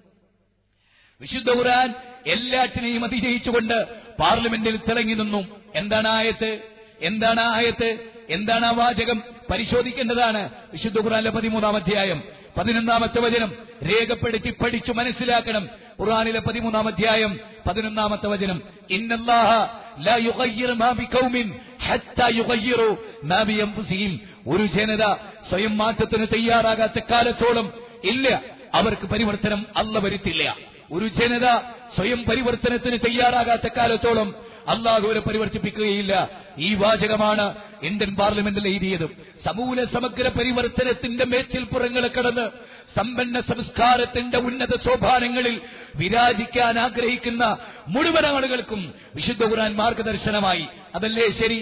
വിശുദ്ധ ഖുറാൻ എല്ലാറ്റിനെയും അതിജയിച്ചുകൊണ്ട് പാർലമെന്റിൽ തിളങ്ങി നിന്നു എന്താണ് ആയത്ത് എന്താണ് ആയത്ത് എന്താണ് ആ വാചകം പരിശോധിക്കേണ്ടതാണ് വിശുദ്ധ ഖുറാനിലെ പതിമൂന്നാം അധ്യായം പതിനൊന്നാമത്തെ വചനം രേഖപ്പെടുത്തി പഠിച്ചു മനസ്സിലാക്കണം ഖുറാനിലെ പതിമൂന്നാം അധ്യായം പതിനൊന്നാമത്തെ വചനം ഇന്നല്ലാഹ ലാ യുഗയ്യിറു മാ ബിഖൗമിൻ ഹത്താ യുഗയ്യിറു മാ ബിഅൻഫുസിഹിം ഒരു ജനത സ്വയം മാറ്റത്തിന് തയ്യാറാകാത്ത കാലത്തോളം ഇല്ല അവർക്ക് പരിവർത്തനം അല്ല വരുത്തില്ല ഒരു ജനത സ്വയം പരിവർത്തനത്തിന് തയ്യാറാകാത്ത കാലത്തോളം അള്ളാഹു അവരെ പരിവർത്തിപ്പിക്കുകയില്ല ഈ വാചകമാണ് ഇന്ത്യൻ പാർലമെന്റിൽ എഴുതിയത് സമൂല സമഗ്ര പരിവർത്തനത്തിന്റെ മേച്ചിൽപ്പുറങ്ങൾ കടന്ന് സമ്പന്ന സംസ്കാരത്തിന്റെ ഉന്നത സോപാനങ്ങളിൽ വിരാജിക്കാൻ ആഗ്രഹിക്കുന്ന മുഴുവൻ ആളുകൾക്കും വിശുദ്ധ ഖുർആൻ മാർഗദർശനമായി അതല്ലേ ശരി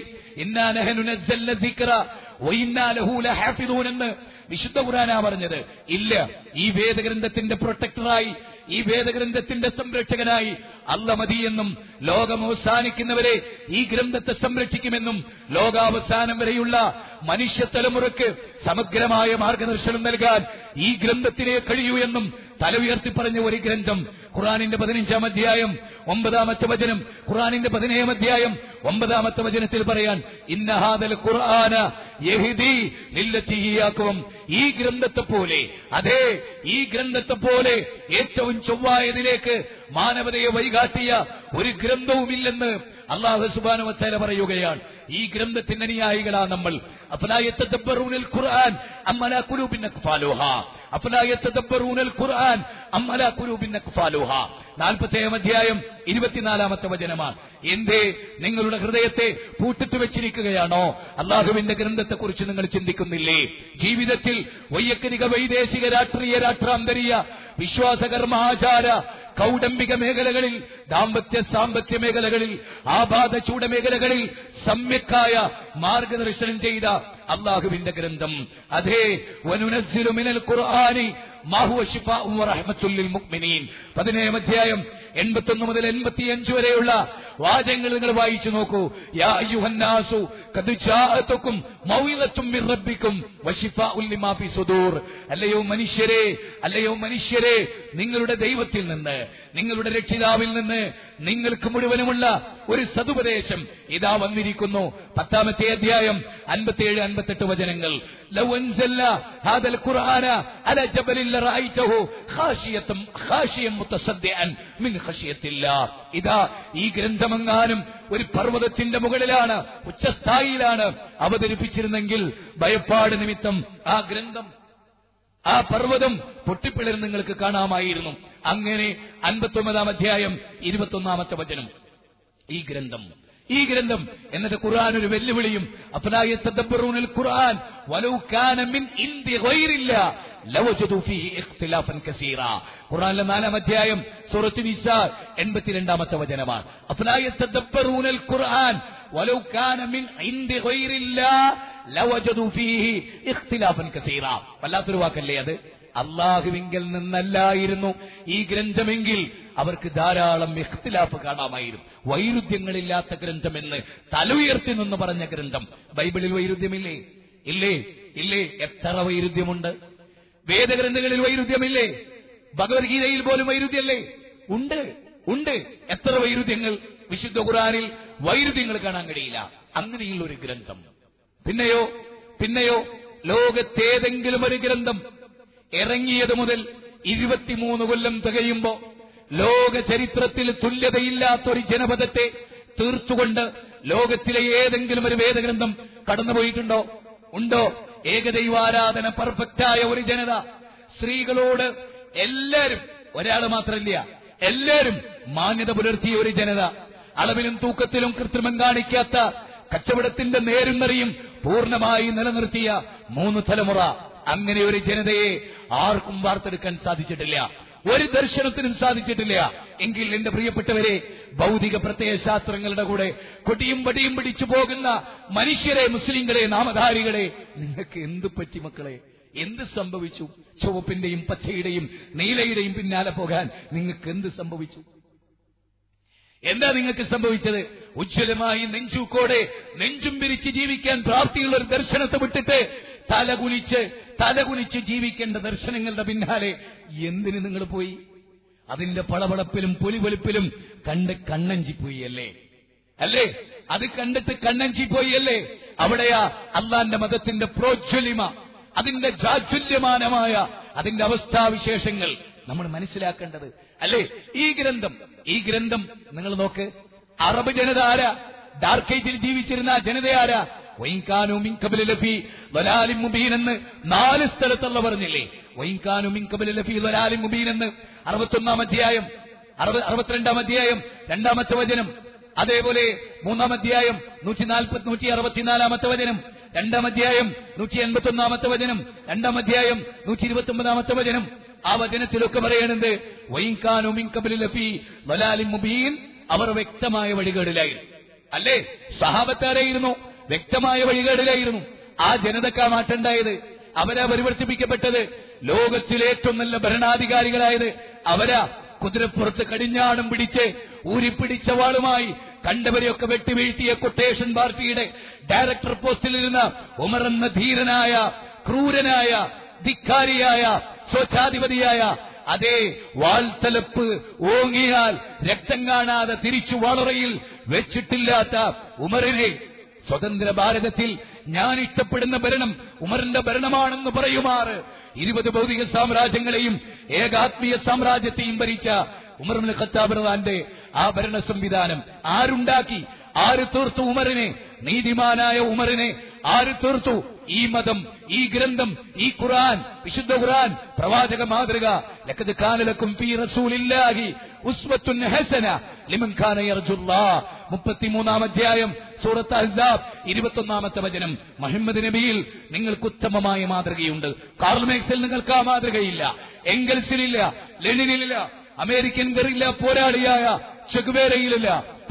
എന്ന് വിശുദ്ധ ഖുറാനാ പറഞ്ഞത് ഇല്ല ഈ വേദഗ്രന്ഥത്തിന്റെ പ്രൊട്ടക്ടറായി ഈ വേദഗ്രന്ഥത്തിന്റെ സംരക്ഷകനായി അല്ല മതിയെന്നും ലോകം അവസാനിക്കുന്നവരെ ഈ ഗ്രന്ഥത്തെ സംരക്ഷിക്കുമെന്നും ലോകാവസാനം വരെയുള്ള മനുഷ്യ തലമുറക്ക് സമഗ്രമായ മാർഗദർശനം നൽകാൻ ഈ ഗ്രന്ഥത്തിനെ കഴിയൂ എന്നും തല ഉയർത്തി പറഞ്ഞ ഒരു ഗ്രന്ഥം ഖുറാനിന്റെ പതിനഞ്ചാം അധ്യായം ഒമ്പതാമത്തെ വചനം ഖുറാനിന്റെ പതിനേഴാം അധ്യായം ഒമ്പതാമത്തെ വചനത്തിൽ പറയാൻ ഇന്നഹാദൽ ഖുർആന യഹ്ദി ലില്ലത്തി ഹിയാക്കും ഈ ഗ്രന്ഥത്തെ പോലെ അതെ ഈ ഗ്രന്ഥത്തെ പോലെ ഏറ്റവും ചൊവ്വായതിലേക്ക് മാനവതയെ വഴികാട്ടിയ ഒരു ഗ്രന്ഥവുമില്ലെന്ന് അള്ളാഹു സുബാന വച്ചാല പറയുകയാണ് ഈ ഗ്രന്ഥത്തിന്റെ അനുയായികളാ നമ്മൾ അഫലായത്തബ്ബറൂനൽ ഖുർആൻ അമ്മല കുലൂബിൻ അക്ഫാലുഹ അഫലായത്തബ്ബറൂനൽ ഖുർആൻ അമ്മല കുലൂബിൻ അക്ഫാലുഹ നാൽപ്പത്തേഴാം അധ്യായം ഇരുപത്തിനാലാമത്തെ വചനമാണ് എന്തേ നിങ്ങളുടെ ഹൃദയത്തെ പൂട്ടിട്ട് വെച്ചിരിക്കുകയാണോ അള്ളാഹുവിന്റെ ഗ്രന്ഥത്തെക്കുറിച്ച് നിങ്ങൾ ചിന്തിക്കുന്നില്ലേ ജീവിതത്തിൽ വൈയക്കരിക വൈദേശിക രാഷ്ട്രീയ രാഷ്ട്രാന്തരീയ വിശ്വാസകർമ്മ ആചാര കൗടംബിക മേഖലകളിൽ ദാമ്പത്യ സാമ്പത്യ മേഖലകളിൽ ആപാത ചൂട മേഖലകളിൽ സമ്യക്കായ മാർഗദർശനം ചെയ്ത അള്ളാഹുവിന്റെ ഗ്രന്ഥം അതേ വനുനസ്സിലു മിനൽ ഖുർആനി മാഹുവ ശിഫാഉം വറഹ്മത്തുൽ ലിൽ മുഅ്മിനീൻ പതിനേഴാം അധ്യായം എൺപത്തൊന്ന് മുതൽ എൺപത്തിയഞ്ച് വരെയുള്ള വാചകങ്ങൾ നിങ്ങൾ വായിച്ചു നോക്കൂ യാ അയ്യുഹന്നാസു ഖദ് ജാഅതുക്കും മൗഇദത്തും മിർ റബ്ബിക്കും വശിഫാഉൽ ലിമാ ഫി സുദൂർ അല്ലയോ മനുഷ്യരെ അല്ലയോ മനുഷ്യരെ നിങ്ങളുടെ ദൈവത്തിൽ നിന്ന് നിങ്ങളുടെ രക്ഷിതാവിൽ നിന്ന് നിങ്ങൾക്ക് മുഴുവനുമുള്ള ഒരു സതുപദേശം ഇതാ വന്നിരിക്കുന്നു പത്താമത്തെ അധ്യായം അൻപത്തിയേഴ് അൻപത്തെട്ട് വചനങ്ങൾ ലൗ അൻസൽന ഹാദൽ ഖുർആന അല ജബലിൽ ലറഅയ്തഹു ഖാശിയതം ഖാശിയം മുതസദ്ദിഅൻ മിൻ ഖശിയത്തില്ലാ ഇതാ ഈ ഗ്രന്ഥമെങ്ങാനും ഒരു പർവ്വതത്തിന്റെ മുകളിലാണ് ഉച്ചസ്ഥായിയിലാണ് അവതരിപ്പിച്ചിരുന്നെങ്കിൽ ഭയപ്പാട് നിമിത്തം ആ ഗ്രന്ഥം ആ പർവ്വതം പൊട്ടിപ്പിളർ നിങ്ങൾക്ക് കാണാമായിരുന്നു അങ്ങനെ അൻപത്തൊമ്പതാം അധ്യായം ഇരുപത്തൊന്നാമത്തെ വചനം ഈ ഗ്രന്ഥം ഈ ഗ്രന്ഥം എന്നിട്ട് ഖുർആൻ ഒരു വെല്ലുവിളിയും അഫലായ തദബ്ബറൂനൽ ഖുർആൻ വലൗ കാന മിൻ ഇന്ദി ഗൈറില്ല ലവജദു ഫീഹി ഇഖ്തിലാഫൻ കസീറ ഖുർആനിലെ നാലാം അധ്യായം സൂറത്ത് നിസാ എൺപത്തിരണ്ടാമത്തെ വചനമാണ് അഫലായ തദബ്ബറൂനൽ ഖുർആൻ വലൗ കാന മിൻ ഇന്ദി ഗൈറില്ല ലവജദു ഫീഹി ഇഖ്തിലാഫൻ കസീറ വല്ലാത്തൊരു വാക്കല്ലേ അത് അള്ളാഹുവിങ്കിൽ നിന്നല്ലായിരുന്നു ഈ ഗ്രന്ഥമെങ്കിൽ അവർക്ക് ധാരാളം ഇഖ്തിലാഫ് കാണാമായിരുന്നു വൈരുദ്ധ്യങ്ങളില്ലാത്ത ഗ്രന്ഥമെന്ന് തല ഉയർത്തി നിന്ന് പറഞ്ഞ ഗ്രന്ഥം ബൈബിളിൽ വൈരുദ്ധ്യമില്ലേ ഇല്ലേ ഇല്ലേ എത്ര വൈരുദ്ധ്യമുണ്ട് വേദഗ്രന്ഥങ്ങളിൽ വൈരുദ്ധ്യമില്ലേ ഭഗവത്ഗീതയിൽ പോലും വൈരുദ്ധ്യല്ലേ ഉണ്ട് ഉണ്ട് എത്ര വൈരുദ്ധ്യങ്ങൾ വിശുദ്ധ ഖുറാനിൽ വൈരുദ്ധ്യങ്ങൾ കാണാൻ കഴിയില്ല അങ്ങനെയുള്ള ഒരു ഗ്രന്ഥം പിന്നെയോ പിന്നെയോ ലോകത്തേതെങ്കിലും ഒരു ഗ്രന്ഥം ഇറങ്ങിയത് മുതൽ ഇരുപത്തിമൂന്ന് കൊല്ലം തികയുമ്പോ ലോക ചരിത്രത്തിൽ തുല്യതയില്ലാത്ത ഒരു ജനപദത്തെ തീർത്തുകൊണ്ട് ലോകത്തിലെ ഏതെങ്കിലും ഒരു വേദഗ്രന്ഥം കടന്നുപോയിട്ടുണ്ടോ ഉണ്ടോ ഏകദൈവാരാധന പെർഫെക്റ്റായ ഒരു ജനത സ്ത്രീകളോട് എല്ലാരും ഒരാൾ മാത്രമില്ല എല്ലാരും മാന്യത പുലർത്തിയ ഒരു ജനത അളവിലും തൂക്കത്തിലും കൃത്രിമം കാണിക്കാത്ത കച്ചവടത്തിന്റെ നേരും നിറയും പൂർണ്ണമായി നിലനിർത്തിയ മൂന്ന് തലമുറ അങ്ങനെ ഒരു ജനതയെ ആർക്കും വാർത്തെടുക്കാൻ സാധിച്ചിട്ടില്ല ഒരു ദർശനത്തിനും സാധിച്ചിട്ടില്ല എങ്കിൽ എന്റെ പ്രിയപ്പെട്ടവരെ ഭൗതിക പ്രത്യയശാസ്ത്രങ്ങളുടെ കൂടെ കൊടിയും വടിയും പിടിച്ചു പോകുന്ന മനുഷ്യരെ മുസ്ലിങ്ങളെ നാമധാരികളെ നിങ്ങൾക്ക് എന്ത് പറ്റി മക്കളെ എന്ത് സംഭവിച്ചു ചുവപ്പിന്റെയും പച്ചയുടെയും നീലയുടെയും പിന്നാലെ പോകാൻ നിങ്ങൾക്ക് എന്ത് സംഭവിച്ചു എന്താ നിങ്ങൾക്ക് സംഭവിച്ചത് ഉജ്ജ്വലമായി നെഞ്ചൂക്കോടെ നെഞ്ചും പിരിച്ച് ജീവിക്കാൻ പ്രാപ്തിയുള്ള ഒരു ദർശനത്തെ വിട്ടിട്ട് തലകുനിച്ച് തലകുനിച്ച് ജീവിക്കേണ്ട ദർശനങ്ങളുടെ പിന്നാലെ എന്തിന് നിങ്ങൾ പോയി അതിന്റെ പളപളപ്പിലും പൊലിപൊലിപ്പിലും കണ്ട് കണ്ണഞ്ചിപ്പോയി അല്ലേ അല്ലേ അത് കണ്ടിട്ട് കണ്ണഞ്ചിപ്പോയി അല്ലേ അവിടെയാ അള്ളാന്റെ മതത്തിന്റെ പ്രോജ്വലിമ അതിന്റെ ജാജ്വല്യമാനമായ അതിന്റെ അവസ്ഥാവിശേഷങ്ങൾ നമ്മൾ മനസ്സിലാക്കേണ്ടത് അല്ലേ ഈ ഗ്രന്ഥം ഈ ഗ്രന്ഥം നിങ്ങൾ നോക്ക് അറബ് ജനത ആരാ ഡാർക്ക് ഏജിൽ ജീവിച്ചിരുന്ന ആ ജനത ആരാ വൈൻകാനു മിൻകബിൽ ലഫി വലാലിം മുബീൻ എന്ന് നാല് സ്ഥലത്തുള്ള പറഞ്ഞില്ലേ വൈൻകാനു മിൻകബിൽ ലഫി വലാലിം മുബീൻ എന്ന് അറുപത്തൊന്നാം അധ്യായം അറുപ- അറുപത്തിരണ്ടാം അധ്യായം രണ്ടാമത്തെ വചനം അതേപോലെ മൂന്നാം അധ്യായം നൂറ്റി നാൽപ്പത്തി നൂറ്റി അറുപത്തിനാലാമത്തെ വചനം രണ്ടാം അധ്യായം നൂറ്റി എൺപത്തി ഒന്നാമത്തെ വചനം രണ്ടാം അധ്യായം നൂറ്റി ഇരുപത്തി ഒമ്പതാമത്തെ വചനം ആ വചനത്തിലൊക്കെ പറയണത് വൈൻകാനു മിൻകബിൽ ലഫി വലാലിം മുബീൻ അവർ വ്യക്തമായ വഴികേടിലായിരുന്നു അല്ലേ സഹാബത്താരായിരുന്നു വ്യക്തമായ വഴികേടിലായിരുന്നു ആ ജനതക്കാ മാറ്റണ്ടായത് അവരാ പരിവർത്തിപ്പിക്കപ്പെട്ടത് ലോകത്തിലെ ഏറ്റവും നല്ല ഭരണാധികാരികളായത് അവരാ കുതിരപ്പുറത്ത് കടിഞ്ഞാണം പിടിച്ച് ഊരിപ്പിടിച്ച വാളുമായി കണ്ടവരെയൊക്കെ വെട്ടിവീഴ്ത്തിയ കൊട്ടേഷൻ പാർട്ടിയുടെ ഡയറക്ടർ പോസ്റ്റിലിരുന്ന ഉമർ എന്ന ധീരനായ ക്രൂരനായ ധിക്കാരിയായ സ്വച്ഛാധിപതിയായ അതേ വാൾത്തലപ്പ് ഓങ്ങിയാൽ രക്തം കാണാതെ തിരിച്ചു വളറയിൽ വെച്ചിട്ടില്ലാത്ത ഉമറിനെ സ്വതന്ത്ര ഭാരതത്തിൽ ഞാൻ ഇഷ്ടപ്പെടുന്ന ഭരണം ഉമറിന്റെ ഭരണമാണെന്ന് പറയുമാറ് ഇരുപത് ഭൗതിക സാമ്രാജ്യങ്ങളെയും ഏകാത്മീയ സാമ്രാജ്യത്തെയും ഭരിച്ച ഉമർമുൽ ഖത്താബ് റഹ്മാന്റെ ആ ഭരണ സംവിധാനം ആരുണ്ടാക്കി ആര് തീർത്തു ഉമറിനെ നീതിമാനായ ഉമറിനെ ആര് തീർത്തു ഈ മതം ഈ ഗ്രന്ഥം ഈ ഖുർആൻ വിശുദ്ധ ഖുർആൻ പ്രവാചക മാതൃക ലക്കത് കാനലക്കും ഫീ റസൂലില്ലാഹി ഉസ്വത്തുൻ ഹസന ലിമൻ കാന യർജുല്ലാഹ് മുപ്പത്തിമൂന്നാം അധ്യായം സൂറത്ത് അഹ്സാബ് ഇരുപത്തൊന്നാമത്തെ വചനം മുഹമ്മദ് നബിയിൽ നിങ്ങൾക്ക് ഉത്തമമായ മാതൃകയുണ്ട് കാർൽമേക്സിൽ നിങ്ങൾക്ക് ആ മാതൃകയില്ല എംഗൽസിലില്ല ലെനിനിലില്ല American guerrilla പോരാളിയായ ചെഗുവേരയിലില്ല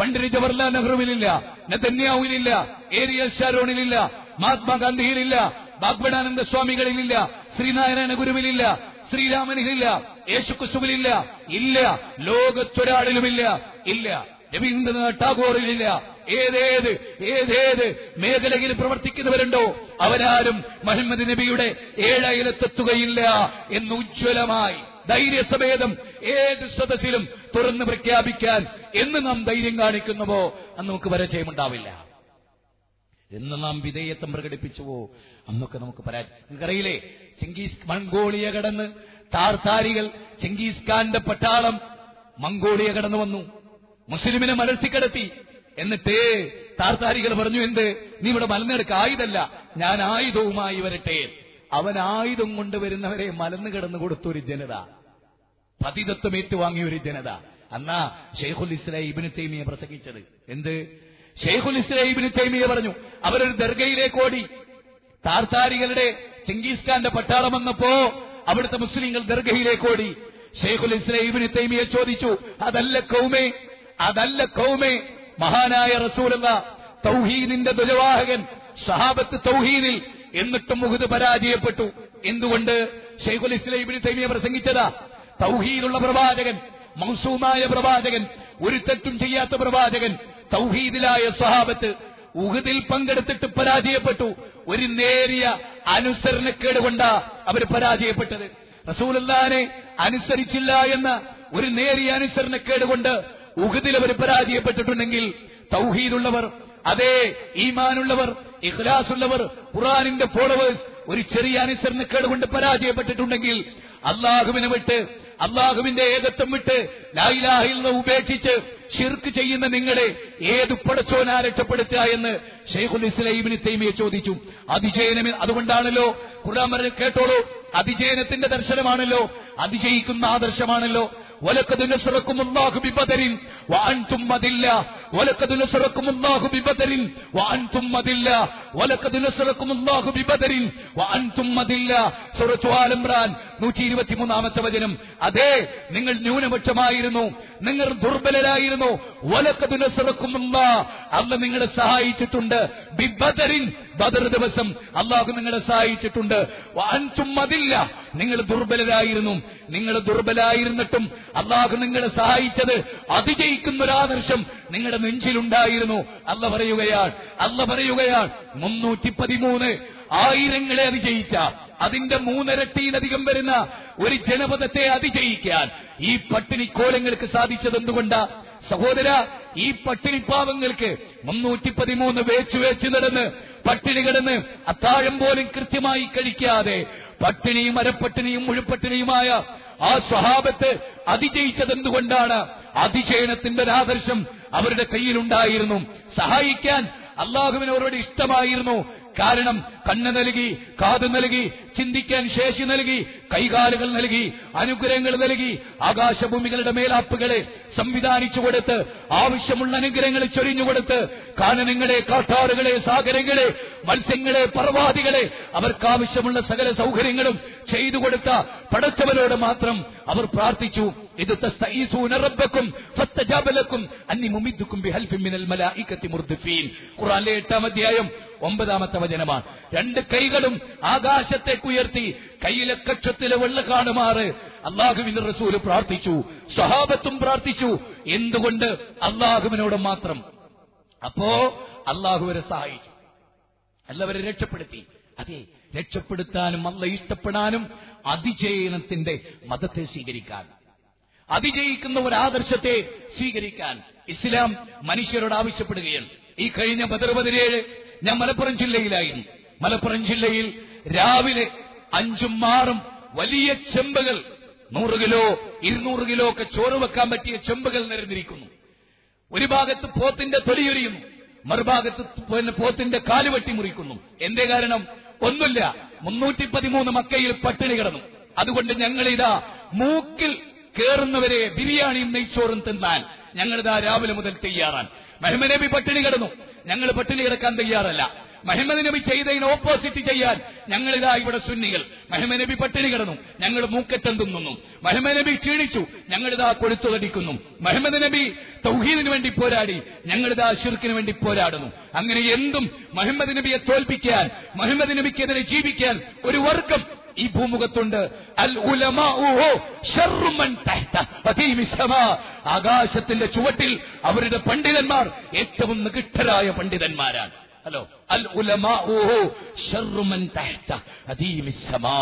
Pandit Jawaharlal നെഹ്റുവിലില്ല നെതന്യാവുവിലില്ല aerial ഷാരോണിലില്ല മഹാത്മാഗാന്ധിയിലില്ല ബാഗ്ബടാനന്ദ സ്വാമികളിലില്ല Sreenarayana ഗുരുവിലില്ല ശ്രീരാമനിലില്ല യേശുക്രിസ്തുവിലില്ല ഇല്ല ലോകത്തൊരാളിലുമില്ല ഇല്ല രവീന്ദ്രനാഥ് ടാഗോറിലില്ല ഏതേത് ഏതേത് മേഖലയിൽ പ്രവർത്തിക്കുന്നവരുണ്ടോ അവരാരും മുഹമ്മദ് നബിയുടെ ഏഴയിലെത്തെത്തുകയില്ല എന്ന് ഉജ്ജ്വലമായി ധൈര്യസമേതം ഏത് സദസ്സിലും തുറന്ന് പ്രഖ്യാപിക്കാൻ എന്ന് നാം ധൈര്യം കാണിക്കുന്നുവോ അന്ന് നമുക്ക് പരാജയമുണ്ടാവില്ല എന്ന് നാം വിധേയത്വം പ്രകടിപ്പിച്ചുവോ അന്നൊക്കെ നമുക്ക് പരാജയം നിങ്ങൾക്കറിയില്ലേ ചെങ്കീസ് മംഗോളിയ കടന്ന് താർത്താരികൾ ചെങ്കീസ് ഖാന്റെ പട്ടാളം മംഗോളിയ കടന്നു വന്നു മുസ്ലിമിനെ മലർത്തിക്കിടത്തി എന്നിട്ട് താർത്താരികൾ പറഞ്ഞു എന്ത് നീ ഇവിടെ മലന്നെടുക്ക ആയുധല്ല ഞാൻ ആയുധവുമായി വരട്ടെ അവൻ ആയുധം കൊണ്ടുവരുന്നവരെ മലന്ന് കിടന്നു കൊടുത്തൊരു ജനത പതിതത്വം ഏറ്റുവാങ്ങിയ ഒരു ജനത അന്നാ ഷെയ്ഖുൽ ഇസ്ലാം ഇബിന് തൈമിയെ പ്രസംഗിച്ചത് എന്ത് ഷെയ്ഖുൽ ഇസ്ലാം ഇബിന് തൈമിയെ പറഞ്ഞു അവരൊരു ദർഗയിലേക്ക് ഓടി താർത്താരികളുടെ ചെങ്കീസ് ഖാന്റെ പട്ടാളം വന്നപ്പോ അവിടുത്തെ മുസ്ലിങ്ങൾ ദർഗയിലേക്ക് ഓടി ഷെയ്ഖുൽ ഇസ്ലാം ഇബിന് തൈമിയെ ചോദിച്ചു അതല്ല കൗമേ അതല്ല കൗമേ മഹാനായ റസൂലല്ല തൗഹീദിന്റെ ധ്വജവാഹകൻ സഹാബത്ത് തൗഹീദിൽ എന്നിട്ടും മുഹുദ് പരാജയപ്പെട്ടു എന്തുകൊണ്ട് ഷെയ്ഖുൽ ഇസ്ലാം ഇബിന് തൈമിയെ പ്രസംഗിച്ചതാ തൗഹീദുള്ള പ്രവാചകൻ മൗസൂമായ പ്രവാചകൻ ഒരു തെറ്റും ചെയ്യാത്ത പ്രവാചകൻ തൗഹീദിലായ സ്വഹാബത്ത് ഉഹദിൽ പങ്കെടുത്തിട്ട് പരാജയപ്പെട്ടു ഒരു നേരിയ അനുസരണക്കേട് കൊണ്ടാ അവർ പരാജയപ്പെട്ടത് റസൂലുള്ളാനെ അനുസരിച്ചില്ല എന്ന ഒരു നേരിയ അനുസരണക്കേട് കൊണ്ട് ഉഹദിൽ അവർ പരാജയപ്പെട്ടിട്ടുണ്ടെങ്കിൽ തൗഹീദുള്ളവർ അതേ ഈമാനുള്ളവർ ഇഖ്ലാസുള്ളവർ ഖുറാനിന്റെ ഫോളോവേഴ്സ് ഒരു ചെറിയ അനുസരണക്കേട് കൊണ്ട് പരാജയപ്പെട്ടിട്ടുണ്ടെങ്കിൽ അള്ളാഹുവിനെ വിട്ട് അള്ളാഹുവിന്റെ ഏകത്വം വിട്ട് ലായിലാഹിൽ ഉപേക്ഷിച്ച് ഷിർക്ക് ചെയ്യുന്ന നിങ്ങളെ ഏത് പടച്ചോനാ രക്ഷപ്പെടുത്തുക എന്ന് ഷെയ്ഖുൽ ഇസ്ലൈമിന് തൈമിയെ ചോദിച്ചു അതിജയനം അതുകൊണ്ടാണല്ലോ ഖുർആൻ പറഞ്ഞ് കേട്ടോളൂ അതിജയനത്തിന്റെ ദർശനമാണല്ലോ അതിജയിക്കുന്ന ആദർശമാണല്ലോ ولقد نصركم الله ببدر وأنتم مذلة ولقد نصركم الله ببدر وأنتم مذلة ولقد نصركم الله ببدر وأنتم مذلة സൂറത്ത് ആൽ ഇമ്രാൻ നൂറ്റി ഇരുപത്തിമൂന്നാമത്തെ വചനം അതെ നിങ്ങൾ ന്യൂനപക്ഷമായിരുന്നു നിങ്ങൾ ദുർബലരായിരുന്നു വലക്കത് നസറക്കുമുള്ള അല്ല നിങ്ങളെ സഹായിച്ചിട്ടുണ്ട് ബിബദറിൻ ബദർ ദിവസം അള്ളാഹു നിങ്ങളെ സഹായിച്ചിട്ടുണ്ട് അൻതും അതില്ല നിങ്ങൾ ദുർബലരായിരുന്നു നിങ്ങൾ ദുർബലായിരുന്നിട്ടും അള്ളാഹു നിങ്ങളെ സഹായിച്ചത് അതിജയിക്കുന്ന ഒരു ആദർശം നിങ്ങളുടെ നെഞ്ചിലുണ്ടായിരുന്നു അല്ല പറയുകയാണ് അല്ല പറയുകയാണ് മുന്നൂറ്റി പതിമൂന്ന് ആയിരങ്ങളെ അതിജയിച്ച അതിന്റെ മൂന്നിരട്ടിയിലധികം വരുന്ന ഒരു ജനപദത്തെ അതിജയിക്കാൻ ഈ പട്ടിണിക്കോലങ്ങൾക്ക് സാധിച്ചത് എന്തുകൊണ്ടാ സഹോദര ഈ പട്ടിണിപ്പാവങ്ങൾക്ക് മുന്നൂറ്റി പതിമൂന്ന് വേച്ചു വേച്ച് നടന്ന് പട്ടിണി കിടന്ന് അത്താഴം പോലും കൃത്യമായി കഴിക്കാതെ പട്ടിണിയും അരപ്പട്ടിണിയും മുഴുപ്പട്ടിണിയുമായ ആ സ്വഹാബത്ത് അതിജയിച്ചത് എന്തുകൊണ്ടാണ് അതിജയനത്തിന്റെ ഒരു ആദർശം അവരുടെ കയ്യിലുണ്ടായിരുന്നു സഹായിക്കാൻ അള്ളാഹുവിന് അവരോട് ഇഷ്ടമായിരുന്നു കാരണം കണ്ണ് നൽകി കാത് നൽകി ചിന്തിക്കാൻ ശേഷി നൽകി കൈകാലുകൾ നൽകി അനുഗ്രഹങ്ങൾ നൽകി ആകാശഭൂമികളുടെ മേലാപ്പുകളെ സംവിധാനിച്ചു കൊടുത്ത് ആവശ്യമുള്ള അനുഗ്രഹങ്ങൾ ചൊരിഞ്ഞുകൊടുത്ത് കാനനങ്ങളെ കാട്ടാറുകളെ സാഗരങ്ങളെ മത്സ്യങ്ങളെ പർവാദികളെ അവർക്ക് ആവശ്യമുള്ള സകല സൗകര്യങ്ങളും ചെയ്തു കൊടുത്ത പടച്ചവരോട് മാത്രം അവർ പ്രാർത്ഥിച്ചു ഇത് തസ്തഈസൂന റബ്ബക്കും ഫസ്തജാബലക്കും അന്നി മുമിദ്ദുക്കും ബിഹൽഫിൻ മിനൽ മലായികത്തി മുർദിഫീൻ ഖുർആനിലെ എട്ടാം അധ്യായം ഒമ്പതാമത്തെ വചനമാണ് രണ്ട് കൈകളും ആകാശത്തേക്ക് ഉയർത്തി കയ്യിലെ കക്ഷത്തിലെ വെള്ള കാണുമാറ് അള്ളാഹുവിന്റെ റസൂല് പ്രാർത്ഥിച്ചു സ്വഹാബത്തും പ്രാർത്ഥിച്ചു എന്തുകൊണ്ട് അള്ളാഹുവിനോട് മാത്രം അപ്പോ അള്ളാഹുവരെ സഹായിച്ചു അല്ലവരെ രക്ഷപ്പെടുത്തി അതെ രക്ഷപ്പെടുത്താനും അല്ല ഇഷ്ടപ്പെടാനും അതിജയനത്തിന്റെ മതത്തെ സ്വീകരിക്കാൻ അതിജയിക്കുന്ന ഒരു ആദർശത്തെ സ്വീകരിക്കാൻ ഇസ്ലാം മനുഷ്യരോട് ആവശ്യപ്പെടുകയാണ് ഈ കഴിഞ്ഞ ബദർ പതിനേഴ് ഞാൻ മലപ്പുറം ജില്ലയിലായിരുന്നു മലപ്പുറം ജില്ലയിൽ രാവിലെ അഞ്ചും ആറും വലിയ ചെമ്പുകൾ നൂറ് കിലോ ഇരുന്നൂറ് കിലോ ഒക്കെ ചോറ് വെക്കാൻ പറ്റിയ ചെമ്പുകൾ നിരന്നിരിക്കുന്നു ഒരു ഭാഗത്ത് പോത്തിന്റെ തൊലിയൊരിയുന്നു മറുഭാഗത്ത് പിന്നെ പോത്തിന്റെ കാലുവെട്ടി മുറിക്കുന്നു എന്തേ കാരണം ഒന്നുമില്ല മുന്നൂറ്റി പതിമൂന്ന് മക്കയിൽ പട്ടിണി കിടന്നു അതുകൊണ്ട് ഞങ്ങളിതാ മൂക്കിൽ കേറുന്നവരെ ബിരിയാണിയും നെയ്ച്ചോറും തിന്നാൻ ഞങ്ങളിതാ രാവിലെ മുതൽ തയ്യാറാൻ മെഹമ്മദ് നബി പട്ടിണി കിടന്നു ഞങ്ങൾ പട്ടിണി കിടക്കാൻ തയ്യാറല്ല മഹമ്മദ് നബി ചെയ്തതിന് ഓപ്പോസിറ്റ് ചെയ്യാൻ ഞങ്ങളിതാ ഇവിടെ സുന്നികൾ മഹമ്മദ് നബി പട്ടിണി കിടന്നു ഞങ്ങൾ മൂക്കറ്റം തിന്നുന്നു മഹമ്മദ് നബി ക്ഷീണിച്ചു ഞങ്ങളിതാ കൊഴുത്തു തടിക്കുന്നു മഹമ്മദ് നബി തൗഹീദിന് വേണ്ടി പോരാടി ഞങ്ങളിതാ ഷിർക്കിന് വേണ്ടി പോരാടുന്നു അങ്ങനെ എന്തും മുഹമ്മദ് നബിയെ തോൽപ്പിക്കാൻ മുഹമ്മദ് നബിക്കെതിരെ ജീവിക്കാൻ ഒരു വർഗം ഈ ഭൂമുഖത്തുണ്ട് അൽ ഉലമാഉഹു ശർറു മൻ തഹ്ത അദീമി സമാ. ആകാശത്തിന്റെ ചുവട്ടിൽ അവരുടെ പണ്ഡിതന്മാർ ഏറ്റവും നികിഷ്ടരായ പണ്ഡിതന്മാരാണ് ഹലോ അൽ ഉലമാഉഹു ശർറു മൻ തഹ്ത അദീമി സമാ.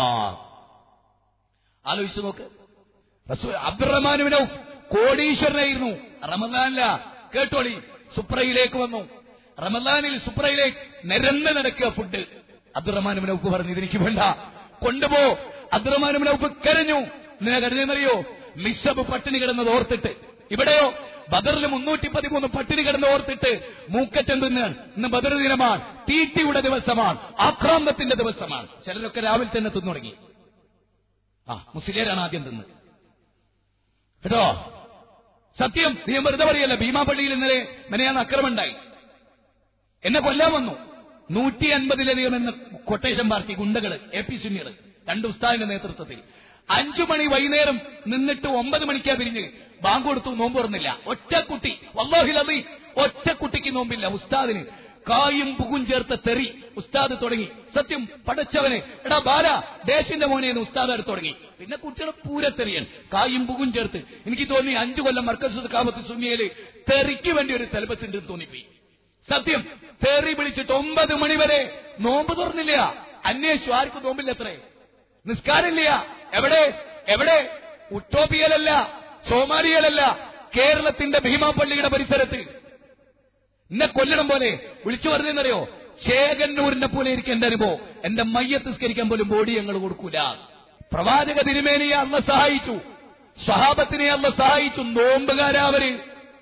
ആലോചിച്ചു നോക്ക് റസൂൽ അബ്ദുറഹ്മാനുവിനോ കോടീശ്വരനായിരുന്നു റമദാനില കേട്ടോളി സുപ്രയിലേക്ക് വന്നു റമദാനിൽ സുപ്രയിലേക്ക് നിരന്ന് നടക്കുക ഫുഡ് അബ്ദുറഹ്മാനുവിനെ ഉപ്പ് പറഞ്ഞു ഇതെനിക്ക് വേണ്ട കൊണ്ടുപോ അബ്ദുറഹ്മാനുവിനെ ഉപ്പ് കരഞ്ഞു നിന്നെ കരുതിയെന്നറിയോ മിസ്സബ് പട്ടിണി കിടന്നത് ഓർത്തിട്ട് ഇവിടെയോ ബദറിൽ മുന്നൂറ്റി പതിമൂന്ന് പട്ടിണി കിടന്ന് ഓർത്തിട്ട് മൂക്കറ്റം തിന്ന് ഇന്ന് ബദർ ദിനമാണ് തീറ്റിയുടെ ദിവസമാണ് ആക്രാന്തത്തിന്റെ ദിവസമാണ് ചിലരൊക്കെ രാവിലെ തന്നെ തിന്നു തുടങ്ങി ആ മുസ്ലിയരാണ് ആദ്യം തിന്ന് കേട്ടോ സത്യം നീ വെറുതെ പറയല്ല ഭീമാപള്ളിയിൽ ഇന്നലെ മെനയാന്ന് അക്രമമുണ്ടായി എന്നെ കൊല്ലാൻ വന്നു നൂറ്റി അൻപതിലധികം എന്ന കൊട്ടേഷൻ പാർട്ടി ഗുണ്ടകള് എ പി സുന്നികള് രണ്ട് ഉസ്താദിന്റെ നേതൃത്വത്തിൽ അഞ്ചു മണി വൈകുന്നേരം നിന്നിട്ട് ഒമ്പത് മണിക്കാ പിരിഞ്ഞ് ബാങ്ക് കൊടുത്തു നോമ്പ് തുറന്നില്ല ഒറ്റക്കുട്ടി വല്ലാഹിലതി ഒറ്റക്കുട്ടിക്ക് നോമ്പില്ല ഉസ്താദിന് കായും പുകും ചേർത്ത തെറി ഉസ്താദ് തുടങ്ങി സത്യം പടച്ചവനെ എടാ ബാല ദേശിന്റെ മോനെ എന്ന് ഉസ്താദ് അടുത്ത് തുടങ്ങി പിന്നെ കുട്ടികളെ പൂരത്തെറിയൻ കായും പുകും ചേർത്ത് എനിക്ക് തോന്നി അഞ്ചു കൊല്ലം മർക്കസ് കാമത്ത് സുന്നിയയില് തെറിക്ക് വേണ്ടി ഒരു സിലബസ് ഉണ്ട് എന്ന് തോന്നിപ്പോയി സത്യം തെറി വിളിച്ചിട്ട് ഒമ്പത് മണി വരെ നോമ്പ് തുറന്നില്ല അന്വേഷിച്ചു ആർക്കും നോമ്പില്ല എത്രേ നിസ്കാരമില്ല എവിടെ എവിടെ ഉട്ടോപ്പിയലല്ല സോമാലിയലല്ല കേരളത്തിന്റെ ഭീമാപ്പള്ളിയുടെ പരിസരത്ത് എന്നെ കൊല്ലണം പോലെ വിളിച്ചു പറഞ്ഞെന്നറിയോ ചേകന്നൂരിനെ പോലെ ഇരിക്കും എന്റെ അനുഭവം എന്റെ മയ്യത്ത് സ്കരിക്കാൻ പോലും ബോഡി ഞങ്ങൾ കൊടുക്കൂല പ്രവാചക തിരുമേനിയെ അല്ല സഹായിച്ചു സ്വഹാബത്തിനെ അല്ല സഹായിച്ചു നോമ്പുകാരാവര്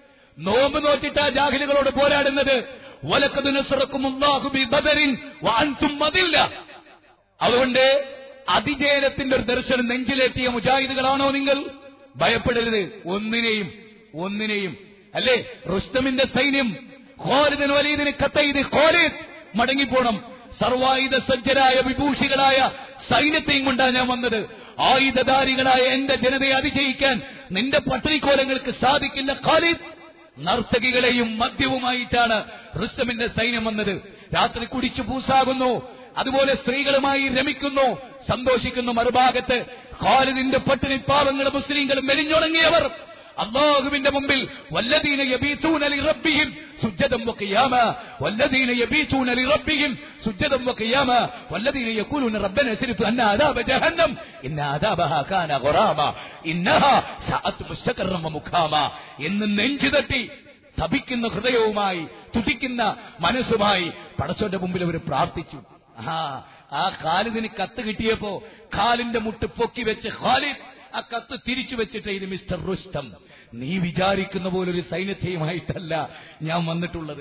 നോമ്പ് നോറ്റിട്ട് ആ ജാഹിലുകളോട് പോരാടുന്നത് വലക്കത് നസ്റക്കും അല്ലാഹു ബി ബദറിൻ വഅൻതും മദില്ല അതുകൊണ്ട് അതിജയനത്തിന്റെ ഒരു ദർശനം നെഞ്ചിലെത്തിയ മുജാഹിദുകളാണോ നിങ്ങൾ ഭയപ്പെടരുത് ഒന്നിനെയും ഒന്നിനെയും അല്ലേ റുസ്തമിന്റെ സൈന്യം ഖോലിദിന് വലീദിന് കത്തൈത് ഖോലിദ് മടങ്ങിപ്പോണം സർവായുധ സജ്ജരായ വിഭൂഷികളായ സൈന്യത്തെയും കൊണ്ടാണ് ഞാൻ വന്നത് ആയുധധാരികളായ എന്റെ ജനതയെ അതിജയിക്കാൻ നിന്റെ പട്ടിണിക്കോലങ്ങൾക്ക് സാധിക്കില്ല ഖാലിദ് നർത്തകികളെയും മദ്യവുമായിട്ടാണ് റുസ്തമിന്റെ സൈന്യം വന്നത് രാത്രി കുടിച്ചു പൂസാകുന്നു അതുപോലെ സ്ത്രീകളുമായി രമിക്കുന്നു സന്തോഷിക്കുന്നു മറുഭാഗത്ത് ഖാലിദിന്റെ പട്ടിണി പാവങ്ങൾ മുസ്ലിങ്ങൾ മെലിഞ്ഞുണങ്ങിയവർ അള്ളാഹുവിന്റെ മുമ്പിൽ വല്ലദീന യബീതൂന ലിറബ്ബിഹിം സുജ്ജദൻ വഖിയാമ വല്ലദീന യബീതൂന ലിറബ്ബിഹിം സുജ്ജദൻ വഖിയാമ വല്ലദീന യഖൂലൂന റബ്ബന സ്രിഫ് അന്ന അദാബ ജഹന്നം ഇന്ന അദാബഹാ കാന ഖുറാമ ഇന്നഹാ സഅത് മുസ്തഖറം വമുഖാമ എന്ന് നെഞ്ചുതട്ടി തപിക്കുന്ന ഹൃദയവുമായി തുടിക്കുന്ന മനസ്സുമായി പടച്ചോന്റെ മുമ്പിൽ അവർ പ്രാർത്ഥിച്ചു ആ ആ ഖാലിദിന് കത്ത് കിട്ടിയപ്പോ ഖാലിന്റെ മുട്ട് പൊക്കി വെച്ച് ഖാലിദ് ആ കത്ത് തിരിച്ചു വെച്ചിട്ട് ഇത് മിസ്റ്റർ റുസ്തം നീ വിചാരിക്കുന്ന പോലൊരു സൈന്യത്തെയുമായിട്ടല്ല ഞാൻ വന്നിട്ടുള്ളത്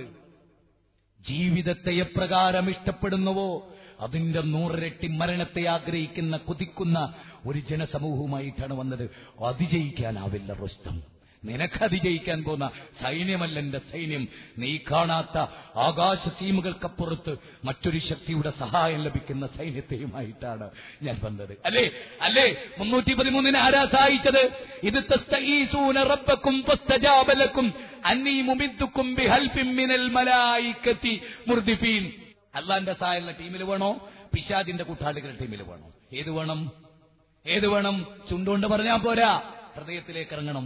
ജീവിതത്തെ എപ്രകാരം ഇഷ്ടപ്പെടുന്നുവോ അതിന്റെ നൂറിരട്ടി മരണത്തെ ആഗ്രഹിക്കുന്ന കുതിക്കുന്ന ഒരു ജനസമൂഹവുമായിട്ടാണ് വന്നത് അതിജയിക്കാനാവില്ല റുസ്തം നിനക്ക് അതിജയിക്കാൻ പോകുന്ന സൈന്യമല്ല എന്റെ സൈന്യം നീ കാണാത്ത ആകാശ സീമകൾക്കപ്പുറത്ത് മറ്റൊരു ശക്തിയുടെ സഹായം ലഭിക്കുന്ന സൈന്യത്തെയുമായിട്ടാണ് ഞാൻ വന്നത് അല്ലേ അല്ലേ മുന്നൂറ്റി പതിമൂന്നിന് ആരാ സഹായിച്ചത് ഇത് തസ്തഈസൂന റബ്ബക്കും ഫസ്തജാബലക്കും അന്നീ മുമിദ്ദുക്കും ബിഹൽഫിൻ മിനൽ മലായികത്തി മുർദിഫീൻ അള്ളാന്റെ സഹായമുള്ള ടീമിൽ വേണോ പിശാദിന്റെ കൂട്ടാളികളുടെ ടീമിൽ വേണോ ഏത് വേണം ഏത് വേണം ചുണ്ടുകൊണ്ട് പറഞ്ഞാ പോരാ ഹൃദയത്തിലേക്ക് ഇറങ്ങണം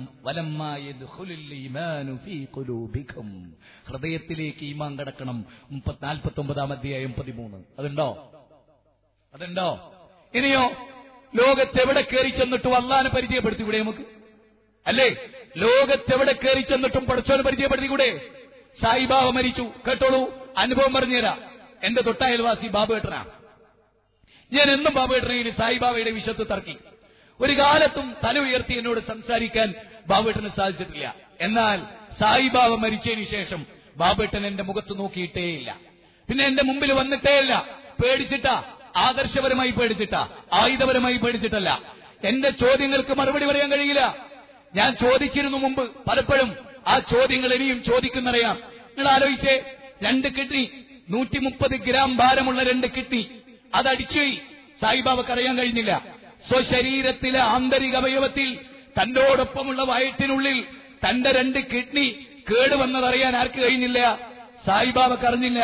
വലമ്മായും ഹൃദയത്തിലേക്ക് ഈമാൻ കിടക്കണം നാൽപ്പത്തി ഒമ്പതാം അധ്യായം പതിമൂന്ന് അതുണ്ടോ അതുണ്ടോ ഇനിയോ ലോകത്തെവിടെ കയറി ചെന്നിട്ടും അള്ളാനെ പരിചയപ്പെടുത്തി കൂടെ നമുക്ക് അല്ലേ ലോകത്തെവിടെ കയറി ചെന്നിട്ടും പടച്ചോനെ പരിചയപ്പെടുത്തിക്കൂടെ സായിബാബ മരിച്ചു കേട്ടോളൂ അനുഭവം പറഞ്ഞുതരാം എന്റെ തൊട്ടയൽവാസി ബാബുവേട്ടനാ ഞാൻ എന്നും ബാബുവേട്ടനെ സായിബാബയുടെ വിശത്ത് തർക്കി ഒരു കാലത്തും തല ഉയർത്തി എന്നോട് സംസാരിക്കാൻ ബാബുവേട്ടന് സാധിച്ചിട്ടില്ല എന്നാൽ സായിബാബ മരിച്ചതിന് ശേഷം ബാബുവേട്ടൻ എന്റെ മുഖത്ത് നോക്കിയിട്ടേയില്ല പിന്നെ എന്റെ മുമ്പിൽ വന്നിട്ടേയില്ല പേടിച്ചിട്ടാ ആദർശപരമായി പേടിച്ചിട്ടാ ആയുധപരമായി പേടിച്ചിട്ടല്ല എന്റെ ചോദ്യങ്ങൾക്ക് മറുപടി പറയാൻ കഴിയില്ല ഞാൻ ചോദിച്ചിരുന്നു മുമ്പ് പലപ്പോഴും ആ ചോദ്യങ്ങൾ ഇനിയും ചോദിക്കുന്നറിയാം നിങ്ങൾ ആലോചിച്ചേ രണ്ട് കിഡ്നി നൂറ്റി മുപ്പത് ഗ്രാം ഭാരമുള്ള രണ്ട് കിഡ്നി അതടിച്ചുപോയി സായിബാബക്ക് അറിയാൻ കഴിഞ്ഞില്ല സ്വശരീരത്തിലെ ആന്തരിക അവയവത്തിൽ തന്നോടൊപ്പമുള്ള വയറ്റിനുള്ളിൽ തന്റെ രണ്ട് കിഡ്നി കേടുവന്നതറിയാൻ ആർക്ക് കഴിഞ്ഞില്ല സായിബാബക്ക് അറിഞ്ഞില്ല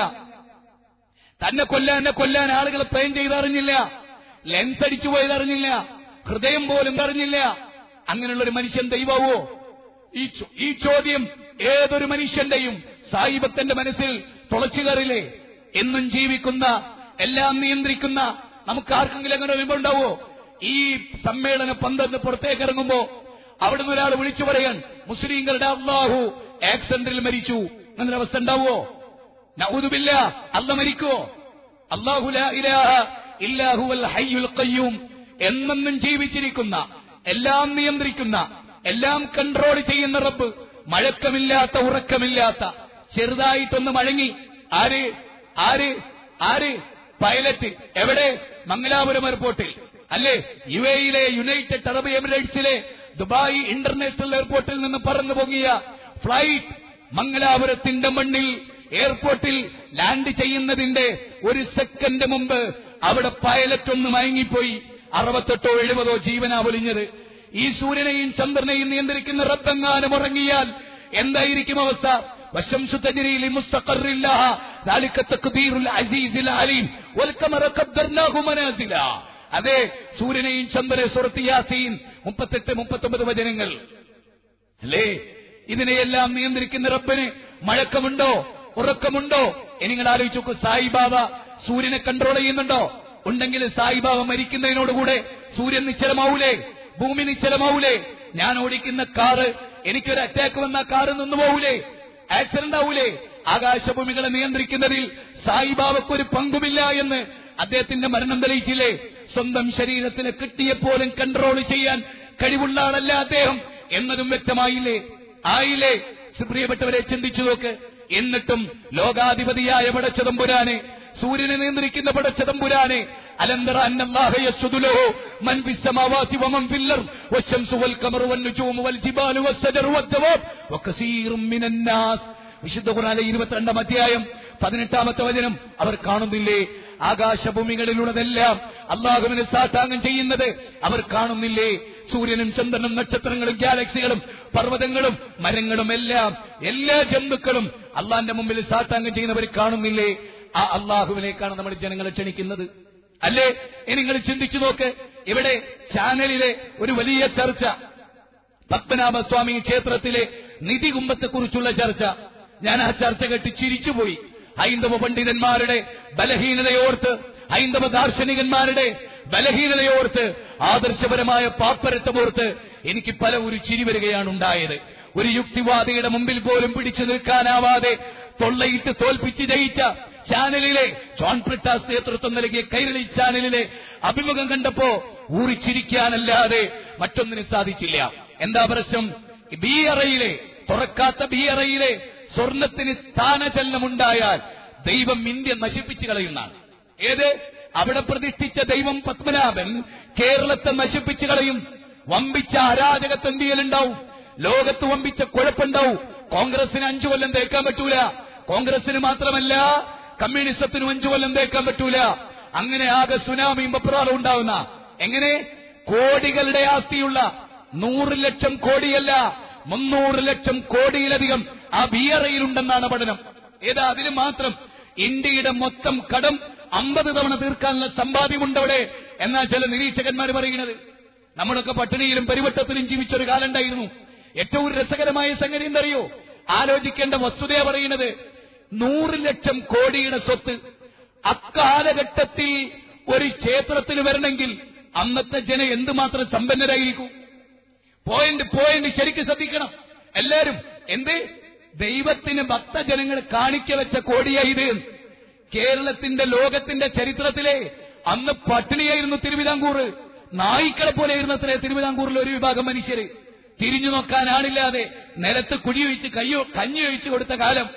തന്നെ കൊല്ലാൻ എന്നെ കൊല്ലാൻ ആളുകൾ പ്ലെയിൻ ചെയ്തറിഞ്ഞില്ല ലെൻസ് അടിച്ചു പോയതറിഞ്ഞില്ല ഹൃദയം പോലും അറിഞ്ഞില്ല അങ്ങനെയുള്ള ഒരു മനുഷ്യൻ ദൈവവോ ഈ ചോ- ഈ ചോദ്യം ഏതൊരു മനുഷ്യന്റെയും സായിബത്തിന്റെ മനസ്സിൽ തുളച്ചു കയറില്ലേ എന്നും ജീവിക്കുന്ന എല്ലാം നിയന്ത്രിക്കുന്ന നമുക്ക് ആർക്കെങ്കിലും അങ്ങനെ വിമ്പുണ്ടാവോ ഈ സമ്മേളന പന്തന്ന് പുറത്തേക്ക് ഇറങ്ങുമ്പോ അവിടുന്ന് ഒരാൾ വിളിച്ചു പറയാൻ മുസ്ലിങ്ങളുടെ അള്ളാഹു ആക്സിഡന്റിൽ മരിച്ചു എന്നൊരു അവസ്ഥ ഉണ്ടാവോ നഊദുബില്ല അല്ല മരിക്കുവോ അല്ലാഹു ലാ ഇലാഹ ഇല്ലാ ഹുവൽ ഹയ്യുൽ ഖയ്യൂം എന്നെന്നും ജീവിച്ചിരിക്കുന്ന എല്ലാം നിയന്ത്രിക്കുന്ന എല്ലാം കൺട്രോൾ ചെയ്യുന്ന റബ്ബ് മഴക്കമില്ലാത്ത ഉറക്കമില്ലാത്ത ചെറുതായിട്ടൊന്ന് മഴങ്ങി ആര് ആര് ആര് പൈലറ്റ് എവിടെ മംഗലാപുരം എയർപോർട്ടിൽ അല്ലേ യു എയിലെ യുണൈറ്റഡ് അറബ് എമിറേറ്റ്സിലെ ദുബായ് ഇന്റർനാഷണൽ എയർപോർട്ടിൽ നിന്ന് പറന്നു പൊങ്ങിയ ഫ്ലൈറ്റ് മംഗലാപുരത്തിന്റെ മണ്ണിൽ എയർപോർട്ടിൽ ലാൻഡ് ചെയ്യുന്നതിന്റെ ഒരു സെക്കൻഡ് മുമ്പ് അവിടെ പൈലറ്റ് ഒന്ന് മയങ്ങിപ്പോയി അറുപത്തെട്ടോ എഴുപതോ ജീവനാ പൊലിഞ്ഞത് ഈ സൂര്യനെയും ചന്ദ്രനെയും നിയന്ത്രിക്കുന്ന റബ്ബെങ്ങാനും ഉറങ്ങിയാൽ എന്തായിരിക്കും അവസ്ഥ والشمس تجري لمستقر لها ذلك تقدير العزيز العليم والقمر قدرناه منازلا അതെ സൂര്യനെയും ചന്ദ്രനെ സുറത്ത് യാസീൻ മുപ്പത്തെട്ട് മുപ്പത്തൊമ്പത് വചനങ്ങൾ അല്ലേ ഇതിനെയെല്ലാം നിയന്ത്രിക്കുന്ന റബ്ബന് മഴക്കമുണ്ടോ ഉറക്കമുണ്ടോ ഇനി നിങ്ങൾ ആലോചിച്ച് നോക്കൂ സായിബാബ സൂര്യനെ കൺട്രോൾ ചെയ്യുന്നുണ്ടോ ഉണ്ടെങ്കിൽ സായിബാബ മരിക്കുന്നതിനോടുകൂടെ സൂര്യൻ നിശ്ചലമാവൂലേ ഭൂമി നിശ്ചലമാവൂലേ ഞാൻ ഓടിക്കുന്ന കാറ് എനിക്കൊരു അറ്റാക്ക് വന്ന കാറ് നിന്നു പോവൂലേ ആക്സിഡന്റ് ആവൂലേ ആകാശഭൂമികളെ നിയന്ത്രിക്കുന്നതിൽ സായിബാബക്കൊരു പങ്കുമില്ല എന്ന് അദ്ദേഹത്തിന്റെ മരണം തെളിയിച്ചില്ലേ സ്വന്തം ശരീരത്തിന് കിട്ടിയപ്പോലും കൺട്രോൾ ചെയ്യാൻ കഴിവുള്ള ആളല്ല അദ്ദേഹം എന്നതും വ്യക്തമായില്ലേ ആയില്ലേ പ്രിയപ്പെട്ടവരെ ചിന്തിച്ചു നോക്ക് എന്നിട്ടും ലോകാധിപതിയായ പടച്ചതമ്പുരാനെ സൂര്യനെ നിയന്ത്രിക്കുന്ന പടച്ചതമ്പുരാനെ അലന്തറ അന്നല്ലാഹയസ്തുലോ മൻ ഫിസ്സമാവാതി വമൻ ഫില്ലർ വശംസു വൽ ഖമറു വൻ നുജൂമു വൽ ജിബാലു വസ്സജറു വദ്ദവാബ് വകസീറും മിനന്നാസ് വിശുദ്ധ ഖുർആനിലെ ഇരുപത്തിരണ്ടാം അധ്യായം പതിനെട്ടാമത്തെ വചനം അവർ കാണുന്നില്ലേ ആകാശഭൂമികളിലുള്ളതെല്ലാം അള്ളാഹുവിനെ സാഷ്ടാംഗം ചെയ്യുന്നത് അവർ കാണുന്നില്ലേ സൂര്യനും ചന്ദ്രനും നക്ഷത്രങ്ങളും ഗാലക്സികളും പർവ്വതങ്ങളും മരങ്ങളും എല്ലാം എല്ലാ ജന്തുക്കളും അള്ളാന്റെ മുമ്പിൽ സാഷ്ടാംഗം ചെയ്യുന്നവർ കാണുന്നില്ലേ ആ അള്ളാഹുവിനേക്കാണ് നമ്മൾ ജനങ്ങളെ ക്ഷണിക്കുന്നത് അല്ലേ ഇനി നിങ്ങൾ ചിന്തിച്ചു നോക്ക് ഇവിടെ ചാനലിലെ ഒരു വലിയ ചർച്ച പത്മനാഭസ്വാമി ക്ഷേത്രത്തിലെ നിധികുംഭത്തെക്കുറിച്ചുള്ള ചർച്ച ഞാൻ ആ ചർച്ച കേട്ട് ചിരിച്ചുപോയി ഹൈന്ദവ പണ്ഡിതന്മാരുടെ ബലഹീനതയോർത്ത് ഹൈന്ദവ ദാർശനികന്മാരുടെ ബലഹീനതയോർത്ത് ആദർശപരമായ പാപ്പരത്തമോർത്ത് എനിക്ക് പല ഒരു ചിരി വരികയാണ് ഉണ്ടായത് ഒരു യുക്തിവാദിയുടെ മുമ്പിൽ പോലും പിടിച്ചു നിൽക്കാനാവാതെ തൊള്ളയിട്ട് തോൽപ്പിച്ച് ജയിച്ച ചാനലിലെ ജോൺ ബ്രിട്ടാസ് നേതൃത്വം നൽകിയ കൈരളി ചാനലിലെ അഭിമുഖം കണ്ടപ്പോ ഊറിച്ചിരിക്കാനല്ലാതെ മറ്റൊന്നിനും സാധിച്ചില്ല എന്താ പ്രശ്നം ബി അറയിലെ തുറക്കാത്ത ബി അറയിലെ സ്വർണത്തിന് സ്ഥാനചലനമുണ്ടായാൽ ദൈവം ഇന്ത്യ നശിപ്പിച്ചു കളയുന്നതാണ് ഏത് അവിടെ പ്രതിഷ്ഠിച്ച ദൈവം പത്മനാഭൻ കേരളത്തെ നശിപ്പിച്ചു കളയും വമ്പിച്ച അരാജകത്വം ഇന്ത്യയിലുണ്ടാവും ലോകത്ത് വമ്പിച്ച കുഴപ്പമുണ്ടാവും കോൺഗ്രസിന് അഞ്ചു കൊല്ലം തേക്കാൻ പറ്റൂല കോൺഗ്രസിന് മാത്രമല്ല കമ്മ്യൂണിസത്തിനും അഞ്ചു കൊല്ലം തേക്കാൻ പറ്റൂല അങ്ങനെ ആകെ സുനാമിയും പപ്രാളും ഉണ്ടാവുന്ന എങ്ങനെ കോടികളുടെ ആസ്തിയുള്ള നൂറ് ലക്ഷം കോടിയല്ല മുന്നൂറ് ലക്ഷം കോടിയിലധികം ആ ബിയറയിലുണ്ടെന്നാണ് പഠനം ഏതാ അതിന് മാത്രം ഇന്ത്യയുടെ മൊത്തം കടം അമ്പത് തവണ തീർക്കാനുള്ള സമ്പാദ്യമുണ്ട് അവിടെ എന്നാ ചില നിരീക്ഷകന്മാർ പറയുന്നത് നമ്മളൊക്കെ പട്ടിണിയിലും പരിവട്ടത്തിലും ജീവിച്ചൊരു കാലം ഉണ്ടായിരുന്നു ഏറ്റവും രസകരമായ സംഗതി എന്തറിയോ ആലോചിക്കേണ്ട വസ്തുതയാ പറയുന്നത് നൂറ് ലക്ഷം കോടിയുടെ സ്വത്ത് അക്കാലഘട്ടത്തിൽ ഒരു ക്ഷേത്രത്തിൽ വരണമെങ്കിൽ അന്നത്തെ ജനം എന്തുമാത്രം സമ്പന്നരായിരിക്കും പോയിന്റ് പോയിന്റ് ശരിക്കും ശ്രദ്ധിക്കണം എല്ലാരും എന്ത് ദൈവത്തിന് ഭക്തജനങ്ങൾ കാണിക്ക വെച്ച കോടിയാ ഇത് കേരളത്തിന്റെ ലോകത്തിന്റെ ചരിത്രത്തിലെ അന്ന് പട്ടിണിയായിരുന്നു തിരുവിതാംകൂർ നായിക്കളെ പോലെയായിരുന്നു അത്രേ തിരുവിതാംകൂറിലെ ഒരു വിഭാഗം മനുഷ്യര് തിരിഞ്ഞു നോക്കാൻ ആളില്ലാതെ നിലത്ത് കുഴിയൊഴിച്ച് കയ്യോ കഞ്ഞി ഒഴിച്ചു കൊടുത്ത കാലം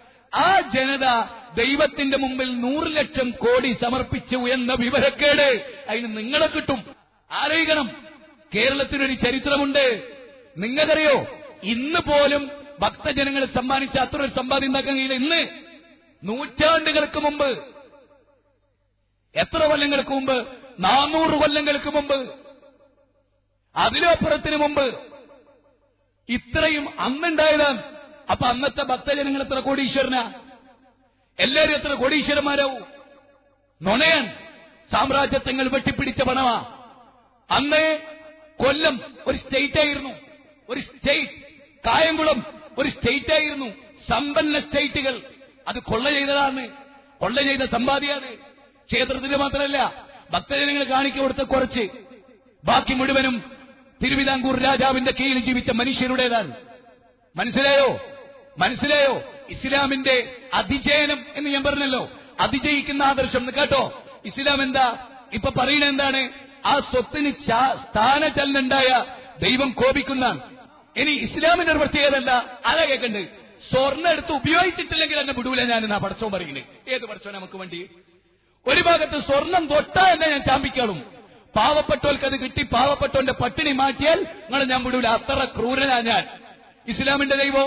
ആ ജനത ദൈവത്തിന്റെ മുമ്പിൽ നൂറ് ലക്ഷം കോടി സമർപ്പിച്ചു എന്ന വിവരക്കേട് അതിന് നിങ്ങളെ കിട്ടും ആലോചിക്കണം കേരളത്തിനൊരു ചരിത്രമുണ്ട് നിങ്ങൾക്കറിയോ ഇന്ന് പോലും ഭക്തജനങ്ങൾ സമ്മാനിച്ച അത്ര ഒരു സമ്പാദ്യം ഉണ്ടാക്കാൻ കഴിയില്ല ഇന്ന് നൂറ്റാണ്ടുകൾക്ക് മുമ്പ് എത്ര കൊല്ലങ്ങൾക്ക് മുമ്പ് നാനൂറ് കൊല്ലങ്ങൾക്ക് മുമ്പ് അതിലപ്പുറത്തിന് മുമ്പ് ഇത്രയും അന്നുണ്ടായതാണ് അപ്പൊ അന്നത്തെ ഭക്തജനങ്ങൾ എത്ര കോടീശ്വരനാ എല്ലാരും എത്ര കോടീശ്വരന്മാരാവും നുണയാൻ സാമ്രാജ്യത്വങ്ങൾ വെട്ടിപ്പിടിച്ച പണമാ അന്ന് കൊല്ലം ഒരു സ്റ്റേറ്റ് ആയിരുന്നു ഒരു സ്റ്റേറ്റ് കായംകുളം ഒരു സ്റ്റേറ്റ് ആയിരുന്നു സമ്പന്ന സ്റ്റേറ്റുകൾ അത് കൊള്ള ചെയ്തതാണ് കൊള്ള ചെയ്ത സമ്പാദ്യാണ് ക്ഷേത്രത്തിന് മാത്രമല്ല ഭക്തജനങ്ങൾ കാണിക്ക കൊടുത്ത കുറച്ച് ബാക്കി മുഴുവനും തിരുവിതാംകൂർ രാജാവിന്റെ കീഴിൽ ജീവിച്ച മനുഷ്യരുടേതാണ് മനസ്സിലായോ മനസ്സിലായോ ഇസ്ലാമിന്റെ അതിജയനം എന്ന് ഞാൻ പറഞ്ഞല്ലോ അതിജയിക്കുന്ന ആദർശം എന്ന് കേട്ടോ ഇസ്ലാം എന്താ ഇപ്പൊ പറയുന്നത് എന്താണ് ആ സ്വത്തിന് ചാ- സ്ഥാനചലനുണ്ടായ ദൈവം കോപിക്കുന്നതാണ് ഇനി ഇസ്ലാമിന്റെ ഒരു പ്രത്യേകത അതാ കേൾക്കണ്ട് സ്വർണ്ണം എടുത്ത് ഉപയോഗിച്ചിട്ടില്ലെങ്കിൽ എന്നെ വിടൂല ഞാൻ എന്നാ പടച്ചോൻ പറയുന്നത് ഏത് പടച്ചോ നമുക്ക് വേണ്ടി ഒരു ഭാഗത്ത് സ്വർണം തൊട്ടാ എന്നെ ഞാൻ ചാമ്പിക്കാളും പാവപ്പെട്ടവർക്ക് അത് കിട്ടി പാവപ്പെട്ടവന്റെ പട്ടിണി മാറ്റിയാൽ നിങ്ങൾ ഞാൻ വിടൂല അത്ര ക്രൂരനാ ഞാൻ ഇസ്ലാമിന്റെ ദൈവോ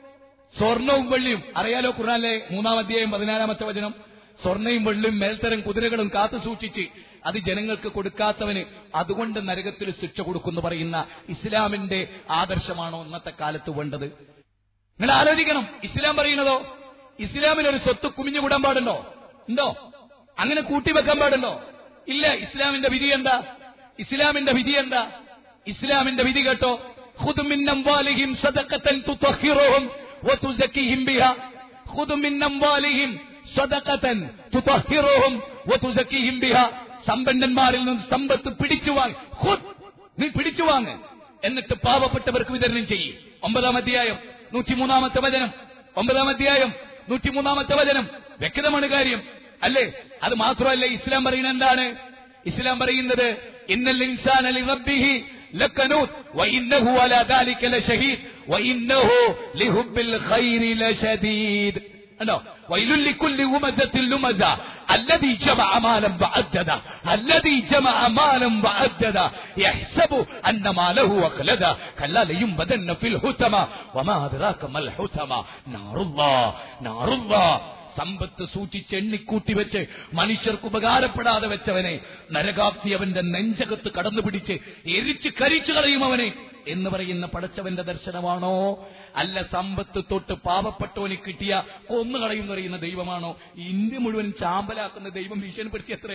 സ്വർണവും വെള്ളിയും അറിയാലോ ഖുർആനിലെ മൂന്നാം അധ്യായം പതിനാലാമത്തെ വചനം സ്വർണയും വെള്ളിയും മേൽത്തരം കുതിരകളും കാത്തു സൂക്ഷിച്ച് അത് ജനങ്ങൾക്ക് കൊടുക്കാത്തവന് അതുകൊണ്ട് നരകത്തിൽ ശിക്ഷ കൊടുക്കുന്നു പറയുന്ന ഇസ്ലാമിന്റെ ആദർശമാണോ ഇന്നത്തെ കാലത്ത് വേണ്ടത് നിങ്ങൾ ആലോചിക്കണം ഇസ്ലാം പറയുന്നതോ ഇസ്ലാമിൽ ഒരു സ്വത്ത് കുമിഞ്ഞുകൂടാൻ പാടുണ്ടോ ഉണ്ടോ അങ്ങനെ കൂട്ടിവെക്കാൻ പാടുണ്ടോ ഇല്ല ഇസ്ലാമിന്റെ വിധി എന്താ ഇസ്ലാമിന്റെ വിധി എന്താ ഇസ്ലാമിന്റെ വിധി കേട്ടോ خذ من أموالهم صدقة تطهرهم وتزكيهم بها خذ من أموالهم صدقة تطهرهم وتزكيهم بها സമ്പന്നന്മാരിൽ നിന്ന് സമ്പത്ത് പിടിച്ചു വാങ്ങി ഖുദ് നീ പിടിച്ചു വാങ്ങ് എന്നിട്ട് പാവപ്പെട്ടവർക്ക് വിതരണം ചെയ്യും ഒമ്പതാം അധ്യായം നൂറ്റിമൂന്നാമത്തെ വചനം ഒമ്പതാം അധ്യായം നൂറ്റിമൂന്നാമത്തെ വചനം വ്യക്തമാണ് കാര്യം അല്ലേ അത് മാത്രമല്ല ഇസ്ലാം പറയുന്നത് എന്താണ് ഇസ്ലാം പറയുന്നത് ഇന്നൽ ഇൻസാൻ അലി റബ്ബിഹി ലക്കനൂത് വഇന്നഹു അലാ ദാലിക ലശഹീദ് വഇന്നഹു ലിഹുബ്ബിൽ ഖൈരി ലശദീദ് കണ്ടോ വൈലുല്ലി കുല്ലി ഉമസത്തിൽ ലുമസ الذي جمع مالا وعدده الذي جمع مالا وعدده يحسب أن ماله أخلده كلا لينبذن في الحتمة وما أدراك ما الحتمة نار الله نار الله സമ്പത്ത് സൂക്ഷിച്ച് എണ്ണിക്കൂട്ടി വെച്ച് മനുഷ്യർക്ക് ഉപകാരപ്പെടാതെ വെച്ചവനെ നരകാഗ്നി അവന്റെ നെഞ്ചകത്ത് കടന്നു പിടിച്ച് എരിച്ച് കരിച്ചു കളയും അവനെ എന്ന് പറയുന്ന പടച്ചവന്റെ ദർശനമാണോ അല്ല സമ്പത്ത് തൊട്ട് പാവപ്പെട്ടവന് കിട്ടിയ കൊന്നുകളയും പറയുന്ന ദൈവമാണോ ഇന്ത്യ മുഴുവൻ ചാമ്പലാക്കുന്ന ദൈവം ഭീഷണിപ്പെടുത്തിയത്രേ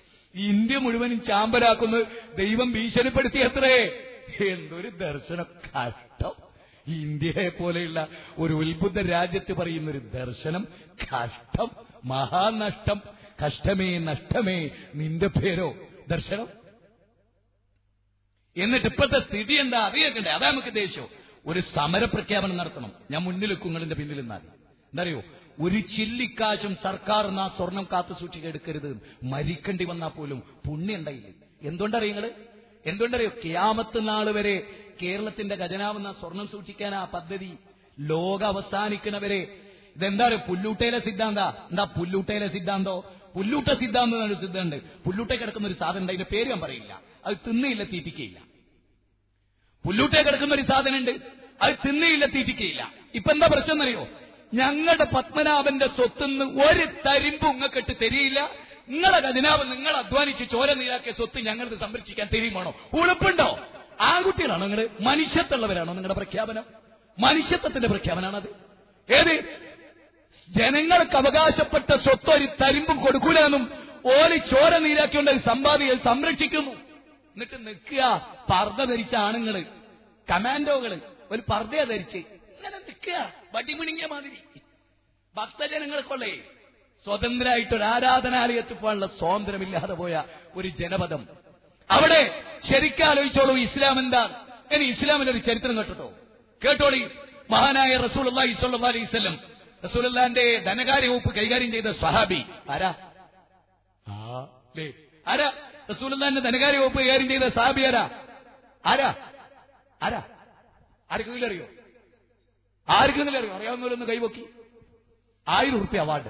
ഇന്ത്യ മുഴുവനും ചാമ്പലാക്കുന്ന ദൈവം ഭീഷണിപ്പെടുത്തിയത്രേ എന്തൊരു ദർശനം കഷ്ടം ഇന്ത്യയെ പോലെയുള്ള ഒരു ഉത്ബുദ്ധ രാജ്യത്ത് പറയുന്ന ഒരു ദർശനം കഷ്ടം മഹാനഷ്ടം കഷ്ടമേ നഷ്ടമേ നിന്റെ പേരോ ദർശനം എന്നിട്ട് ഇപ്പോഴത്തെ സ്ഥിതി എന്താ അറിയിക്കണ്ടേ അതാ നമുക്ക് ദേഷ്യം ഒരു സമര പ്രഖ്യാപനം നടത്തണം ഞാൻ മുന്നിൽ കുങ്ങളുടെ പിന്നിൽ നിന്നാൽ എന്തറിയോ ഒരു ചില്ലിക്കാശും സർക്കാർ ആ സ്വർണം കാത്തു സൂക്ഷിച്ചെടുക്കരുത് മരിക്കേണ്ടി വന്നാൽ പോലും പുണ്യം ഉണ്ടായില്ലേ എന്തുകൊണ്ടറിയങ്ങള് എന്തുകൊണ്ടറിയോ ക്യാമത്ത് നാൾ വരെ കേരളത്തിന്റെ ഖജനാവെന്ന സ്വർണം സൂക്ഷിക്കാൻ ആ പദ്ധതി ലോക അവസാനിക്കണവരെ ഇതെന്താ പറയുക പുല്ലൂട്ടയിലെ സിദ്ധാന്ത എന്താ പുല്ലൂട്ടയിലെ സിദ്ധാന്തോ പുല്ലൂട്ട സിദ്ധാന്തം എന്നൊരു സിദ്ധാന്ത് പുല്ലൂട്ട കിടക്കുന്ന ഒരു സാധനം ഉണ്ട് അതിന്റെ പേര് ഞാൻ പറയില്ല അത് തിന്നയില്ല തീറ്റിക്കയില്ല പുല്ലൂട്ടേ കിടക്കുന്ന ഒരു സാധനം ഉണ്ട് അത് തിന്നയില്ല തീറ്റിക്കയില്ല ഇപ്പൊ എന്താ പ്രശ്നം എന്നറിയോ ഞങ്ങളുടെ പത്മനാഭന്റെ സ്വത്തുനിന്ന് ഒരു തരിമ്പും ഇങ്ങക്കിട്ട് തരിയില്ല നിങ്ങളെ ഖജനാവ് നിങ്ങൾ അധ്വാനിച്ച് ചോര നീരാക്കിയ സ്വത്ത് ഞങ്ങൾക്ക് സംരക്ഷിക്കാൻ തെരിയുമാണോ ഉളുപ്പുണ്ടോ ആൺകുട്ടികളാണോ നിങ്ങള് മനുഷ്യത്തുള്ളവരാണോ നിങ്ങളുടെ പ്രഖ്യാപനം മനുഷ്യത്വത്തിന്റെ പ്രഖ്യാപനമാണത് ഏത് ജനങ്ങൾക്ക് അവകാശപ്പെട്ട സ്വത്ത് ഒരു തരിമ്പും കൊടുക്കൂലെന്നും ഓലി ചോര നീരാക്കിക്കൊണ്ട് അത് സമ്പാദികൾ സംരക്ഷിക്കുന്നു എന്നിട്ട് നിൽക്കുക പർദ്ദ ധരിച്ച ആണുങ്ങള് കമാൻഡോകള് ഒരു പർദ്ദ ധരിച്ച് ഇങ്ങനെ നിൽക്കുക വടിമുണിങ്ങിയ മാതിരി ഭക്തജനങ്ങൾക്കുള്ളേ സ്വതന്ത്രമായിട്ട് ഒരു ആരാധനാലയത്തിൽ പോകാനുള്ള സ്വാതന്ത്ര്യമില്ലാതെ പോയ ഒരു ജനപദം അവിടെ ശരിക്കാലോചിച്ചോളൂ ഇസ്ലാം എന്താ ഇനി ഇസ്ലാമിന്റെ ഒരു ചരിത്രം കേട്ടോ കേട്ടോളി മഹാനായ റസൂൽ അള്ളാഹി സ്വല്ലല്ലാഹി അലൈഹി വസല്ലം റസൂലുള്ളാന്റെ ധനകാര്യ വകുപ്പ് കൈകാര്യം ചെയ്ത സ്വഹാബി ആരാ ആ ദേ, ആരാ റസൂലുള്ളാന്റെ ധനകാര്യ വകുപ്പ് കൈകാര്യം ചെയ്ത സഹാബി ആരാ ആരാ ആരാ ആർക്കെങ്കിലും അറിയോ ആർക്കെങ്കിലും അറിയോ അറിയാവുന്നവരൊന്ന് കൈവക്കി ആയിരം ഉറുപ്പ്യ അവാർഡ്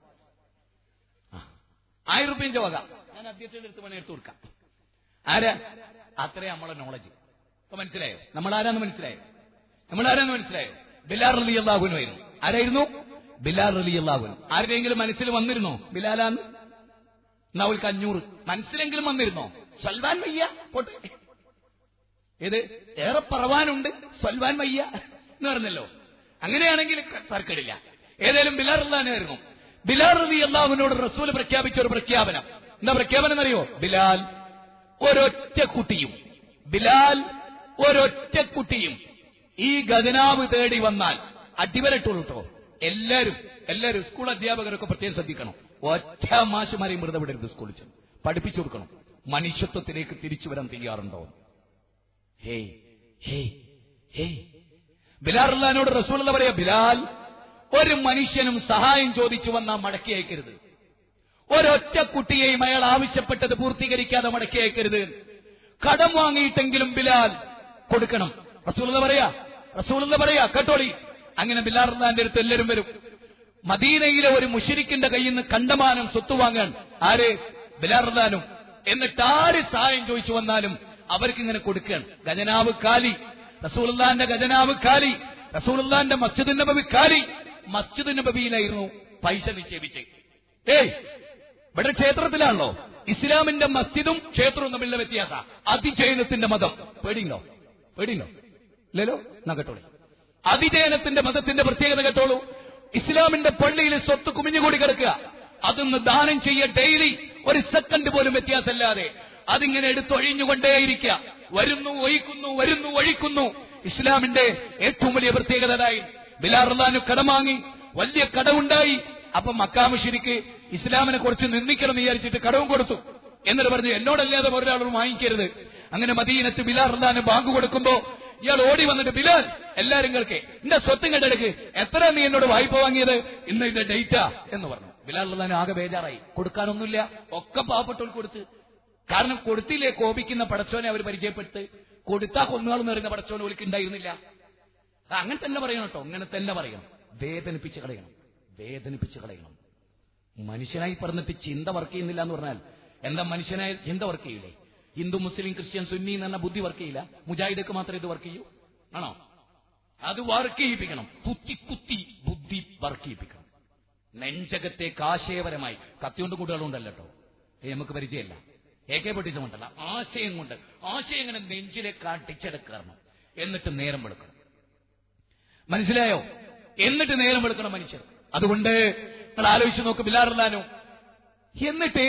ആ, ആയിരം ഉറുപ്പ്യന്റെ വക ഞാൻ അധ്യക്ഷന്റെ അടുത്ത് പണി എടുത്തു കൊടുക്കാം ആരാ അത്രേ നമ്മളെ നോളജ് ഇപ്പൊ മനസ്സിലായോ നമ്മളാരാന്ന് മനസ്സിലായോ നമ്മളാരാന്ന് മനസ്സിലായോ ബിലാർ അലി അള്ളാഹുനായിരുന്നു ആരായിരുന്നു ബിലാൽ അലി അള്ളാഹുൻ ആരുടെയെങ്കിലും മനസ്സിൽ വന്നിരുന്നോ ബിലാലാന്ന് എന്നാ അവൾക്ക് അഞ്ഞൂറ് മനസ്സിലെങ്കിലും വന്നിരുന്നോ സൽമാൻ വയ്യ പോട്ടെ ഏത് ഏറെ പറവാനുണ്ട് സ്വൽവാൻ വയ്യ എന്ന് പറഞ്ഞല്ലോ അങ്ങനെയാണെങ്കിൽ ക- തർക്കടില്ല ഏതായാലും ബിലാർ അള്ളഹാനായിരുന്നു ബിലാർ റബി അള്ളാഹുവിനോട് റസൂൽ പ്രഖ്യാപിച്ച ഒരു പ്രഖ്യാപനം എന്താ പ്രഖ്യാപനം എന്നറിയോ ബിലാൽ ഒരൊറ്റ കുട്ടിയും ബിലാൽ ഒരൊറ്റ കുട്ടിയും ഈ ഖജനാവ് തേടി വന്നാൽ അടിവരട്ടുള്ളൂ കേട്ടോ എല്ലാരും എല്ലാരും സ്കൂൾ അധ്യാപകരൊക്കെ പ്രത്യേകം ശ്രദ്ധിക്കണം ഒറ്റ മാഷുമാരെയും വെറുതെ വിടരുത് സ്കൂളിൽ ചെന്ന് പഠിപ്പിച്ചു കൊടുക്കണം മനുഷ്യത്വത്തിലേക്ക് തിരിച്ചു വരാൻ തയ്യാറുണ്ടോ ഹേ ഹേ ഹേ ബിലാൽ അള്ളഹാനോട് റസൂൽ എന്ന് പറയാ ബിലാൽ ഒരു മനുഷ്യനും സഹായം ചോദിച്ചു വന്നാൽ മടക്കി അയക്കരുത് ഒരൊറ്റ കുട്ടിയെയും അയാൾ ആവശ്യപ്പെട്ടത് പൂർത്തീകരിക്കാതെ മടക്കി അയക്കരുത് കടം വാങ്ങിയിട്ടെങ്കിലും ബിലാൽ കൊടുക്കണം റസൂൽ എന്ന് പറയാ റസൂൽ എന്ന് പറയാ കേട്ടോളി അങ്ങനെ ബിലാൽ റഹ്ലാന്റെ അടുത്ത് എല്ലാവരും വരും മദീനയിലെ ഒരു മുഷിരിക്കിന്റെ കയ്യിൽ നിന്ന് കണ്ടമാനം സ്വത്ത് വാങ്ങാൻ ആര് ബിലാൽ റഹ്ലാനും എന്നിട്ട് ആര് സഹായം ചോദിച്ചു വന്നാലും അവർക്ക് ഇങ്ങനെ കൊടുക്കുകയാണ് ഖജനാവ് കാലി റസൂലുള്ളാന്റെ ഖജനാവ് കാലി റസൂലുള്ളാന്റെ മസ്ജിദ് നബവി കാലി മസ്ജിദ് നബവിയിലായിരുന്നു പൈസ നിക്ഷേപിച്ചത് ഏയ് ഇവിടെ ക്ഷേത്രത്തിലാണല്ലോ ഇസ്ലാമിന്റെ മസ്ജിദും ക്ഷേത്രവും തമ്മിലുള്ള വ്യത്യാസ അതിജയനത്തിന്റെ മതം പേടിയുണ്ടോ പേടിയുണ്ടോ ഇല്ലല്ലോ എന്നാ കേട്ടോളൂ അതിജയനത്തിന്റെ മതത്തിന്റെ പ്രത്യേകത കേട്ടോളൂ ഇസ്ലാമിന്റെ പള്ളിയിൽ സ്വത്ത് കുമിഞ്ഞുകൂടി കിടക്കുക അതൊന്ന് ദാനം ചെയ്യ ഡെയിലി ഒരു സെക്കൻഡ് പോലും വ്യത്യാസമില്ലാതെ അതിങ്ങനെ എടുത്തൊഴിഞ്ഞുകൊണ്ടേയിരിക്കുക വരുന്നു ഒഴിക്കുന്നു വരുന്നു ഒഴിക്കുന്നു ഇസ്ലാമിന്റെ ഏറ്റവും വലിയ പ്രത്യേകത അതായി ബിലാറുല്ലാനു കടം വാങ്ങി വലിയ കടമുണ്ടായി അപ്പൊ മക്കാമുഷിരിക്ക് ഇസ്ലാമിനെ കുറിച്ച് നിന്ദിക്കണം എന്ന് വിചാരിച്ചിട്ട് കടവും കൊടുത്തു എന്നിട്ട് പറഞ്ഞു എന്നോടല്ലാതെ ഒരാളും വാങ്ങിക്കരുത് അങ്ങനെ മദീനത്ത് ബിലാറുല്ലാന് ബാങ്ക് കൊടുക്കുമ്പോ ഇയാൾ ഓടി വന്നിട്ട് ബിലാൽ എല്ലാരും കേൾക്കെ എന്റെ സ്വത്തും കണ്ടെടുക്ക് എത്ര നീ എന്നോട് വായ്പ വാങ്ങിയത് ഇന്ന് ഇതിന്റെ ഡേറ്റാ എന്ന് പറഞ്ഞു ബിലാൽ അള്ളഹാൻ ആകെ ബേജാറായി കൊടുക്കാനൊന്നുമില്ല ഒക്കെ പാവപ്പെട്ടവർക്ക് കൊടുത്ത് കാരണം കൊടുത്തില്ലേ കോപിക്കുന്ന പടച്ചോനെ അവർ പരിചയപ്പെടുത്ത് കൊടുത്താ കൊന്നുകാളെന്ന് പറയുന്ന പടച്ചോനെ ഒലിക്ക് ഉണ്ടായിരുന്നില്ല ആ, അങ്ങനെ തന്നെ പറയണം കേട്ടോ അങ്ങനെ തന്നെ പറയണം വേദനിപ്പിച്ച് കളയണം വേദനിപ്പിച്ച് കളയണം മനുഷ്യനായി പറഞ്ഞിട്ട് ചിന്ത വർക്ക് ചെയ്യുന്നില്ല എന്ന് പറഞ്ഞാൽ എന്താ മനുഷ്യനായ ചിന്ത വർക്ക് ചെയ്യില്ലേ ഹിന്ദു മുസ്ലിം ക്രിസ്ത്യൻ സുന്നി എന്ന് പറഞ്ഞ ബുദ്ധി വർക്ക് ചെയ്യില്ല മുജാഹിദക്ക് മാത്രമേ ഇത് വർക്ക് ചെയ്യൂ ആണോ അത് വർക്ക് ചെയ്യിപ്പിക്കണം കുത്തി കുത്തി ബുദ്ധി വർക്ക് ചെയ്യിപ്പിക്കണം നെഞ്ചകത്തേക്ക് ആശയപരമായി കത്തിയോണ്ട് കൂടുകളുണ്ടല്ലോ കേട്ടോ ഏ നമുക്ക് പരിചയമല്ല എ കെ പൊട്ടിച്ചുകൊണ്ടല്ല ആശയം കൊണ്ട് ആശയം ഇങ്ങനെ നെഞ്ചിലേക്ക് അടിച്ചെടുക്കണം എന്നിട്ട് നേരം വെളുക്കണം മനസ്സിലായോ എന്നിട്ട് നേരം വെളുക്കണം മനുഷ്യർ അതുകൊണ്ട് നിങ്ങൾ ആലോചിച്ച് നോക്ക് ബിലാറുല്ലാനോ എന്നിട്ട്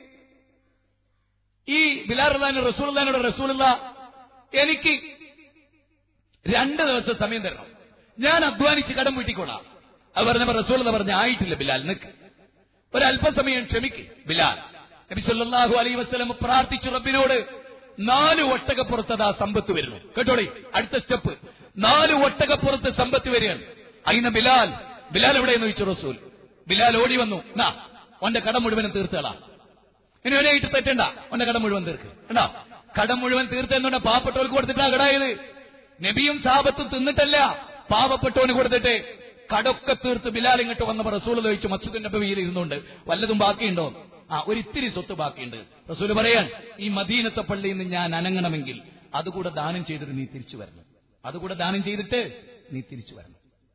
ഈ ബിലാറുല്ലാനോ റസൂലുള്ളാനോട് റസൂലുള്ള എനിക്ക് രണ്ട് ദിവസം സമയം തരണം ഞാൻ അധ്വാനിച്ച് കടം വീട്ടിക്കോളാം അത് പറഞ്ഞപ്പോ റസൂലുള്ള പറഞ്ഞ ആയിട്ടില്ല ബിലാൽ നിക്ക് ഒരല്പസമയം ക്ഷമിക്ക് ബിലാൽ നബി സല്ലല്ലാഹു അലൈഹി വസല്ലം പ്രാർത്ഥിച്ചു റബ്ബിനോട് നാല് ഒട്ടകപ്പുറത്തത് ആ സമ്പത്ത് വരുന്നു കേട്ടോളി അടുത്ത സ്റ്റെപ്പ് നാല് ഒട്ടകപ്പുറത്ത് സമ്പത്ത് വരികയാണ് അയിന ബിലാൽ ബിലാൽ എവിടെയെന്ന് ചോദിച്ചു റസൂൽ ബിലാൽ ഓടി വന്നു നാ ഓന്റെ കടം മുഴുവനും തീർത്തളാ ഇനി ഒരായിട്ട് തെറ്റണ്ട ഓന്റെ കടം മുഴുവൻ തീർക്ക് കണ്ടോ കടം മുഴുവൻ തീർത്തെന്നുണ്ട് പാവപ്പെട്ടവർക്ക് കൊടുത്തിട്ടാ കടായത് നബിയും സാപത്തും തിന്നിട്ടല്ല പാവപ്പെട്ടവന് കൊടുത്തിട്ട് കടൊക്കെ തീർത്ത് ബിലാൽ ഇങ്ങോട്ട് വന്നപ്പോ റസൂൽ ചോദിച്ചു മസ്ജിദ് നബിയിൽ ഇരുന്നുണ്ട് വല്ലതും ബാക്കിയുണ്ടോ ആ ഒരു ഇത്തിരി സ്വത്ത് ബാക്കിയുണ്ട് റസൂൽ പറയാൻ ഈ മദീനത്തെ പള്ളിയിൽ നിന്ന് ഞാൻ അനങ്ങണമെങ്കിൽ അതുകൂടെ ദാനം ചെയ്തിട്ട് നീ തിരിച്ചു വരണം അതുകൂടെ ദാനം ചെയ്തിട്ട് നീ തിരിച്ചു വരണം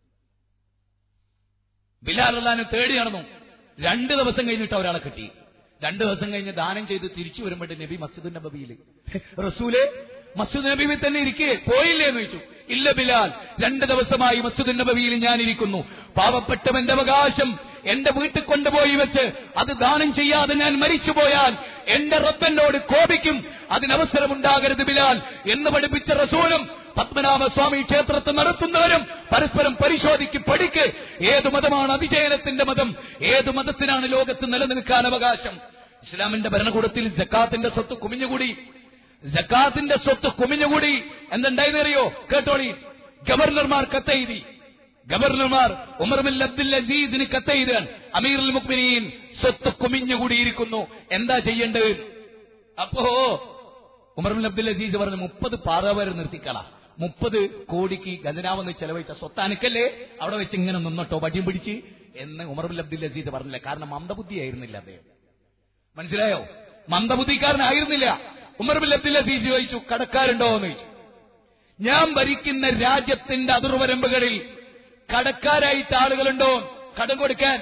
ബിലാൽ അള്ളഹാനെ തേടി നടന്നു രണ്ട് ദിവസം കഴിഞ്ഞിട്ട് ഒരാളെ കിട്ടി രണ്ട് ദിവസം കഴിഞ്ഞ് ദാനം ചെയ്ത് തിരിച്ചു വരുമ്പോഴേ നബി മസ്ജിദ് നബിയിൽ റസൂലെ മസ്ജിദ് നബിയിൽ തന്നെ ഇരിക്കേ പോയില്ലേ എന്ന് ചോദിച്ചു ഇല്ല ബിലാൽ രണ്ട് ദിവസമായി മസ്ജിദ് നബിയിൽ ഞാൻ ഇരിക്കുന്നു പാവപ്പെട്ടവന്റെ അവകാശം എന്റെ വീട്ടിൽ കൊണ്ടുപോയി വെച്ച് അത് ദാനം ചെയ്യാതെ ഞാൻ മരിച്ചുപോയാൽ എന്റെ റബ്ബനോട് കോപിക്കും അതിനവസരമുണ്ടാകരുത് ബിലാൽ എന്ന് പഠിപ്പിച്ച റസൂലും പത്മനാഭസ്വാമി ക്ഷേത്രത്തിൽ നടത്തുന്നവരും പരസ്പരം പരിശോധിക്ക് പഠിക്ക് ഏത് മതമാണ് അതിജയനത്തിന്റെ മതം ഏത് മതത്തിനാണ് ലോകത്ത് നിലനിൽക്കാൻ അവകാശം ഇസ്ലാമിന്റെ ഭരണകൂടത്തിൽ ജക്കാത്തിന്റെ സ്വത്ത് കുമിഞ്ഞുകൂടി ജക്കാത്തിന്റെ സ്വത്ത് കുമിഞ്ഞുകൂടി എന്തുണ്ടായെന്നറിയോ കേട്ടോളി ഗവർണർമാർ കത്തെഴുതി ഗവർണർമാർ ഉമർ ബിൻ അബ്ദുൽ അസീസിന് കത്തെഴുതാൻ അമീറുൽ മുക്മിനീൻ സ്വത്ത് കുമിഞ്ഞുകൂടിയിരിക്കുന്നു എന്താ ചെയ്യേണ്ടത് അപ്പോ ഉമർ ബിൻ അബ്ദുൽ അസീസ് പറഞ്ഞു മുപ്പത് പാറവരെ നിർത്തിക്കള മുപ്പത് കോടിക്ക് ഖജനാവെന്ന് ചെലവഴിച്ച സ്വത്ത് അനക്കല്ലേ അവിടെ വെച്ച് ഇങ്ങനെ നിന്നോട്ടോ വടിയും പിടിച്ച് എന്ന് ഉമർ ബിൻ അബ്ദുൽ അസീസ് പറഞ്ഞില്ല കാരണം മന്ദബുദ്ധിയായിരുന്നില്ല അദ്ദേഹം മനസ്സിലായോ മന്ദബുദ്ധിക്കാരനായിരുന്നില്ല ഉമർ ബിൻ അബ്ദുൽ അസീസ് ചോദിച്ചു കടക്കാരുണ്ടോ എന്ന് ചോദിച്ചു ഞാൻ ഭരിക്കുന്ന രാജ്യത്തിന്റെ അതിർവരമ്പുകളിൽ കടക്കാരായിട്ട് ആളുകളുണ്ടോ കടം കൊടുക്കാൻ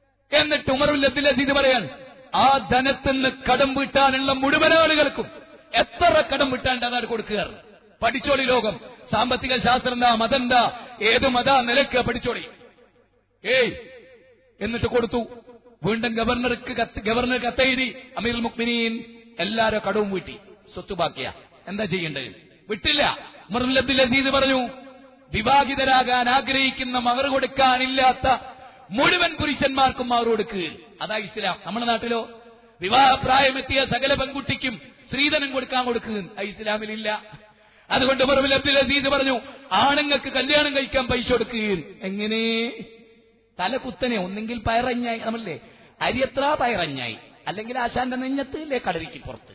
എന്നിട്ട് ഉമർ ബിൻ അബ്ദുൽ അസീസ് പറയാൻ ആ ധനത്തിൽ നിന്ന് കടം വീട്ടാനുള്ള മുഴുവൻ ആളുകൾക്കും എത്ര കടം വിട്ടാണ്ട് അതാണ് കൊടുക്കുക പഠിച്ചോളി ലോകം സാമ്പത്തിക ശാസ്ത്രം എന്താ മതെന്താ ഏത് മത നിലക്ക് പഠിച്ചോളി ഏയ് എന്നിട്ട് കൊടുത്തു വീണ്ടും ഗവർണർക്ക് കത്ത് ഗവർണർ കത്തെഴുതി അമീർ മുക്മിനീൻ എല്ലാരും കടവും വീട്ടി സ്വത്ത് ബാക്കിയ എന്താ ചെയ്യേണ്ടത് വിട്ടില്ല മുർലബ്ദുൽ അസീദ് പറഞ്ഞു വിവാഹിതരാകാൻ ആഗ്രഹിക്കുന്ന മകർ കൊടുക്കാനില്ലാത്ത മുഴുവൻ പുരുഷന്മാർക്കും മകർ കൊടുക്കുക അതാ ഇസ്ലാം നമ്മുടെ നാട്ടിലോ വിവാഹപ്രായമെത്തിയ സകല പെൺകുട്ടിക്കും സ്ത്രീധനം കൊടുക്കാൻ കൊടുക്കുക അത് ഇസ്ലാമിലില്ല അതുകൊണ്ട് മുറവിൽ അബ്ദുൽ അസീദ് പറഞ്ഞു ആണുങ്ങൾക്ക് കല്യാണം കഴിക്കാൻ പൈസ കൊടുക്കുകയും എങ്ങനെ തലകുത്തനെ ഒന്നെങ്കിൽ പയറഞ്ഞായി നമ്മളല്ലേ അരിയത്ര പയറഞ്ഞായി അല്ലെങ്കിൽ ആശാന്റെ നെഞ്ഞത്ത് ഇല്ലേ കടലിക്ക് പുറത്ത്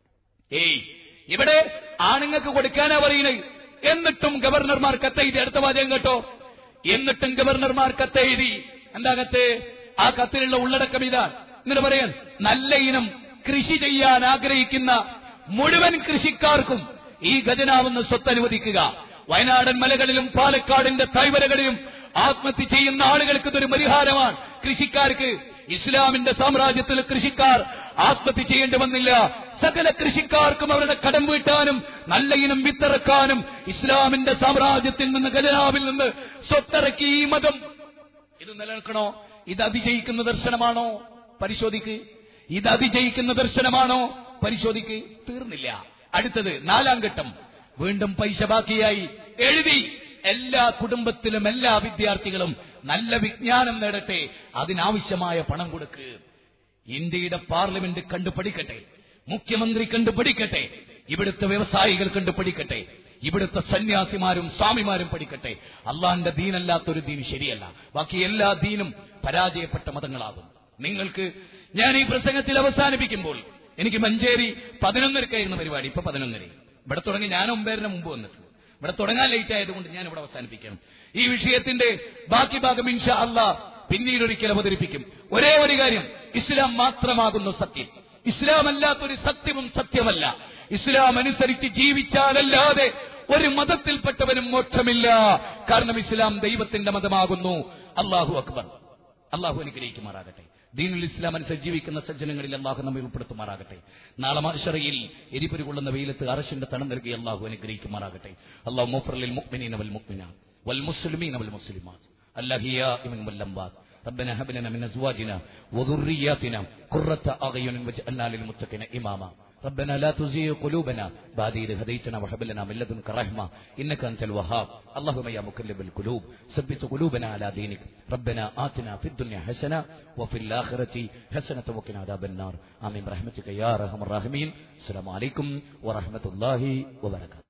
ഏയ് ഇവിടെ ആണുങ്ങൾക്ക് കൊടുക്കാനാ പറയുന്നത് എന്നിട്ടും ഗവർണർമാർ കത്തെഴുതി അടുത്ത വാചകം കേട്ടോ എന്നിട്ടും ഗവർണർമാർ കത്തെഴുതി എന്താ കത്ത് ആ കത്തിലുള്ള ഉള്ളടക്കം ഇതാണ് എന്നിട്ട് പറയാൻ നല്ല ഇനം കൃഷി ചെയ്യാൻ ആഗ്രഹിക്കുന്ന മുഴുവൻ കൃഷിക്കാർക്കും ഈ ഖജനാവെന്ന് സ്വത്ത് അനുവദിക്കുക വയനാടൻ മലകളിലും പാലക്കാടിന്റെ തായ്വരകളിലും ആത്മഹത്യ ചെയ്യുന്ന ആളുകൾക്ക് ഇതൊരു പരിഹാരമാണ് കൃഷിക്കാർക്ക് ഇസ്ലാമിന്റെ സാമ്രാജ്യത്തിൽ കൃഷിക്കാർ ആത്മഹത്യ ചെയ്യേണ്ടി വന്നില്ല സകല കൃഷിക്കാർക്കും അവരുടെ കടം വീട്ടാനും നല്ല ഇനം വിത്തിറക്കാനും ഇസ്ലാമിന്റെ സാമ്രാജ്യത്തിൽ നിന്ന് ഖജനാവിൽ നിന്ന് സ്വത്തിറക്കി ഈ മതം ഇത് നിലനിൽക്കണോ ഇത് അതിജയിക്കുന്ന ദർശനമാണോ പരിശോധിക്ക് ഇത് അതിജയിക്കുന്ന ദർശനമാണോ പരിശോധിക്ക് തീർന്നില്ല അടുത്തത് നാലാം ഘട്ടം വീണ്ടും പൈസ ബാക്കിയായി എഴുതി എല്ലാ കുടുംബത്തിലും എല്ലാ വിദ്യാർത്ഥികളും നല്ല വിജ്ഞാനം നേടട്ടെ അതിനാവശ്യമായ പണം കൊടുക്ക് ഇന്ത്യയുടെ പാർലമെന്റ് കണ്ടു പഠിക്കട്ടെ മുഖ്യമന്ത്രി കണ്ടു പഠിക്കട്ടെ ഇവിടുത്തെ വ്യവസായികൾ കണ്ടു പഠിക്കട്ടെ ഇവിടുത്തെ സന്യാസിമാരും സ്വാമിമാരും പഠിക്കട്ടെ അള്ളാന്റെ ദീനല്ലാത്തൊരു ദീൻ ശരിയല്ല ബാക്കി എല്ലാ ദീനും പരാജയപ്പെട്ട മതങ്ങളാകും നിങ്ങൾക്ക് ഞാൻ ഈ പ്രസംഗത്തിൽ അവസാനിപ്പിക്കുമ്പോൾ എനിക്ക് മഞ്ചേരി പതിനൊന്നരക്കായിരുന്ന പരിപാടി ഇപ്പൊ പതിനൊന്നര ഇവിടെ തുടങ്ങി ഞാൻ ഒമ്പേരിന് മുമ്പ് വന്നിട്ടുണ്ട് ഇവിടെ തുടങ്ങാൻ ലേറ്റ് ആയതുകൊണ്ട് ഞാൻ ഇവിടെ അവസാനിപ്പിക്കണം ഈ വിഷയത്തിന്റെ ബാക്കി ഭാഗം ഇൻഷാ അള്ളാ പിന്നീട് ഒരിക്കൽ അവതരിപ്പിക്കും ഒരേ ഒരു കാര്യം ഇസ്ലാം മാത്രമാകുന്നു സത്യം ഇസ്ലാം അല്ലാത്തൊരു സത്യവും സത്യമല്ല ഇസ്ലാം അനുസരിച്ച് ജീവിച്ചാലല്ലാതെ ഒരു മതത്തിൽപ്പെട്ടവനും മോക്ഷമില്ല കാരണം ഇസ്ലാം ദൈവത്തിന്റെ മതമാകുന്നു അള്ളാഹു അക്ബർ അള്ളാഹു അനുഗ്രഹിക്കുമാറാകട്ടെ ദീനുൽ ഇസ്ലാം അനുസരിച്ച് ജീവിക്കുന്ന സജ്ജനങ്ങളിൽ അള്ളാഹു നമ്മെ ഉൾപ്പെടുത്തുമാറാകട്ടെ നാളെ മനുഷ്യറയിൽ എരിപൊരി കൊള്ളുന്ന വെയിലത്ത് അറശിന്റെ തണം നൽകി അള്ളാഹു അനുഗ്രഹിക്കുമാറാകട്ടെ അള്ളാഹു മുഫറലിൽ മുക്മിനീൻ അവൽ മുക്മിന വൽ മുസ്ലിമീൻ അവൽ മുസ്ലിമാത്ത് അല്ലഹിയ ഇമൻ വല്ലംബാത്ത് ربنا هب لنا من ازواجنا وذرياتنا قرة اعين واجعلنا للمتقين اماما ربنا لا تزيغ قلوبنا بعد إذ هديتنا وهب لنا من لدنك رحمة إنك أنت الوهاب اللهم يا مقلب القلوب ثبت قلوبنا على دينك ربنا آتنا في الدنيا حسنة وفي الآخرة حسنة وقنا عذاب النار آمين برحمتك يا أرحم الراحمين السلام عليكم ورحمة الله وبركاته